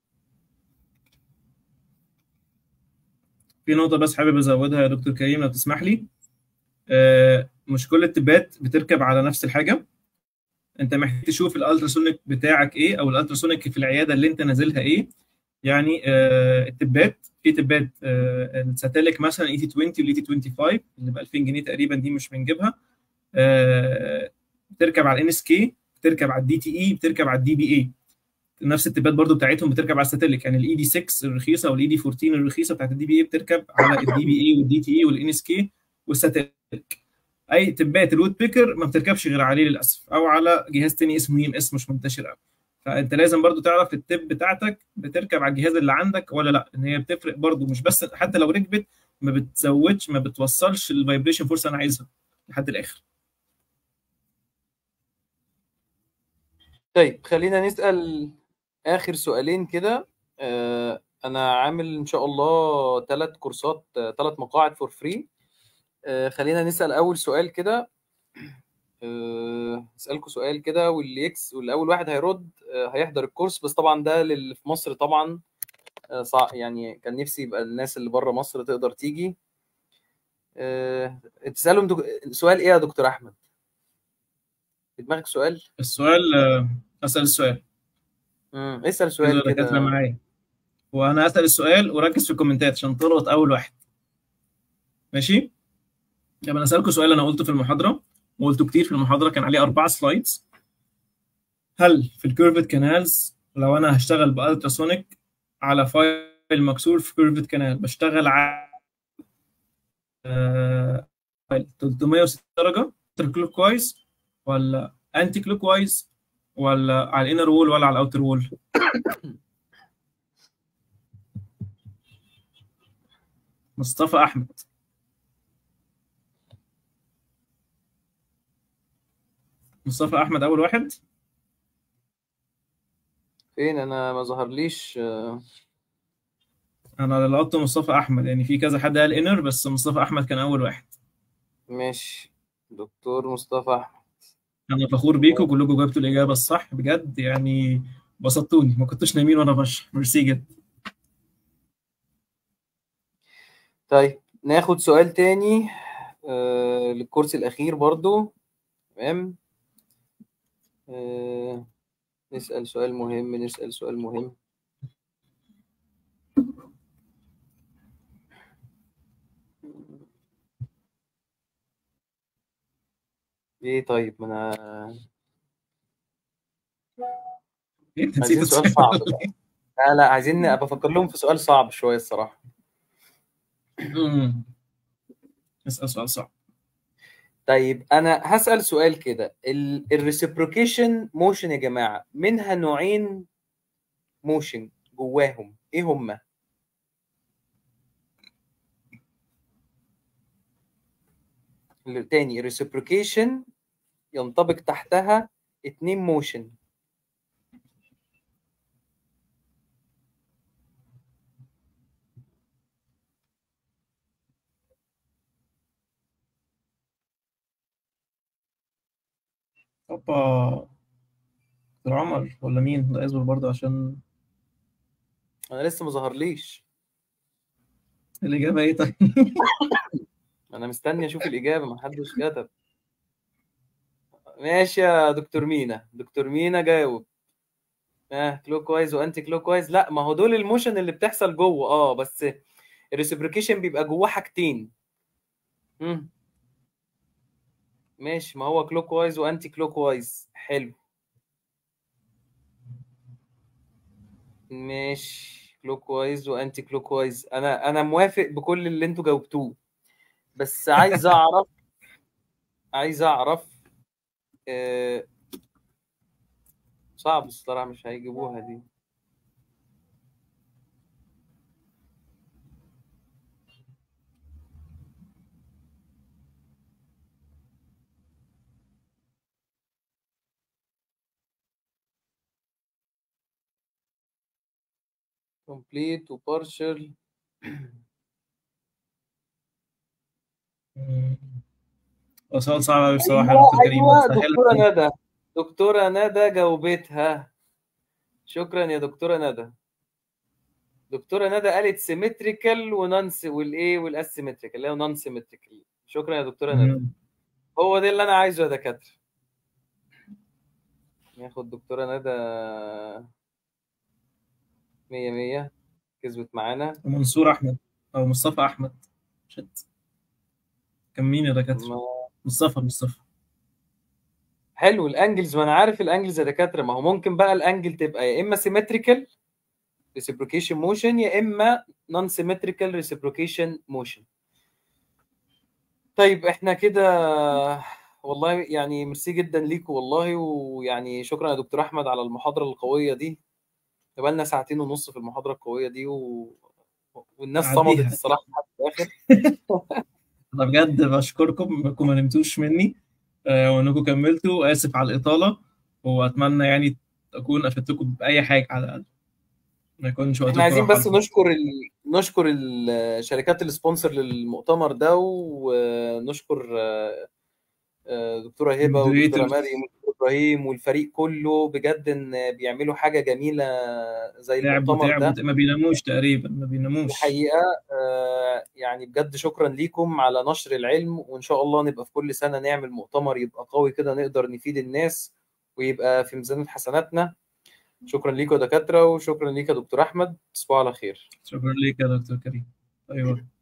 في نقطة بس حابب أزودها يا دكتور كريم لو تسمح لي آه، مش كل التبات بتركب على نفس الحاجة أنت محتاج تشوف الألتراسونيك بتاعك إيه أو الألتراسونيك في العيادة اللي أنت نازلها إيه يعني آه، التبات في تبات آه، الساتيليك مثلا اي تي 20 والاي تي 25 اللي ب 2000 جنيه تقريبا دي مش بنجيبها آه، بتركب على الان اس كي بتركب على الدي تي اي بتركب على الدي بي اي نفس التبات برضو بتاعتهم بتركب على الساتيليك يعني الاي دي 6 الرخيصه والاي دي 14 الرخيصه بتاعت الدي بي اي بتركب على الدي بي اي والدي تي اي والان اس كي والساتيليك اي تبات الوود بيكر ما بتركبش غير عليه للاسف او على جهاز تاني اسمه ام اس مش منتشر قوي فانت لازم برضو تعرف التب بتاعتك بتركب على الجهاز اللي عندك ولا لا ان هي بتفرق برضو مش بس حتى لو ركبت ما بتزودش ما بتوصلش الفايبريشن فورس انا عايزها لحد الاخر طيب خلينا نسأل آخر سؤالين كده آه، أنا عامل إن شاء الله ثلاث كورسات ثلاث مقاعد فور فري خلينا نسأل أول سؤال كده آه، أسألكم سؤال كده واللي يكس واللي أول واحد هيرد آه، هيحضر الكورس بس طبعا ده للي في مصر طبعا آه، صع يعني كان نفسي يبقى الناس اللي بره مصر تقدر تيجي آه، تسألهم دك... سؤال إيه يا دكتور أحمد؟ في دماغك سؤال؟ السؤال آه، اسال السؤال امم اسأل كده سؤال الدكاتره كده معايا وانا اسال السؤال وركز في الكومنتات عشان تلقط اول واحد ماشي يبقى انا اسالكم سؤال انا قلته في المحاضره وقلته كتير في المحاضره كان عليه اربع سلايدز هل في الكيرفت كانالز لو انا هشتغل بالتراسونيك على فايل مكسور في كيرفت كانال بشتغل على آه، فايل 360 درجه كلوك كويس ولا انتي كلوك وايز ولا على الانر وول ولا على الاوتر وول مصطفى احمد مصطفى احمد اول واحد فين أنا ما ظهرليش آه، انا لقطت مصطفى احمد يعني في كذا حد قال انر بس مصطفى احمد كان اول واحد ماشي دكتور مصطفى أحمد انا فخور بيكم كلكم جبتوا الاجابه الصح بجد يعني بسطتوني ما كنتوش نايمين وانا بشرح ميرسي جدا طيب ناخد سؤال تاني آه للكورس الأخير برضو تمام آه نسأل سؤال مهم نسأل سؤال مهم ايه طيب ما انا إيه، انت عايزين نسيت سؤال السؤال صعب ولا بقى. إيه؟ لا لا عايزين ابقى افكر لهم في سؤال صعب شوية الصراحة أمم. اسال سؤال صعب طيب انا هسأل سؤال كده الريسبروكيشن موشن يا جماعة منها نوعين موشن جواهم ايه هما تاني reciprocation ينطبق تحتها اتنين موشن اوبا دكتور عمر ولا مين لا اصبر برضه عشان انا لسه ما ظهرليش الاجابه ايه طيب انا مستني اشوف الاجابه ما حدش كتب ماشي يا دكتور مينا دكتور مينا جاوب اه كلوك وايز وانتي كلوك وايز لا ما هو دول الموشن اللي بتحصل جوه اه بس الريسبريكيشن بيبقى جواه حاجتين مم. ماشي ما هو كلوك وايز وانتي كلوك وايز حلو ماشي كلوك وايز وانتي كلوك وايز انا انا موافق بكل اللي انتوا جاوبتوه بس عايز اعرف عايز اعرف آه، صعب الصراحه مش هيجيبوها دي كومبليت وبارشل هو سؤال صعب قوي بصراحه يا ايوه دكتور كريم ايوه هسهلك دكتوره شوية. ندى دكتوره ندى جاوبتها شكرا يا دكتوره ندى دكتوره ندى قالت سيمتريكال ونانس والايه والاسيمتريكال اللي هو نون سيمتريكال شكرا يا دكتوره ندى مم. هو ده اللي انا عايزه يا دكاتره ناخد دكتوره ندى مية مية كسبت معانا منصور احمد او مصطفى احمد شت كان مين يا دكاتره ما- مصطفى مصطفى حلو الانجلز ما انا عارف الانجلز يا دكاتره ما هو ممكن بقى الانجل تبقى يا اما سيمتريكال reciprocation موشن يا اما نون سيمتريكال reciprocation موشن طيب احنا كده والله يعني ميرسي جدا ليكوا والله ويعني شكرا يا دكتور احمد على المحاضره القويه دي بقى لنا ساعتين ونص في المحاضره القويه دي و... والناس عديها. صمدت الصراحه لحد الاخر انا بجد بشكركم انكم ما نمتوش مني آه، وانكم كملتوا اسف على الاطاله واتمنى يعني اكون افدتكم باي حاجه على الاقل ما يكونش وقتكم احنا عايزين راح بس على نشكر ال... نشكر الشركات السبونسر للمؤتمر ده ونشكر آه، آه، دكتوره هبه ودكتوره Moderators. مريم ودكتور ابراهيم والفريق كله بجد ان بيعملوا حاجه جميله زي تعبوا المؤتمر ده تعبوا ما بيناموش تقريبا ما بيناموش الحقيقه آه، يعني بجد شكرا ليكم على نشر العلم وان شاء الله نبقى في كل سنه نعمل مؤتمر يبقى قوي كده نقدر نفيد الناس ويبقى في ميزان حسناتنا شكرا ليكم يا دكاتره وشكرا ليك يا دكتور احمد تصبحوا على خير شكرا ليك يا دكتور كريم ايوه